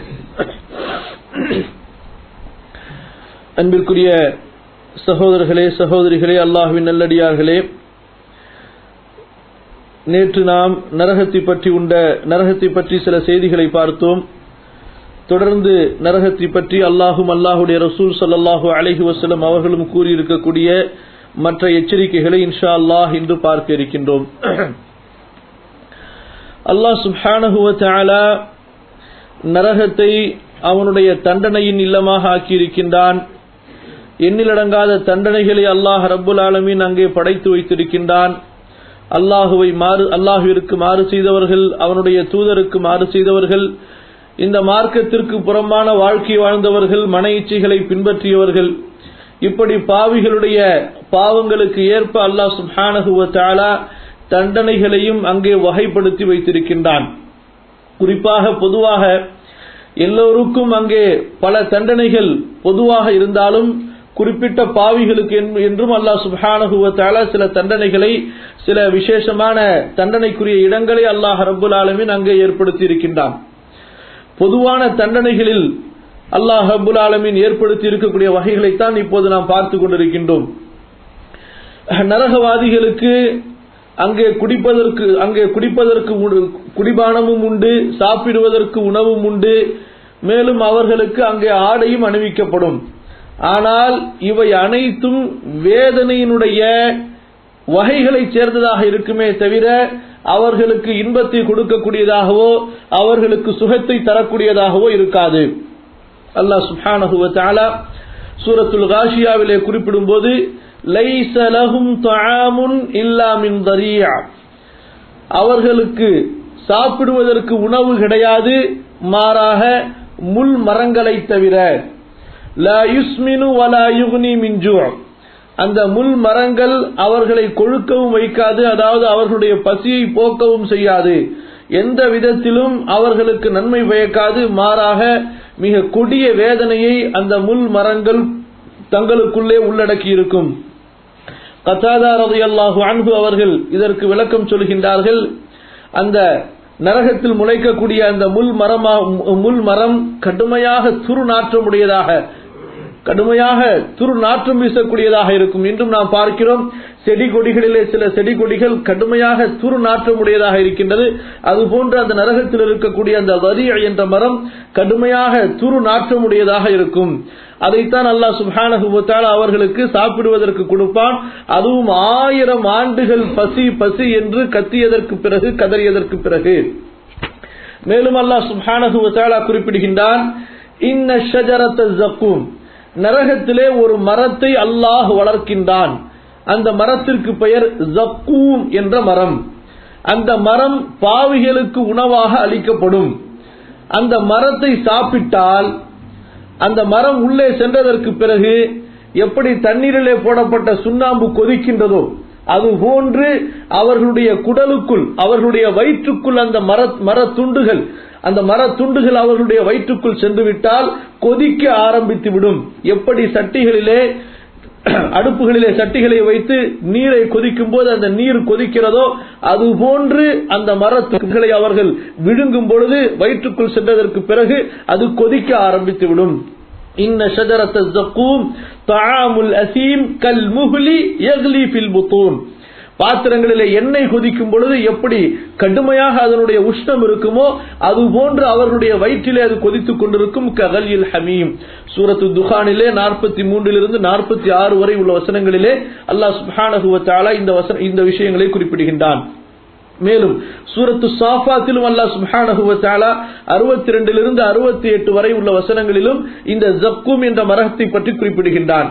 அன்பிற்குரிய சகோதரர்களே சகோதரிகளே அல்லாஹுவின் நல்லடியார்களே நேற்று நாம் நரகத்தை பற்றி உண்ட நரகத்தை பற்றி சில செய்திகளை பார்த்தோம் தொடர்ந்து நரகத்தை பற்றி அல்லாஹும் அல்லாஹுடைய ரசூல் சல்லாஹூ அலஹி வசலம் அவர்களும் கூறியிருக்கக்கூடிய மற்ற எச்சரிக்கைகளை இன்ஷா அல்லாஹ் இன்று பார்க்க இருக்கின்றோம் அல்லாஹ் சுப்ஹானஹுவ நரகத்தை அவனுடைய தண்டனையின் இல்லமாக ஆக்கியிருக்கின்றான் எண்ணிலடங்காத தண்டனைகளை அல்லாஹ் ரப்புல் ஆலமீன் அங்கே படைத்து வைத்திருக்கின்றான் அல்லாஹுவை மாறு அல்லாஹுவிற்கு மாறு செய்தவர்கள் அவனுடைய தூதருக்கு மாறு செய்தவர்கள் இந்த மார்க்கத்திற்கு புறம்பான வாழ்க்கை வாழ்ந்தவர்கள் மன இச்சைகளை பின்பற்றியவர்கள் இப்படி பாவிகளுடைய பாவங்களுக்கு ஏற்ப அல்லாஹ் சுஹானகுவ தாலா தண்டனைகளையும் அங்கே வகைப்படுத்தி வைத்திருக்கின்றான் குறிப்பாக பொதுவாக எல்லோருக்கும் அங்கே பல தண்டனைகள் பொதுவாக இருந்தாலும் குறிப்பிட்ட பாவிகளுக்கு என்றும் அல்லாஹ் சுபானகுவ தாலா சில தண்டனைகளை சில விசேஷமான தண்டனைக்குரிய இடங்களை அல்லாஹ் ரபுல் ஆலமின் அங்கே ஏற்படுத்தி இருக்கின்றான் பொதுவான தண்டனைகளில் அல்லாஹ் ரபுல் ஆலமின் ஏற்படுத்தி இருக்கக்கூடிய வகைகளைத்தான் இப்போது நாம் பார்த்து கொண்டிருக்கின்றோம் நரகவாதிகளுக்கு அங்கே குடிப்பதற்கு அங்கே குடிப்பதற்கு குடிபானமும் உண்டு சாப்பிடுவதற்கு உணவும் உண்டு மேலும் அவர்களுக்கு அங்கே ஆடையும் அணிவிக்கப்படும் ஆனால் இவை அனைத்தும் வேதனையினுடைய வகைகளை சேர்ந்ததாக இருக்குமே தவிர அவர்களுக்கு இன்பத்தை கொடுக்கக்கூடியதாகவோ அவர்களுக்கு சுகத்தை தரக்கூடியதாகவோ இருக்காது அல்லாஹ் சுஹானஹுவ தாலா சூரத்துல் காஷியாவிலே குறிப்பிடும் போது அவர்களுக்கு சாப்பிடுவதற்கு உணவு கிடையாது மாறாக முள் மரங்களை தவிர அந்த முள் மரங்கள் அவர்களை கொழுக்கவும் வைக்காது அதாவது அவர்களுடைய பசியை போக்கவும் செய்யாது எந்த விதத்திலும் அவர்களுக்கு நன்மை பயக்காது மாறாக மிக கொடிய வேதனையை அந்த முள் மரங்கள் தங்களுக்குள்ளே உள்ளடக்கி இருக்கும் கத்தாதா ரதி அல்லாஹு அன்பு அவர்கள் இதற்கு விளக்கம் சொல்கின்றார்கள் அந்த நரகத்தில் முளைக்கக்கூடிய அந்த முள் மரமா முள் மரம் கடுமையாக துரு நாற்றமுடையதாக கடுமையாக துரு நாற்றம் வீசக்கூடியதாக இருக்கும் இன்றும் நாம் பார்க்கிறோம் செடி கொடிகளிலே சில செடி கொடிகள் கடுமையாக துரு நாற்றமுடையதாக இருக்கின்றது அதுபோன்று அந்த நரகத்தில் இருக்கக்கூடிய அந்த வரி என்ற மரம் கடுமையாக துரு நாற்றமுடையதாக இருக்கும் அதைத்தான் அல்லாஹ் சுபானகுபத்தால் அவர்களுக்கு சாப்பிடுவதற்கு கொடுப்பான் அதுவும் ஆயிரம் ஆண்டுகள் பசி பசி என்று கத்தியதற்கு பிறகு கதறியதற்கு பிறகு மேலும் அல்லாஹ் சுபானகுபத்தாலா குறிப்பிடுகின்றான் இன்ன ஷஜரத்த ஜக்கும் நரகத்திலே ஒரு மரத்தை அல்லாஹ் வளர்க்கின்றான் அந்த மரத்திற்கு பெயர் ஜக்கூம் என்ற மரம் அந்த மரம் பாவிகளுக்கு உணவாக அளிக்கப்படும் அந்த மரத்தை சாப்பிட்டால் அந்த மரம் உள்ளே சென்றதற்கு பிறகு எப்படி தண்ணீரிலே போடப்பட்ட சுண்ணாம்பு கொதிக்கின்றதோ அது போன்று அவர்களுடைய குடலுக்குள் அவர்களுடைய வயிற்றுக்குள் அந்த மர மரத்துண்டுகள் அந்த மரத்துண்டுகள் அவர்களுடைய வயிற்றுக்குள் சென்று விட்டால் கொதிக்க ஆரம்பித்து விடும் எப்படி சட்டிகளிலே அடுப்புகளிலே சட்டிகளை வைத்து நீரை கொதிக்கும் போது அந்த நீர் கொதிக்கிறதோ அது போன்று அந்த மரத்துகளை அவர்கள் விழுங்கும் பொழுது வயிற்றுக்குள் சென்றதற்கு பிறகு அது கொதிக்க ஆரம்பித்து விடும் இன்ன ஷஜரத்த ஜக்கூம் தஆமுல் அசீம் கல் முஹ்லி யக்லி ஃபில் புத்தூன் பாத்திரங்களிலே எண்ணெய் கொதிக்கும் பொழுது எப்படி கடுமையாக அதனுடைய உஷ்ணம் இருக்குமோ அது போன்று அவர்களுடைய வயிற்றிலே அது கொதித்துக் கொண்டிருக்கும் ககலில் ஹமீம் சூரத்து துஹானிலே நாற்பத்தி மூன்றிலிருந்து நாற்பத்தி ஆறு வரை உள்ள வசனங்களிலே அல்லாஹ் சுப்ஹானஹுவத்தாலா இந்த வசன இந்த விஷயங்களை குறிப்பிடுகின்றான் மேலும் சூரத்து சாஃபாத்திலும் அல்லாஹ் சுப்ஹானஹு வ தஆலா 62 இலிருந்து 68 வரை உள்ள வசனங்களிலும் இந்த ஜக்கூம் என்ற மரகத்தை பற்றி குறிப்பிடுகின்றான்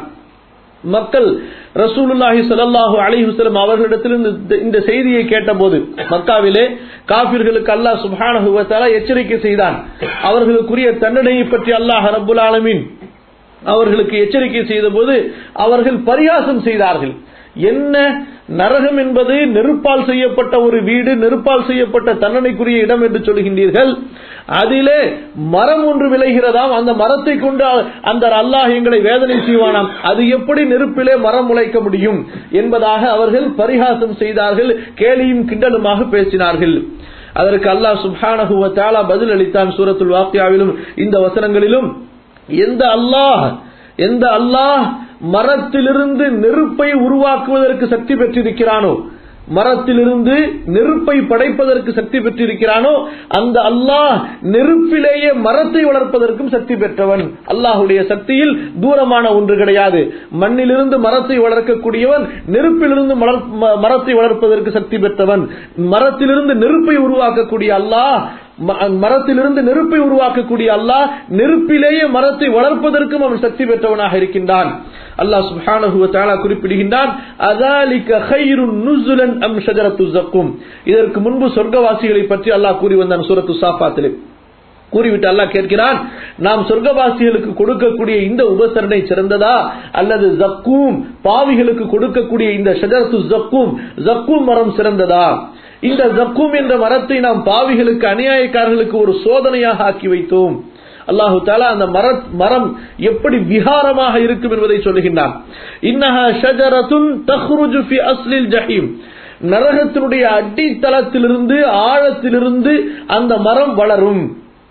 மக்கள் ரசூலுல்லாஹி ஸல்லல்லாஹு அலைஹி வஸல்லம் அவர்களிடத்தில் இந்த- இந்த செய்தியை கேட்டபோது மக்காவிலே காபிர்களுக்கு அல்லாஹ் சுப்ஹானஹு வ தஆலா எச்சரிக்கை செய்தான் அவர்களுக்குரிய தண்டனையை பற்றி அல்லாஹ் ரப்புல் ஆலமீன் அவர்களுக்கு எச்சரிக்கை செய்தபோது அவர்கள் பரிகாசம் செய்தார்கள் என்ன நரகம் என்பது நெருப்பால் செய்யப்பட்ட ஒரு வீடு நெருப்பால் செய்யப்பட்ட தண்டனைக்குரிய இடம் என்று சொல்கின்றீர்கள் அதிலே மரம் ஒன்று விளைகிறதாம் அந்த மரத்தை கொண்டு அந்த அல்லாஹ் எங்களை வேதனை செய்வானாம் அது எப்படி நெருப்பிலே மரம் முளைக்க முடியும் என்பதாக அவர்கள் பரிகாசம் செய்தார்கள் கேலியும் கிண்டலுமாக பேசினார்கள் அதற்கு அல்லாஹ் சுப்ஹானஹு வ தஆலா பதில் அளித்தான் சூரத்துல் வாக்கியாவிலும் இந்த வசனங்களிலும் எந்த அல்லாஹ் எந்த அல்லாஹ் மரத்திலிருந்து நெருப்பை உருவாக்குவதற்கு சக்தி பெற்றிருக்கிறானோ மரத்திலிருந்து நெருப்பை படைப்பதற்கு சக்தி பெற்றிருக்கிறானோ அந்த அல்லாஹ் நெருப்பிலேயே மரத்தை வளர்ப்பதற்கும் சக்தி பெற்றவன் அல்லாஹுடைய சக்தியில் தூரமான ஒன்று கிடையாது மண்ணிலிருந்து மரத்தை வளர்க்கக்கூடியவன் நெருப்பிலிருந்து மலர்- ம- மரத்தை வளர்ப்பதற்கு சக்தி பெற்றவன் மரத்திலிருந்து நெருப்பை உருவாக்கக்கூடிய அல்லாஹ் ம- மரத்திலிருந்து நெருப்பை உருவாக்கக்கூடிய அல்லாஹ் நெருப்பிலேயே மரத்தை வளர்ப்பதற்கும் அவன் சக்தி பெற்றவனாக இருக்கின்றான் அல்லாஹ் சுப்ஹானஹு வ தஆலா குறிப்பிடுகின்றான் அதாலிக கைருன் நுசுலன் அம் ஷஜரத்து ஜக்கும் இதற்கு முன்பு சொர்க்கவாசிகளை பற்றி அல்லாஹ் கூறி வந்தான் சூரத்து சாஃபாத்திலே கூறிவிட்டு அல்லாஹ் கேட்கிறான் நாம் சொர்க்கவாசிகளுக்கு கொடுக்கக்கூடிய இந்த உபசரணை சிறந்ததா அல்லது ஜக்கூம் பாவிகளுக்கு கொடுக்கக்கூடிய இந்த ஷஜரத்து ஜக்கூம் ஜக்கூம் மரம் சிறந்ததா இந்த ஜக்கூம் என்ற மரத்தை நாம் பாவிகளுக்கு அநியாயக்காரர்களுக்கு ஒரு சோதனையாக ஆக்கி வைத்தோம் அல்லாஹு தாலா அந்த மர மரம் எப்படி விகாரமாக இருக்கும் என்பதை சொல்லுகின்றான் இன்னஹா ஷஜரத்துன் தஹ்ருஜு ஃபி அஸ்லில் ஜஹீம் நரகத்தினுடைய அடித்தளத்திலிருந்து ஆழத்திலிருந்து அந்த மரம் வளரும்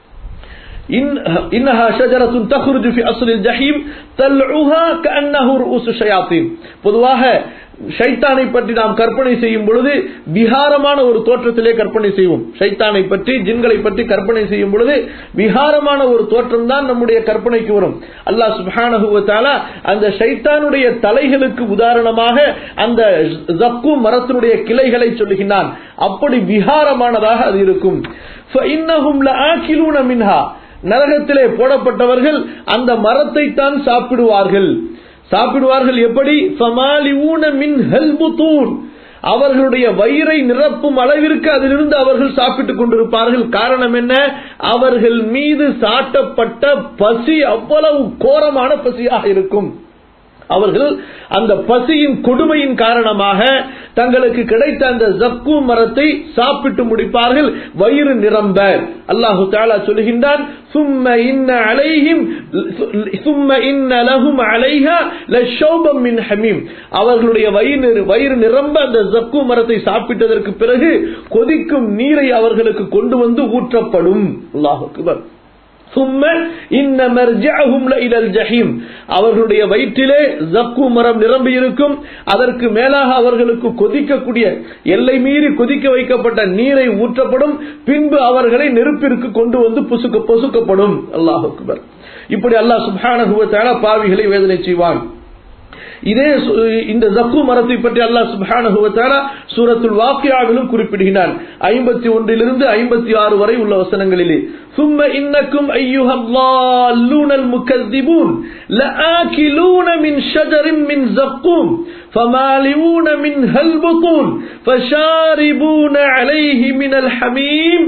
إن- إنها شجرة تخرج في أصل الجحيم طلعها كأنه رؤوس الشياطين பொதுவாக ஷைத்தானை பற்றி நாம் கற்பனை செய்யும் பொழுது விகாரமான ஒரு தோற்றத்திலே கற்பனை செய்வோம் ஷைத்தானை பற்றி ஜின்களை பற்றி கற்பனை செய்யும் பொழுது விகாரமான ஒரு தோற்றம் தான் நம்முடைய கற்பனைக்கு வரும் அல்லாஹ் சுப்ஹானஹு வ தஆலா அந்த ஷைத்தானுடைய தலைகளுக்கு உதாரணமாக அந்த ஜக்கு மரத்தினுடைய கிளைகளை சொல்லுகின்றான் அப்படி விகாரமானதாக அது இருக்கும் فإنهم لآكلون منها நரகத்திலே போடப்பட்டவர்கள் அந்த மரத்தை தான் சாப்பிடுவார்கள் சாப்பிடுவார்கள் எப்படி ஃபமாலிஊன மின் ஹல்புத்தூன் அவர்களுடைய வயிறை நிரப்பும் அளவிற்கு அதிலிருந்து அவர்கள் சாப்பிட்டுக் கொண்டிருப்பார்கள் காரணம் என்ன அவர்கள் மீது சாட்டப்பட்ட பசி அவ்வளவு கோரமான பசியாக இருக்கும் அவர்கள் அந்த பசியின் கொடுமையின் காரணமாக தங்களுக்கு கிடைத்த அந்த ஜக்கு மரத்தை சாப்பிட்டு முடிப்பார்கள் வயிறு நிரம்ப அல்லாஹு தாலா சொல்கின்றான் சும்ம இன்ன அலைஹிம் சும்ம இன்ன லஹும் அலைஹா லஷௌபம் மின் ஹமீம் அவர்களுடைய வயிறு வயிறு நிரம்ப அந்த ஜக்கு மரத்தை சாப்பிட்டதற்கு பிறகு கொதிக்கும் நீரை அவர்களுக்கு கொண்டு வந்து ஊற்றப்படும் அல்லாஹ் அக்பர் ثم إن مرجعهم لإلى الجحيم அவர்களுடைய வயிற்றிலே ஜக்கு மரம் நிரம்பி இருக்கும் அதற்கு மேலாக அவர்களுக்கு கொதிக்கக்கூடிய எல்லை மீறி கொதிக்க வைக்கப்பட்ட நீரை ஊற்றப்படும் பின்பு அவர்களை நெருப்பிற்கு கொண்டு வந்து புசுக்க பொசுக்கப்படும் அல்லாஹ் அக்பர் இப்படி அல்லாஹ் சுப்ஹானஹு வ தஆலா பாவிகளை வேதனை செய்வான் இதே சு- இந்த ஜக்கு மரத்தை பற்றி அல்லாஹ் சுப்ஹானஹு வ தஆலா சூரத்துல் வாக்கியாவிலும் குறிப்பிடுகிறான் 51 இலிருந்து 56 வரை உள்ள வசனங்களிலே ثم انكم ايها الضالون المكذبون لاكلون من شجر من زقوم فمالئون منها البطون فشاربون عليه من الحميم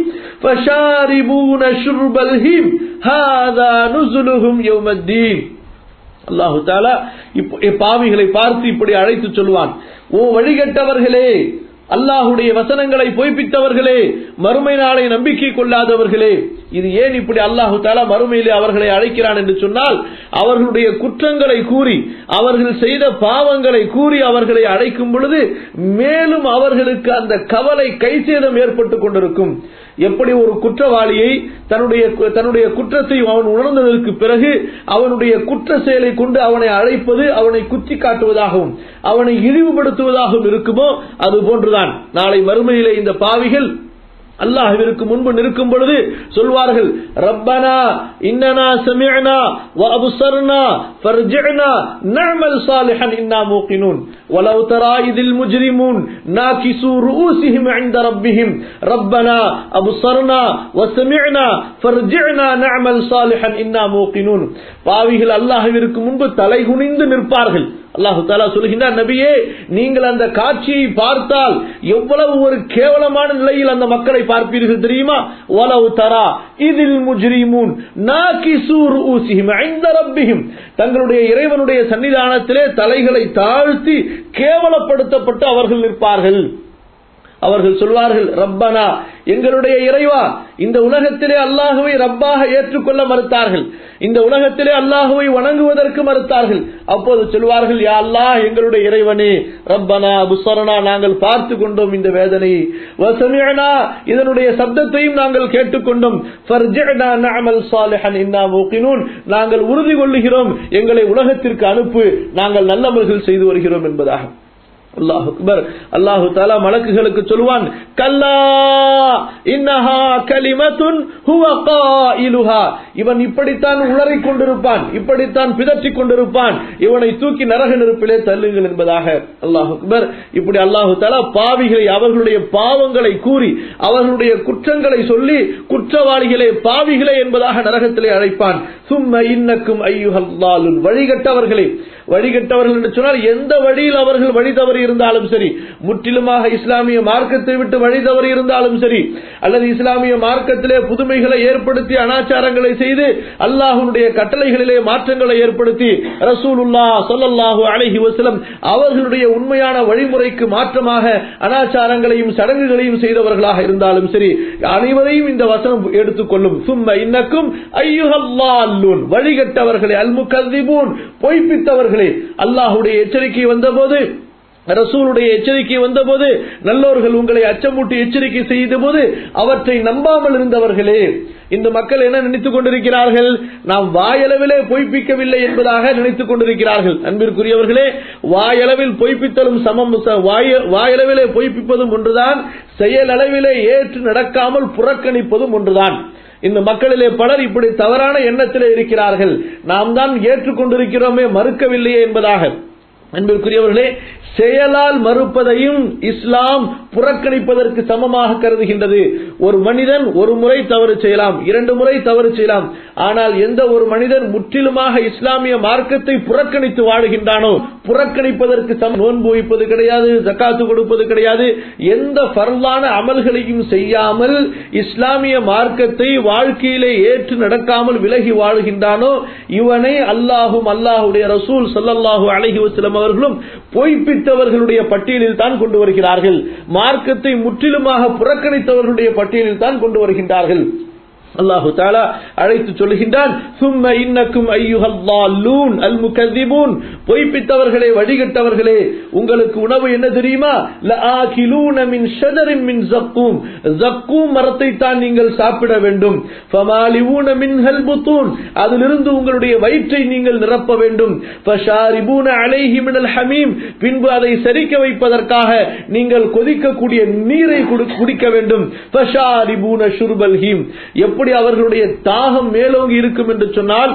فشاربون شرب الهيم هذا نزلهم يوم الدين அல்லாஹு தாலா இப்ப- பாவிகளை பார்த்து இப்படி அழைத்து சொல்லுவான் ஓ வழிகட்டவர்களே அல்லாஹுடைய வசனங்களை பொய்ப்பித்தவர்களே மறுமை நாளை நம்பிக்கை கொள்ளாதவர்களே இது ஏன் இப்படி அல்லாஹு தாலா மறுமையிலே அவர்களை அழைக்கிறான் என்று சொன்னால் அவர்களுடைய குற்றங்களை கூறி அவர்கள் செய்த பாவங்களை கூறி அவர்களை அழைக்கும் பொழுது மேலும் அவர்களுக்கு அந்த கவலை கைசேதம் ஏற்பட்டுக் கொண்டிருக்கும் எப்படி ஒரு குற்றவாளியை தன்னுடைய தன்னுடைய குற்றத்தை அவன் உணர்ந்ததற்கு பிறகு அவனுடைய குற்ற செயலை கொண்டு அவனை அழைப்பது அவனை குத்தி காட்டுவதாகவும் அவனை இழிவுபடுத்துவதாகவும் இருக்குமோ அது போன்றுதான் நாளை மறுமையிலே இந்த பாவிகள் அல்லாஹ்விற்கு முன்பு நிற்கும் பொழுது சொல்வார்கள் ரப்பனா இன்னனா சமிஅனா வ அப்சர்னா ஃபர்ஜிஅனா நஅமல் சாலிஹன் இன்னா மூகினூன் வலவ் தரா இதில் முஜ்ரிமூன் நாகிசு ரூஸிஹிம் عند ربهم ربنا அப்சர்னா வ சமிஅனா ஃபர்ஜிஅனா நஅமல் சாலிஹன் இன்னா மூகினூன் பாவிகள் அல்லாஹ்விற்கு முன்பு தலைகுனிந்து நிற்பார்கள் அல்லாஹு தாலா சொல்கின்றார் நபியே நீங்கள் அந்த காட்சியை பார்த்தால் எவ்வளவு ஒரு கேவலமான நிலையில் அந்த மக்களை பார்ப்பீர்கள் தெரியுமா ஒலவு தரா இதில் முஜ்ரிமூன் நாகிசூர் ஊசிஹிம் ஐந்த ரப்பிஹிம் தங்களுடைய இறைவனுடைய சன்னிதானத்திலே தலைகளை தாழ்த்தி கேவலப்படுத்தப்பட்டு அவர்கள் நிற்பார்கள் அவர்கள் சொல்வார்கள் ரப்பனா எங்களுடைய இறைவா இந்த உலகத்திலே அல்லாஹுவை ரப்பாக ஏற்றுக்கொள்ள மறுத்தார்கள் இந்த உலகத்திலே அல்லாஹுவை வணங்குவதற்கு மறுத்தார்கள் அப்போது சொல்வார்கள் யா அல்லாஹ் எங்களுடைய இறைவனே ரப்பனா புசரனா நாங்கள் பார்த்து கொண்டோம் இந்த வேதனையை வசமியனா இதனுடைய சப்தத்தையும் நாங்கள் கேட்டுக்கொண்டோம் ஃபர்ஜிஅனா நஅமல் சாலிஹன் இன்னா மூகினூன் நாங்கள் உறுதி கொள்ளுகிறோம் எங்களை உலகத்திற்கு அனுப்பு நாங்கள் நல்லமல்கள் செய்து வருகிறோம் என்பதாக அல்லாஹ் அக்பர் அல்லாஹு தாலா மலக்குகளுக்கு சொல்லுவான் கல்லா இன்னஹா கலிமத்துன் ஹுவ காயிலுஹா இவன் இப்படித்தான் உளறிக் கொண்டிருப்பான் இப்படித்தான் பிதற்றிக் கொண்டிருப்பான் இவனை தூக்கி நரக நெருப்பிலே தள்ளுங்கள் என்பதாக அல்லாஹ் அக்பர் இப்படி அல்லாஹு தாலா பாவிகளை அவர்களுடைய பாவங்களை கூறி அவர்களுடைய குற்றங்களை சொல்லி குற்றவாளிகளே பாவிகளே என்பதாக நரகத்திலே அழைப்பான் சும்ம இன்னக்கும் ஐயுஹல்லாலுன் வழிகட்டவர்களே வழிகட்டவர்கள் என்று சொன்னால் எந்த வழியில் அவர்கள் வழி தவறி இருந்தாலும் சரி முற்றிலுமாக இஸ்லாமிய மார்க்கத்தை விட்டு வழி தவறி இருந்தாலும் சரி அல்லது இஸ்லாமிய மார்க்கத்திலே புதுமைகளை ஏற்படுத்தி அனாச்சாரங்களை செய்து அல்லாஹுடைய கட்டளைகளிலே மாற்றங்களை ஏற்படுத்தி ரசூலுல்லா சொல்லல்லாஹு அலஹி வசலம் அவர்களுடைய உண்மையான வழிமுறைக்கு மாற்றமாக அனாச்சாரங்களையும் சடங்குகளையும் செய்தவர்களாக இருந்தாலும் சரி அனைவரையும் இந்த வசனம் எடுத்துக்கொள்ளும் சும்ம இன்னக்கும் ஐயுஹல்லால்லூன் வழிகட்டவர்களே அல்முகதிபூன் பொய்ப்பித்தவர்களே அல்லாஹுடைய எச்சரிக்கை வந்தபோது ரசூலுடைய எச்சரிக்கை வந்தபோது நல்லோர்கள் உங்களை அச்சமூட்டி எச்சரிக்கை செய்த போது அவற்றை நம்பாமல் இருந்தவர்களே இந்த மக்கள் என்ன நினைத்துக் கொண்டிருக்கிறார்கள் நாம் வாயளவிலே பொய்ப்பிக்கவில்லை என்பதாக நினைத்துக் கொண்டிருக்கிறார்கள் அன்பிற்குரியவர்களே வாயளவில் பொய்ப்பித்தலும் சமம் வாயளவிலே பொய்ப்பிப்பதும் ஒன்றுதான் செயலளவிலே ஏற்று நடக்காமல் புறக்கணிப்பதும் ஒன்றுதான் இந்த மக்களிலே பலர் இப்படி தவறான எண்ணத்திலே இருக்கிறார்கள் நாம் தான் ஏற்றுக்கொண்டிருக்கிறோமே மறுக்கவில்லையே என்பதாக அன்பிற்குரியவர்களே செயலால் மறுப்பதையும் இஸ்லாம் புறக்கணிப்பதற்கு சமமாக கருதுகின்றது ஒரு மனிதன் ஒரு முறை தவறு செய்யலாம் இரண்டு முறை தவறு செய்யலாம் ஆனால் எந்த ஒரு மனிதன் முற்றிலுமாக இஸ்லாமிய மார்க்கத்தை புறக்கணித்து வாழுகின்றானோ புறக்கணிப்பதற்கு சம நோன்பு வைப்பது கிடையாது ஜக்காத்து கொடுப்பது கிடையாது எந்த பரவான அமல்களையும் செய்யாமல் இஸ்லாமிய மார்க்கத்தை வாழ்க்கையிலே ஏற்று நடக்காமல் விலகி வாழுகின்றானோ இவனை அல்லாஹும் அல்லாஹுடைய ரசூல் சல்லல்லாஹு அலஹி வசலம் அவர்களும் பொய்ப்பித்தவர்களுடைய பட்டியலில் தான் கொண்டு வருகிறார்கள் மார்க்கத்தை முற்றிலுமாக புறக்கணித்தவர்களுடைய பட்டியலில் தான் கொண்டு வருகின்றார்கள் அல்லாஹு தாலா அழைத்து சொல்லுகின்றான் சும்ம இன்னக்கும் ஐயுஹல்லாலூன் அல் முகதிபூன் பொய்ப்பித்தவர்களே வழிகட்டவர்களே உங்களுக்கு உணவு என்ன தெரியுமா லஆகிலூன மின் ஷஜரின் மின் ஜக்கூம் ஜக்கூம் மரத்தை தான் நீங்கள் சாப்பிட வேண்டும் ஃபமாலிவூன மின்ஹல் புத்தூன் அதிலிருந்து உங்களுடைய வயிற்றை நீங்கள் நிரப்ப வேண்டும் ஃபஷாரிபூன அலைஹி மினல் ஹமீம் பின்பு அதை செரிக்க வைப்பதற்காக நீங்கள் கொதிக்கக்கூடிய நீரை குடிக்க வேண்டும் ஃபஷாரிபூன ஷுர்பல் ஹீம் எப்படி அவர்களுடைய தாகம் மேலோங்கி இருக்கும் என்று சொன்னால்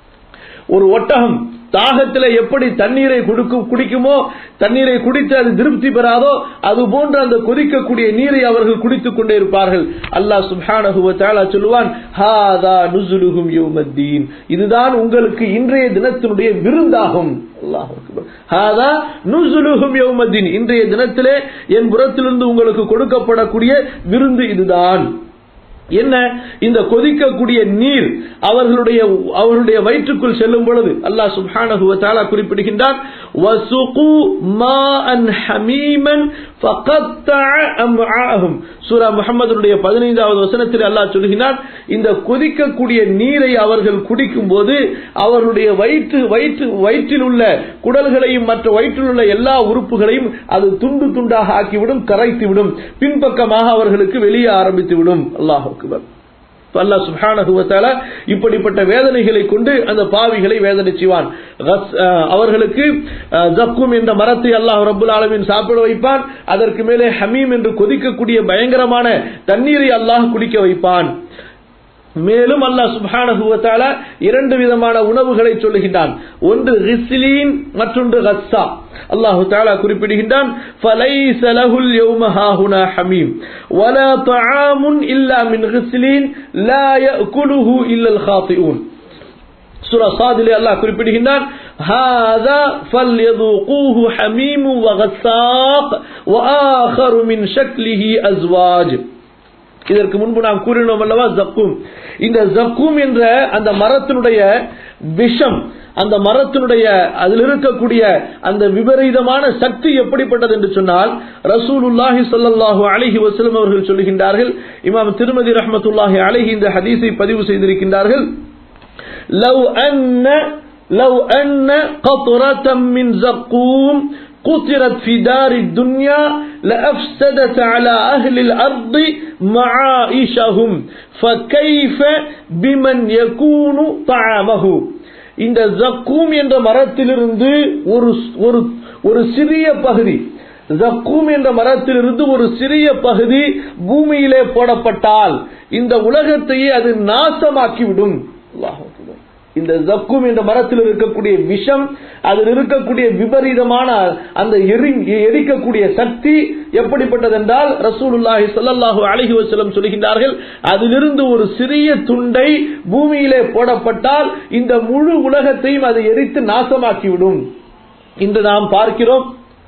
ஒரு ஒட்டகம் தாகத்தில் எப்படி தண்ணீரை குடிக்கும் குடிக்குமோ தண்ணீரை குடித்து அது திருப்தி பெறாதோ அது போன்று அந்த கொதிக்கக்கூடிய நீரை அவர்கள் குடித்துக் கொண்டே இருப்பார்கள் அல்லாஹ் சுப்ஹானஹு தஆலா சொல்லுவான் ஹாதா நுசுலுஹும் யௌமத்தீன் இதுதான் உங்களுக்கு இன்றைய தினத்தினுடைய விருந்தாகும் அல்லாஹ் ஹாதா நுசுலுஹும் யௌமத்தீன் இன்றைய தினத்திலே என் புறத்திலிருந்து உங்களுக்கு கொடுக்கப்படக்கூடிய விருந்து இதுதான் என்ன இந்த கொதிக்கக்கூடிய நீர் அவர்களுடைய அவர்களுடைய வயிற்றுக்குள் செல்லும் பொழுது அல்லாஹ் சுப்ஹானஹு வ தஆலா குறிப்பிடுகின்றான் வசுகு மாஅன் ஹமீமன் ஃபகத்தஅ அம்ஆஹும் சூரா முஹம்மதுடைய 15வது வசனத்தில் அல்லாஹ் சொல்கிறான் இந்த கொதிக்கக்கூடிய நீரை அவர்கள் குடிக்கும் போது அவர்களுடைய வயிற்று வயிற்று வயிற்றில் உள்ள குடல்களையும் மற்ற வயிற்றில் உள்ள எல்லா உறுப்புகளையும் அது துண்டு துண்டாக ஆக்கிவிடும் கரைத்துவிடும் பின்பக்கமாக அவர்களுக்கு வெளியே ஆரம்பித்துவிடும் அல்லாஹ் அக்பர் அல்லாஹ் சுப்ஹானஹு வ தஆலா இப்படிப்பட்ட வேதனைகளை கொண்டு அந்த பாவிகளை வேதனை செய்வான் கஸ்- அஹ் அவர்களுக்கு அஹ், ஜக்கும் என்ற மரத்தை அல்லாஹ் ரப்புல் ஆலமீன் சாப்பிட வைப்பான் அதற்கு மேலே ஹமீம் என்று கொதிக்கக்கூடிய பயங்கரமான தண்ணீரை அல்லாஹ் குடிக்க வைப்பான் மேலும் அல்லாஹ் சுப்ஹானஹு வ தஆலா இரண்டு விதமான உணவுகளை சொல்லுகின்றான் ஒன்று ரிஸ்லீன் மற்றொன்று கஸ்ஸா அல்லாஹு தஆலா குறிப்பிடுகின்றான் ஃபலைஸ லஹுல் யௌம ஹாஹுனா ஹமீம் வலா தஆமுன் இல்லா மின் ரிஸ்லீன் லா யأكلுஹு இல்லல் காத்திஊன் சூரா சாதிலே அல்லாஹ் குறிப்பிடுகின்றான் هذا فليذوقوه حميم وغساق وآخر من شكله أزواج இதற்கு முன்பு நாம் கூறினோம் அல்லவா ஜக்கும் இந்த ஜக்கும் என்ற அந்த மரத்தினுடைய விஷம் அந்த மரத்தினுடைய அதில் இருக்கக்கூடிய அந்த விபரீதமான சக்தி எப்படிப்பட்டது என்று சொன்னால் ரசூலுல்லாஹி ஸல்லல்லாஹு அலைஹி வஸல்லம் அவர்கள் சொல்லுகின்றார்கள் இமாம் திருமதி ரஹ்மத்துல்லாஹி அலைஹி இந்த ஹதீஸை பதிவு செய்திருக்கின்றார்கள் லவ் அன்ன லவ் அன்ன قطرة من زقوم قطرت في دار الدنيا لأفسدت على أهل الأرض معائشهم فكيف بمن يكون طعامه இந்த ஜக்கூம் என்ற மரத்திலிருந்து ஒரு ஒரு ஒரு சிறிய பகுதி ஜக்கூம் என்ற மரத்திலிருந்து ஒரு சிறிய பகுதி பூமியிலே போடப்பட்டால் இந்த உலகத்தையே அது நாசமாக்கிவிடும் அல்லாஹ் அக்பர். இந்த ஜக்கும் என்ற மரத்தில் இருக்கக்கூடிய விஷம் அதில் இருக்கக்கூடிய விபரீதமான அந்த எரி- எரிக்கக்கூடிய சக்தி எப்படிப்பட்டதென்றால் ரசூலுல்லாஹி ஸல்லல்லாஹு அலைஹி வஸல்லம் சொல்கின்றார்கள் அதிலிருந்து ஒரு சிறிய துண்டை பூமியிலே போடப்பட்டால் இந்த முழு உலகத்தையும் அது எரித்து நாசமாக்கிவிடும் இன்று நாம் பார்க்கிறோம்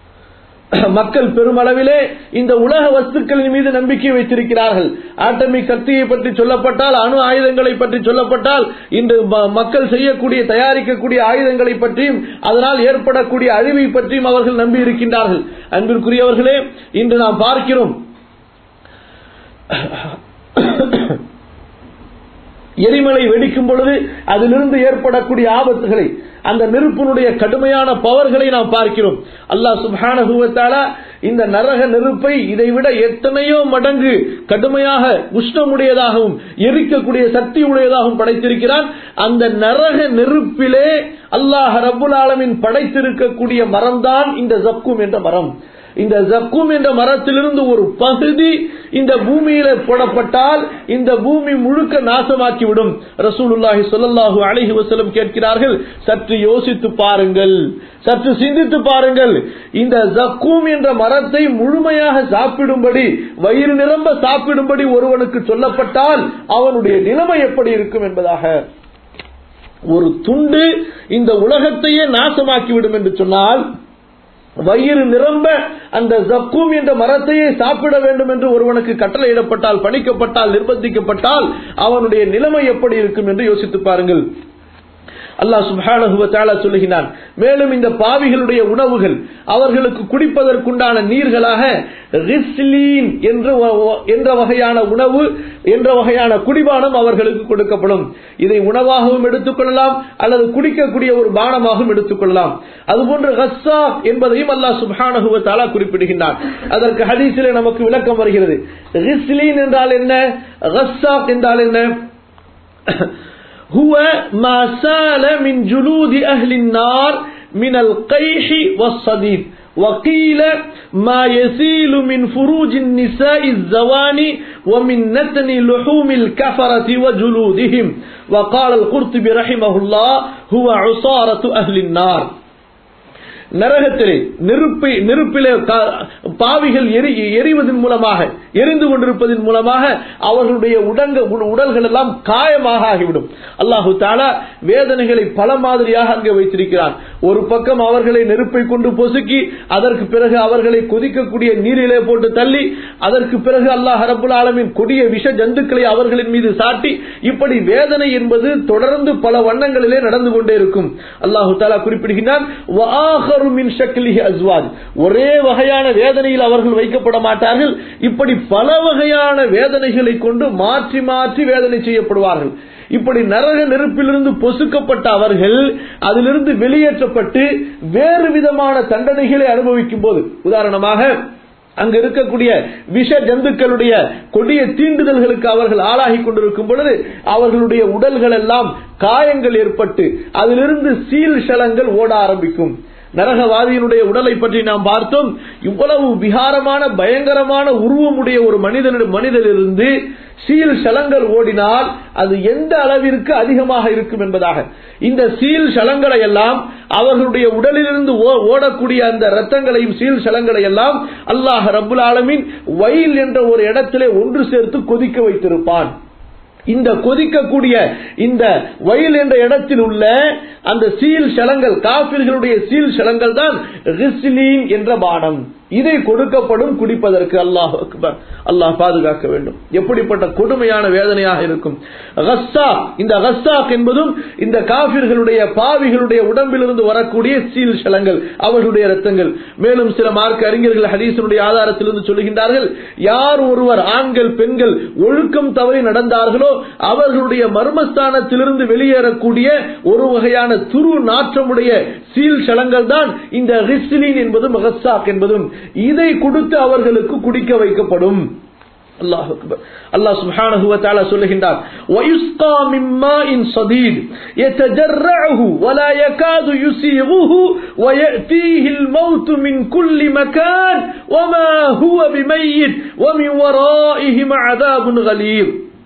மக்கள் பெருமளவிலே இந்த உலக வஸ்துக்களின் மீது நம்பிக்கை வைத்திருக்கிறார்கள் ஆட்டமிக் சக்தியை பற்றி சொல்லப்பட்டால் அணு ஆயுதங்களை பற்றி சொல்லப்பட்டால் இன்று ம- மக்கள் செய்யக்கூடிய தயாரிக்கக்கூடிய ஆயுதங்களை பற்றியும் அதனால் ஏற்படக்கூடிய அழிவை பற்றியும் அவர்கள் நம்பி இருக்கின்றார்கள் அன்பிற்குரியவர்களே இன்று நாம் பார்க்கிறோம் எரிமலை வெடிக்கும் பொழுது அதிலிருந்து ஏற்படக்கூடிய ஆபத்துகளை அந்த நெருப்பினுடைய கடுமையான பவர்களை நாம் பார்க்கிறோம் அல்லாஹ் சுப்ஹானஹு வ தஆலா இந்த நரக நெருப்பை இதைவிட எத்தனையோ மடங்கு கடுமையாக உஷ்ணமுடையதாகவும் எரிக்கக்கூடிய சக்தி உடையதாகவும் படைத்திருக்கிறான் அந்த நரக நெருப்பிலே அல்லாஹ் ரப்புல் ஆலமீன் படைத்திருக்கக்கூடிய மரம்தான் இந்த ஜக்கும் என்ற மரம் இந்த ஜக்கும் என்ற மரத்திலிருந்து ஒரு பகுதி இந்த பூமியில போடப்பட்டால் இந்த பூமி முழுக்க நாசமாக்கிவிடும் ரசூலுல்லாஹி ஸல்லல்லாஹு அலைஹி வஸல்லம் கேட்கிறார்கள் சற்று யோசித்து பாருங்கள் சற்று சிந்தித்து பாருங்கள் இந்த ஜக்கூம் என்ற மரத்தை முழுமையாக சாப்பிடும்படி வயிறு நிரம்ப சாப்பிடும்படி ஒருவனுக்கு சொல்லப்பட்டால் அவனுடைய நிலைமை எப்படி இருக்கும் என்பதாக ஒரு துண்டு இந்த உலகத்தையே நாசமாக்கிவிடும் என்று சொன்னால் வயிறு நிரம்ப அந்த ஜக்கூம் என்ற மரத்தையே சாப்பிட வேண்டும் என்று ஒருவனுக்கு கட்டளையிடப்பட்டால் பணிக்கப்பட்டால் நிர்பந்திக்கப்பட்டால் அவனுடைய நிலைமை எப்படி இருக்கும் என்று யோசித்து பாருங்கள் அல்லாஹ் சுப்ஹானஹு வ தஆலா சொல்லுகிறான் மேலும் இந்த பாவிகளுடைய உணவுகள் அவர்களுக்கு குடிப்பதற்குண்டான நீர்களாக ரிஸ்லீன் என்ற வ- என்ற வகையான உணவு என்ற வகையான குடிபானம் அவர்களுக்கு கொடுக்கப்படும் இதை உணவாகவும் எடுத்துக்கொள்ளலாம் அல்லது குடிக்கக்கூடிய ஒரு பானமாகவும் எடுத்துக்கொள்ளலாம் அதுபோன்று ஹஸ்ஸா என்பதையும் அல்லாஹ் சுப்ஹானஹு வ தஆலா குறிப்பிடுகின்றான் அதற்கு ஹதீஸிலே நமக்கு விளக்கம் வருகிறது ரிஸ்லீன் என்றால் என்ன ஹஸ்ஸாக் என்றால் என்ன هو ما سال من جلود أهل النار من القيح والصديد وقيل ما يسيل من فروج النساء الزواني ومن نتن لحوم الكفرة وجلودهم وقال القرطبي رحمه الله هو عصارة أهل النار நரகத்திலே நெருப்பை நெருப்பிலே கா- பாவிகள் எரி எரிவதன் மூலமாக எரிந்து கொண்டிருப்பதன் மூலமாக அவர்களுடைய உடங்க உட- உடல்கள் எல்லாம் காயமாக ஆகிவிடும் அல்லாஹு தாலா வேதனைகளை பல மாதிரியாக அங்கே வைத்திருக்கிறான் ஒரு பக்கம் அவர்களை நெருப்பை கொண்டு பொசுக்கி அதற்கு பிறகு அவர்களை கொதிக்கக்கூடிய நீரிலே போட்டு தள்ளி அதற்கு பிறகு அல்லாஹ் ரபுல் ஆலமின் கொடிய விஷ ஜந்துக்களை அவர்களின் மீது சாட்டி இப்படி வேதனை என்பது தொடர்ந்து பல வண்ணங்களிலே நடந்து கொண்டே இருக்கும் அல்லாஹு தாலா குறிப்பிடுகிறான் "வஆகரு மின் ஷக்லிஹி அஸ்வாஜ்." ஒரே வகையான வேதனையில் அவர்கள் வைக்கப்பட மாட்டார்கள் இப்படி பல வகையான வேதனைகளை கொண்டு மாற்றி மாற்றி வேதனை செய்யப்படுவார்கள் இப்படி நரக நெருப்பிலிருந்து பொசுக்கப்பட்ட அவர்கள் அதிலிருந்து வெளியேற்றப்பட்டு வேறு விதமான தண்டனைகளை அனுபவிக்கும் போது உதாரணமாக அங்க இருக்கக்கூடிய விஷ ஜந்துக்களுடைய கொடிய தீண்டுதல்களுக்கு அவர்கள் ஆளாகி கொண்டிருக்கும் பொழுது அவர்களுடைய உடல்கள் எல்லாம் காயங்கள் ஏற்பட்டு அதிலிருந்து சீல் சலங்கள் ஓட ஆரம்பிக்கும் நரகவாதியினுடைய உடலை பற்றி நாம் பார்த்தோம் இவ்வளவு விகாரமான பயங்கரமான உருவமுடைய ஒரு மனிதன் மனிதனிலிருந்து சீல் சலங்கள் ஓடினால் அது எந்த அளவிற்கு அதிகமாக இருக்கும் என்பதாக இந்த சீல் சலங்களை எல்லாம் அவர்களுடைய உடலிலிருந்து ஓ- ஓடக்கூடிய அந்த ரத்தங்களையும் சீல் சலங்களை எல்லாம் அல்லாஹ் ரபுல் ஆலமின் வயல் என்ற ஒரு இடத்திலே ஒன்று சேர்த்து கொதிக்க வைத்திருப்பான் இந்த கொதிக்கக்கூடிய இந்த வயல் என்ற இடத்தில் உள்ள அந்த சீல் சலங்கள் காபிர்களுடைய சீல் சலங்கள் தான் ரிஸ்லீன் என்ற பானம் இதை கொடுக்கப்படும் குடிப்பதற்கு அல்லாஹ் அக்பர் அல்லாஹ் பாதுகாக்க வேண்டும் எப்படிப்பட்ட கொடுமையான வேதனையாக இருக்கும் கஸ்ஸா இந்த கஸ்ஸாக் என்பதும் இந்த காபிர்களுடைய பாவிகளுடைய உடம்பிலிருந்து வரக்கூடிய சீல் சலங்கள் அவர்களுடைய ரத்தங்கள் மேலும் சில மார்க்க அறிஞர்கள் ஹதீசனுடைய ஆதாரத்திலிருந்து சொல்லுகின்றார்கள் யார் ஒருவர் ஆண்கள் பெண்கள் ஒழுக்கம் தவறி நடந்தார்களோ அவர்களுடைய மர்மஸ்தானத்திலிருந்து வெளியேறக்கூடிய ஒரு வகையான துரு நாற்றமுடைய சீல் சலங்கள் தான் இந்த ரிஸ்லின் என்பதும் மகசாக் என்பதும் இதை கொடுத்து அவர்களுக்கு குடிக்க வைக்கப்படும் அல்லாஹ் அக்பர் அல்லாஹ் சுப்ஹானஹு வ தஆலா சொல்லுகின்றார் வயுஸ்கா மின் மாஇன் ஸதீத் يتجرعه ولا يكاد يسيغه ويأتيه الموت من كل مكان وما هو بميت ومن ورائهم عذاب غليظ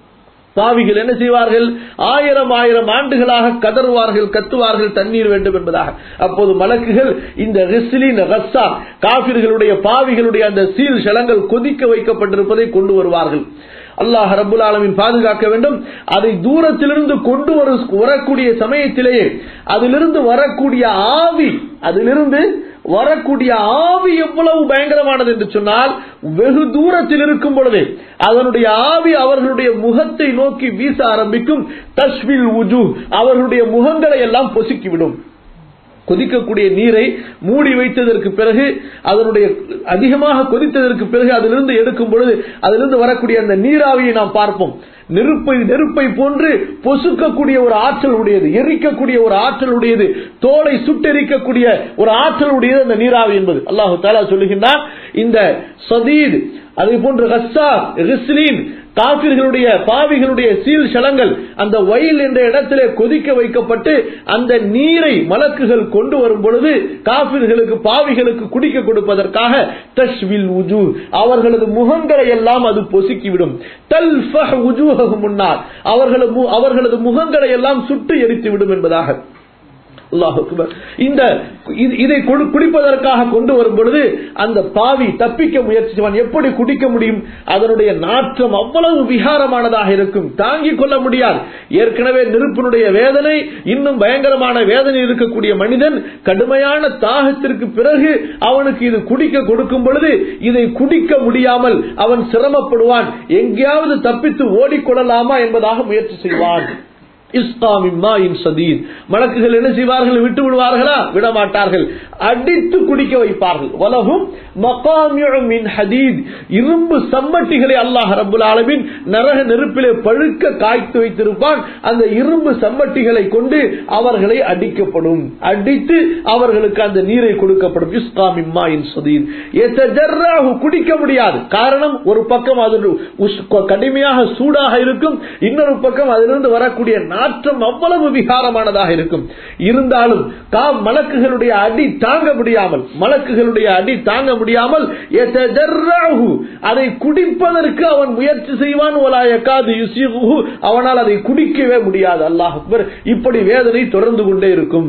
பாவிகள் என்ன செய்வார்கள் ஆயிரம் ஆயிரம் ஆண்டுகளாக கதறுவார்கள் கத்துவார்கள் தண்ணீர் வேண்டும் என்பதாக அப்போது மலக்குகள் இந்த ரிஸ்லின் ரஸ்ஸா காபிர்களுடைய பாவிகளுடைய அந்த சீல் சலங்கள் கொதிக்க வைக்கப்பட்டிருப்பதை கொண்டு வருவார்கள் அல்லாஹ் ரபுல் ஆலமின் பாதுகாக்க வேண்டும் அதை தூரத்திலிருந்து கொண்டு வரு வரக்கூடிய சமயத்திலேயே அதிலிருந்து வரக்கூடிய ஆவி அதிலிருந்து வரக்கூடிய ஆவி எவ்வளவு பயங்கரமானது என்று சொன்னால் வெகு தூரத்தில் இருக்கும் பொழுதே அதனுடைய ஆவி அவர்களுடைய முகத்தை நோக்கி வீச ஆரம்பிக்கும் தஸ்வில் உஜு அவர்களுடைய முகங்களை எல்லாம் பொசுக்கிவிடும் கொதிக்கக்கூடிய நீரை மூடி வைத்ததற்கு பிறகு அதனுடைய அதிகமாக கொதித்ததற்கு பிறகு அதிலிருந்து எடுக்கும் பொழுது அதிலிருந்து வரக்கூடிய அந்த நீராவியை நாம் பார்ப்போம் நெருப்பை நெருப்பை போன்று பொசுக்கக்கூடிய ஒரு ஆற்றல் உடையது எரிக்கக்கூடிய ஒரு ஆற்றல் உடையது தோலை சுட்டெரிக்கக்கூடிய ஒரு ஆற்றல் உடையது அந்த நீராவி என்பது அல்லாஹு தாலா சொல்லுகின்றான் இந்த சதீத் அதே போன்று ரஸ்ஸா ரிஸ்லீன் காபிர்களுடைய பாவிகளுடைய சீல் சலங்கள் அந்த வயல் என்ற இடத்திலே கொதிக்க வைக்கப்பட்டு அந்த நீரை மலக்குகள் கொண்டு வரும் பொழுது காபிர்களுக்கு பாவிகளுக்கு குடிக்க கொடுப்பதற்காக தஷ்வில் உஜு அவர்களது முகங்களை எல்லாம் அது பொசுக்கிவிடும் தல்ஃபஹ் உஜூஹஹு முன்னார் அவர்களது அவர்களது முகங்களை எல்லாம் சுட்டு எரித்து விடும் என்பதாக அல்லாஹ் அக்பர். இந்த இது- இதை கொடு- குடிப்பதற்காக கொண்டு வரும் பொழுது அந்த பாவி தப்பிக்க முயற்சி செய்வான் எப்படி குடிக்க முடியும் அதனுடைய நாற்றம் அவ்வளவு விகாரமானதாக இருக்கும் தாங்கிக் கொள்ள முடியாது ஏற்கனவே நெருப்பினுடைய வேதனை இன்னும் பயங்கரமான வேதனை இருக்கக்கூடிய மனிதன் கடுமையான தாகத்திற்கு பிறகு அவனுக்கு இது குடிக்க கொடுக்கும் பொழுது இதை குடிக்க முடியாமல் அவன் சிரமப்படுவான் எங்கேயாவது தப்பித்து ஓடிக்கொள்ளலாமா என்பதாக முயற்சி செய்வான் இஸ்காமின் மாயின் சதீத் மலக்குகள் என்ன செய்வார்கள் விட்டு விடுவார்களா விட மாட்டார்கள் அடித்து குடிக்க வைப்பார்கள் வலகும் மகாமியும் மின் ஹதீத் இரும்பு சம்மட்டிகளை அல்லாஹ் ரபுல் ஆலமின் நரக நெருப்பிலே பழுக்க காய்த்து வைத்திருப்பான் அந்த இரும்பு சம்மட்டிகளை கொண்டு அவர்களை அடிக்கப்படும் அடித்து அவர்களுக்கு அந்த நீரை கொடுக்கப்படும் இஸ்காமின் மாயின் சதீத் எத்தஜர்ராஹு குடிக்க முடியாது காரணம் ஒரு பக்கம் அது உஷ்- கடுமையாக சூடாக இருக்கும் இன்னொரு பக்கம் அதிலிருந்து வரக்கூடிய நாற்றம் அவ்வளவு விகாரமானதாக இருக்கும் இருந்தாலும் கா மலக்குகளுடைய அடி தாங்க முடியாமல் மலக்குகளுடைய அடி தாங்க முடியாமல் எத்தஜர்ராஹு அதை குடிப்பதற்கு அவன் முயற்சி செய்வான் ஒலா யகாது யுசிகுஹு அவனால் அதை குடிக்கவே முடியாது அல்லாஹ் அக்பர் இப்படி வேதனை தொடர்ந்து கொண்டே இருக்கும்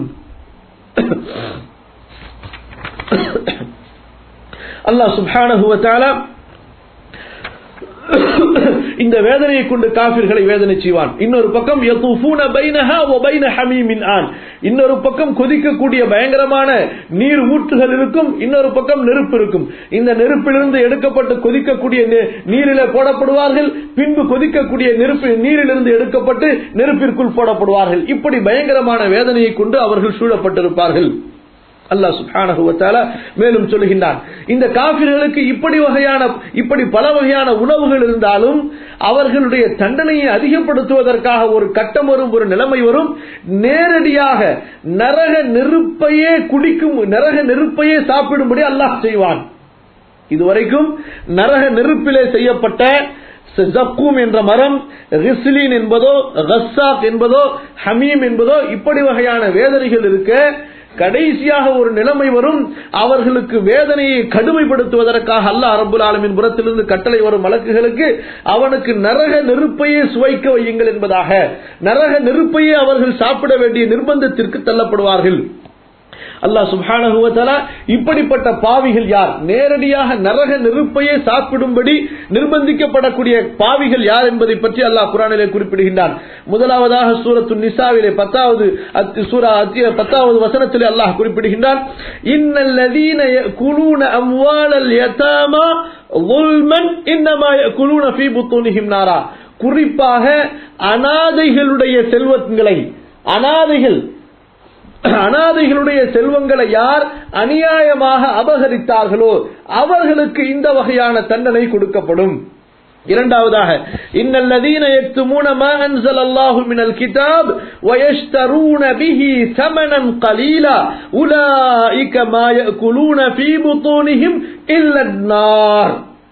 அல்லாஹ் சுப்ஹானஹு வ தஆலா இந்த வேதனையை கொண்டு காபிர்களை வேதனை செய்வான் இன்னொரு பக்கம் யதூஃபூன பைனஹா வ பைன ஹமீமின் ஆன் இன்னொரு பக்கம் கொதிக்கக்கூடிய பயங்கரமான நீர் ஊற்றுகள் இருக்கும் இன்னொரு பக்கம் நெருப்பு இருக்கும் இந்த நெருப்பிலிருந்து எடுக்கப்பட்டு கொதிக்கக்கூடிய நெ- நீரிலே போடப்படுவார்கள் பின்பு கொதிக்கக்கூடிய நெருப்பு நீரிலிருந்து எடுக்கப்பட்டு நெருப்பிற்குள் போடப்படுவார்கள் இப்படி பயங்கரமான வேதனையை கொண்டு அவர்கள் சூழப்பட்டிருப்பார்கள் அல்லாஹ் சுப்ஹானஹு வ தஆலா மேலும் சொல்லுகின்றான் இந்த காபிர்களுக்கு இப்படி வகையான இப்படி பல வகையான உணவுகள் இருந்தாலும் அவர்களுடைய தண்டனையை அதிகப்படுத்துவதற்காக ஒரு கட்டம் வரும் ஒரு நிலைமை வரும் நேரடியாக நரக நெருப்பையே குடிக்கும் நரக நெருப்பையே சாப்பிடும்படி அல்லாஹ் செய்வான் இதுவரைக்கும் நரக நெருப்பிலே செய்யப்பட்ட ஜக்கூம் என்ற மரம் ரிஸ்லின் என்பதோ ரஸ்ஸாக் என்பதோ ஹமீம் என்பதோ இப்படி வகையான வேதனைகள் இருக்க கடைசியாக ஒரு நிலைமை வரும் அவர்களுக்கு வேதனையை கடுமைப்படுத்துவதற்காக அல்லாஹ் ரப்புல் ஆலமின் புறத்திலிருந்து கட்டளை வரும் வழக்குகளுக்கு அவனுக்கு நரக நெருப்பையே சுவைக்க வையுங்கள் என்பதாக நரக நெருப்பையே அவர்கள் சாப்பிட வேண்டிய நிர்பந்தத்திற்கு தள்ளப்படுவார்கள் அல்லாஹ் சுப்ஹானஹு வ தஆலா இப்படிப்பட்ட பாவிகள் யார் நேரடியாக நரக நெருப்பையே சாப்பிடும்படி நிர்பந்திக்கப்படக்கூடிய பாவிகள் யார் என்பதை பற்றி அல்லாஹ் குர்ஆனிலே குறிப்பிடுகின்றான் முதலாவதாக சூரத்து நிசாவிலே பத்தாவது அத்தி- சூரா அத்திய பத்தாவது வசனத்திலே அல்லாஹ் குறிப்பிடுகின்றான் இன்னல் லதீன யகுலூன அம்வாலல் யதாமா ظلمًا إنما يأكلون في بطونهم نارا குறிப்பாக அனாதைகளுடைய செல்வங்களை அனாதைகள் அனாதைகளுடைய செல்வங்களை யார் அநியாயமாக அபகரித்தார்களோ அவர்களுக்கு இந்த வகையான தண்டனை கொடுக்கப்படும் இரண்டாவதாக இன்னல்லதீன யக்துமூன மா அன்ஸலல்லாஹு மினல் கிதாப் வயஷ்தரூன பிஹி ثمنًا قليلا உலாயிக மா يأكلون في بطونهم إلا النار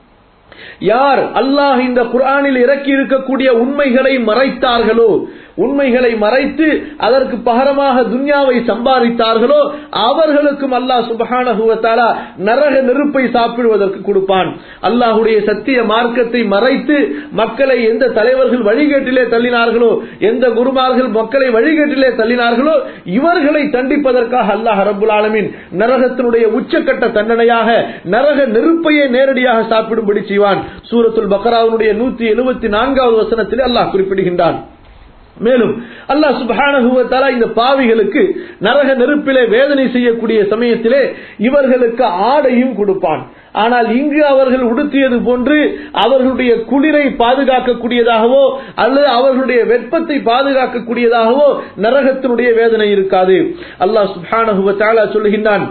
யார் அல்லாஹ் இந்த குர்ஆனில் இறக்கி இருக்கக்கூடிய உண்மைகளை மறைத்தார்களோ உண்மைகளை மறைத்து அதற்கு பகரமாக துன்யாவை சம்பாதித்தார்களோ அவர்களுக்கும் அல்லாஹ் சுபஹானஹு வ தஆலா நரக நெருப்பை சாப்பிடுவதற்கு கொடுப்பான் அல்லாஹ்வுடைய சத்திய மார்க்கத்தை மறைத்து மக்களை எந்த தலைவர்கள் வழிகேட்டிலே தள்ளினார்களோ எந்த குருமார்கள் மக்களை வழிகேட்டிலே தள்ளினார்களோ இவர்களை தண்டிப்பதற்காக அல்லாஹ் ரப்புல் ஆலமீன் நரகத்தினுடைய உச்சக்கட்ட தண்டனையாக நரக நெருப்பையே நேரடியாக சாப்பிடும்படி செய்வான் சூரத்துல் பக்ராவுடைய நூத்தி எழுபத்தி நான்காவது வசனத்திலே அல்லாஹ் குறிப்பிடுகின்றான் மேலும் அல்லாஹ் சுப்ஹானஹு வ தஆலா இந்த பாவிகளுக்கு நரக நெருப்பிலே வேதனை செய்யக்கூடிய சமயத்திலே இவர்களுக்கு ஆடையும் கொடுப்பான் ஆனால் இங்கு அவர்கள் உடுத்தியது போன்று அவர்களுடைய குளிரை பாதுகாக்கக்கூடியதாகவோ அல்லது அவர்களுடைய வெப்பத்தை பாதுகாக்கக்கூடியதாகவோ நரகத்தினுடைய வேதனை இருக்காது அல்லாஹ் சுப்ஹானஹு வ தஆலா சொல்லுகின்றான்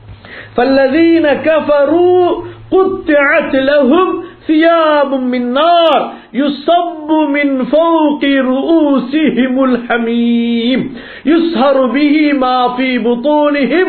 فالذين كفروا قطعت لهم ثياب من نار يصب من فوق رؤوسهم الحميم يسهر به ما في بطونهم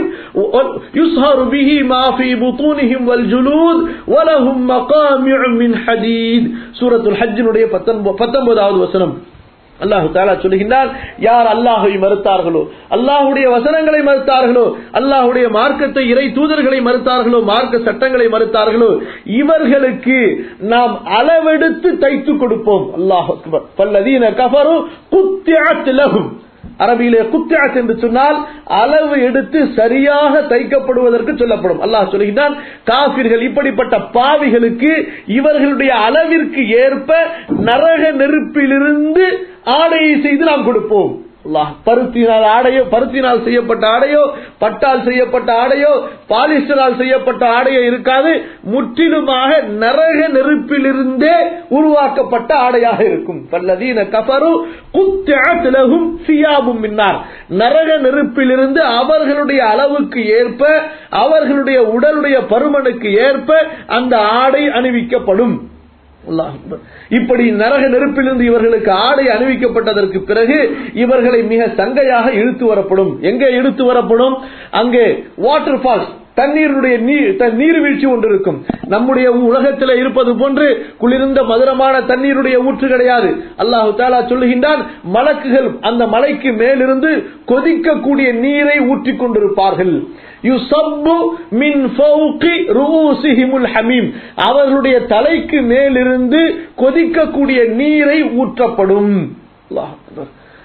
يسهر به ما في بطونهم والجلود ولهم مقامع من حديد سورة الحج نுடைய 19வது வசனம் அல்லாஹு தாலா சொல்லுகின்றார் யார் அல்லாஹை மறுத்தார்களோ அல்லாஹுடைய வசனங்களை மறுத்தார்களோ அல்லாஹுடைய மார்க்கத்தை இறை தூதர்களை மறுத்தார்களோ மார்க்க சட்டங்களை மறுத்தார்களோ இவர்களுக்கு நாம் அளவெடுத்து தைத்து கொடுப்போம் அல்லாஹ் அக்பர் பல்லதீன கஃபரு குத்தியாத் லஹும் அரபியிலே குத்தியாத் என்று சொன்னால் அளவு எடுத்து சரியாக தைக்கப்படுவதற்கு சொல்லப்படும் அல்லாஹ் சொல்லுகிறான் காபிர்கள் இப்படிப்பட்ட பாவிகளுக்கு இவர்களுடைய அளவிற்கு ஏற்ப நரக நெருப்பிலிருந்து ஆடையை செய்து நாம் கொடுப்போம் அல்லாஹ் பருத்தினால் ஆடையோ பருத்தினால் செய்யப்பட்ட ஆடையோ பட்டால் செய்யப்பட்ட ஆடையோ பாலிஸ்டரால் செய்யப்பட்ட ஆடையோ இருக்காது முற்றிலுமாக நரக நெருப்பிலிருந்தே உருவாக்கப்பட்ட ஆடையாக இருக்கும் பல்லதீன கஃபரு குத்திஅத் லஹும் சியாபும் மின்னார் நரக நெருப்பிலிருந்து அவர்களுடைய அளவுக்கு ஏற்ப அவர்களுடைய உடலுடைய பருமனுக்கு ஏற்ப அந்த ஆடை அணிவிக்கப்படும் அல்லாஹ் அக்பர். இப்படி நரக நெருப்பிலிருந்து இவர்களுக்கு ஆடை அணிவிக்கப்பட்டதற்கு பிறகு இவர்களை மிக சங்கையாக இழுத்து வரப்படும் எங்கே இழுத்து வரப்படும் அங்கே வாட்டர் ஃபால்ஸ் தண்ணீருடைய நீர் த- நீர்வீழ்ச்சி ஒன்று இருக்கும் நம்முடைய உலகத்தில் இருப்பது போன்று குளிர்ந்த மதுரமான தண்ணீருடைய ஊற்று கிடையாது அல்லாஹு தாலா சொல்லுகின்றான் மலக்குகள் அந்த மலைக்கு மேலிருந்து கொதிக்கக்கூடிய நீரை ஊற்றிக் கொண்டிருப்பார்கள் யுசப்பு மின் ஃபௌகி ரூசிஹிமுல் ஹமீம் அவர்களுடைய தலைக்கு மேலிருந்து கொதிக்கக்கூடிய நீரை ஊற்றப்படும் அல்லாஹ் அக்பர்.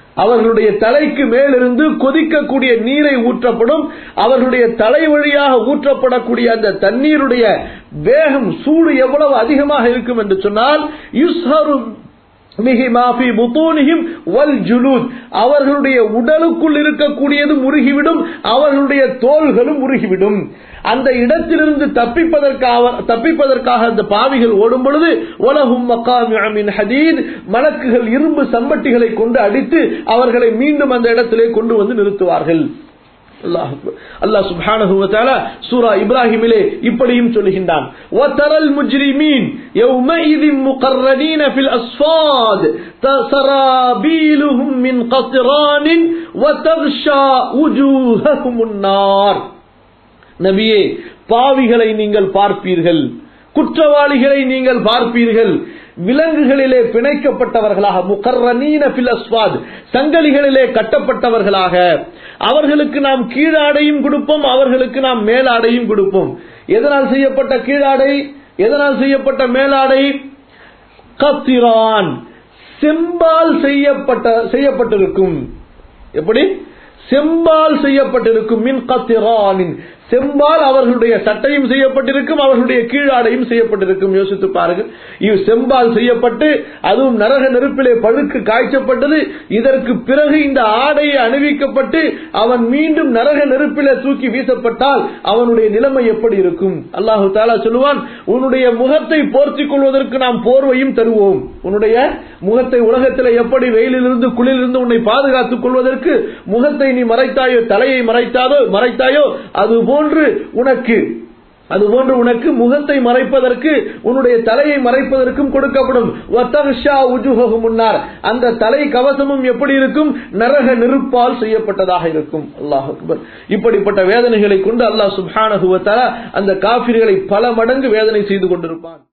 அவர்களுடைய தலைக்கு மேலிருந்து கொதிக்கக்கூடிய நீரை ஊற்றப்படும் அவர்களுடைய தலை வழியாக ஊற்றப்படக்கூடிய அந்த தண்ணீருடைய வேகம் சூடு எவ்வளவு அதிகமாக இருக்கும் என்று சொன்னால் யுஸ்ஹரு மிகி மாஃபி புத்தூனிஹிம் வல் ஜுலூத் அவர்களுடைய உடலுக்குள் இருக்கக்கூடியது முருகிவிடும் அவர்களுடைய தோள்களும் முருகிவிடும் அந்த இடத்திலிருந்து தப்பிப்பதற்காக தப்பிப்பதற்காக அந்த பாவிகள் ஓடும் பொழுது உலகும் மக்காமின் ஹதீத் மலக்குகள் இரும்பு சம்பட்டிகளை கொண்டு அடித்து அவர்களை மீண்டும் அந்த இடத்திலே கொண்டு வந்து நிறுத்துவார்கள் அல்லாஹ் அல்லாஹ் சுப்ஹானஹு வ தஆலா சூரா இப்ராஹிமிலே இப்படியும் சொல்லுகின்றான் வதரல் முஜ்ரிமீன் யௌமஇதின் முகர்ரனீன ஃபில் அஸ்ஃபாத் தசராபீலுஹும் மின் கத்ரானின் வதக்ஷா உஜூஹஹும் நார் நபியே பாவிகளை நீங்கள் பார்ப்பீர்கள் குற்றவாளிகளை நீங்கள் பார்ப்பீர்கள் விலங்குகளிலே பிணைக்கப்பட்டவர்களாக முகர்ரனீன ஃபில் அஸ்வாத் சங்கலிகளிலே கட்டப்பட்டவர்களாக அவர்களுக்கு நாம் கீழாடையும் கொடுப்போம் அவர்களுக்கு நாம் மேலாடையும் கொடுப்போம் எதனால் செய்யப்பட்ட கீழாடை எதனால் செய்யப்பட்ட மேலாடை கத்திரான் செம்பால் செய்யப்பட்ட செய்யப்பட்டிருக்கும் எப்படி செம்பால் செய்யப்பட்டிருக்கும் மின் கத்திரானின் செம்பால் அவர்களுடைய சட்டையும் செய்யப்பட்டிருக்கும் அவர்களுடைய கீழாடையும் செய்யப்பட்டிருக்கும் யோசித்து பாருங்கள் இது செம்பால் செய்யப்பட்டு அதுவும் நரக நெருப்பிலே பழுக்கு காய்ச்சப்பட்டது இதற்கு பிறகு இந்த ஆடையை அணிவிக்கப்பட்டு அவன் மீண்டும் நரக நெருப்பிலே தூக்கி வீசப்பட்டால் அவனுடைய நிலைமை எப்படி இருக்கும் அல்லாஹு தாலா சொல்லுவான் உன்னுடைய முகத்தை போர்த்திக் கொள்வதற்கு நாம் போர்வையும் தருவோம் உன்னுடைய முகத்தை உலகத்தில் எப்படி வெயிலிலிருந்து குளிரிலிருந்து உன்னை பாதுகாத்துக் கொள்வதற்கு முகத்தை நீ மறைத்தாயோ தலையை மறைத்தாதோ மறைத்தாயோ அது போன்று உனக்கு அதுபோன்று உனக்கு முகத்தை மறைப்பதற்கு உன்னுடைய தலையை மறைப்பதற்கும் கொடுக்கப்படும் முன்னார் அந்த தலை கவசமும் எப்படி இருக்கும் நரக நெருப்பால் செய்யப்பட்டதாக இருக்கும் அல்லாஹ் அக்பர் இப்படிப்பட்ட வேதனைகளை கொண்டு அல்லாஹ் சுப்ஹானஹுவத்தால அந்த காபிர்களை பல மடங்கு வேதனை செய்து கொண்டிருப்பான்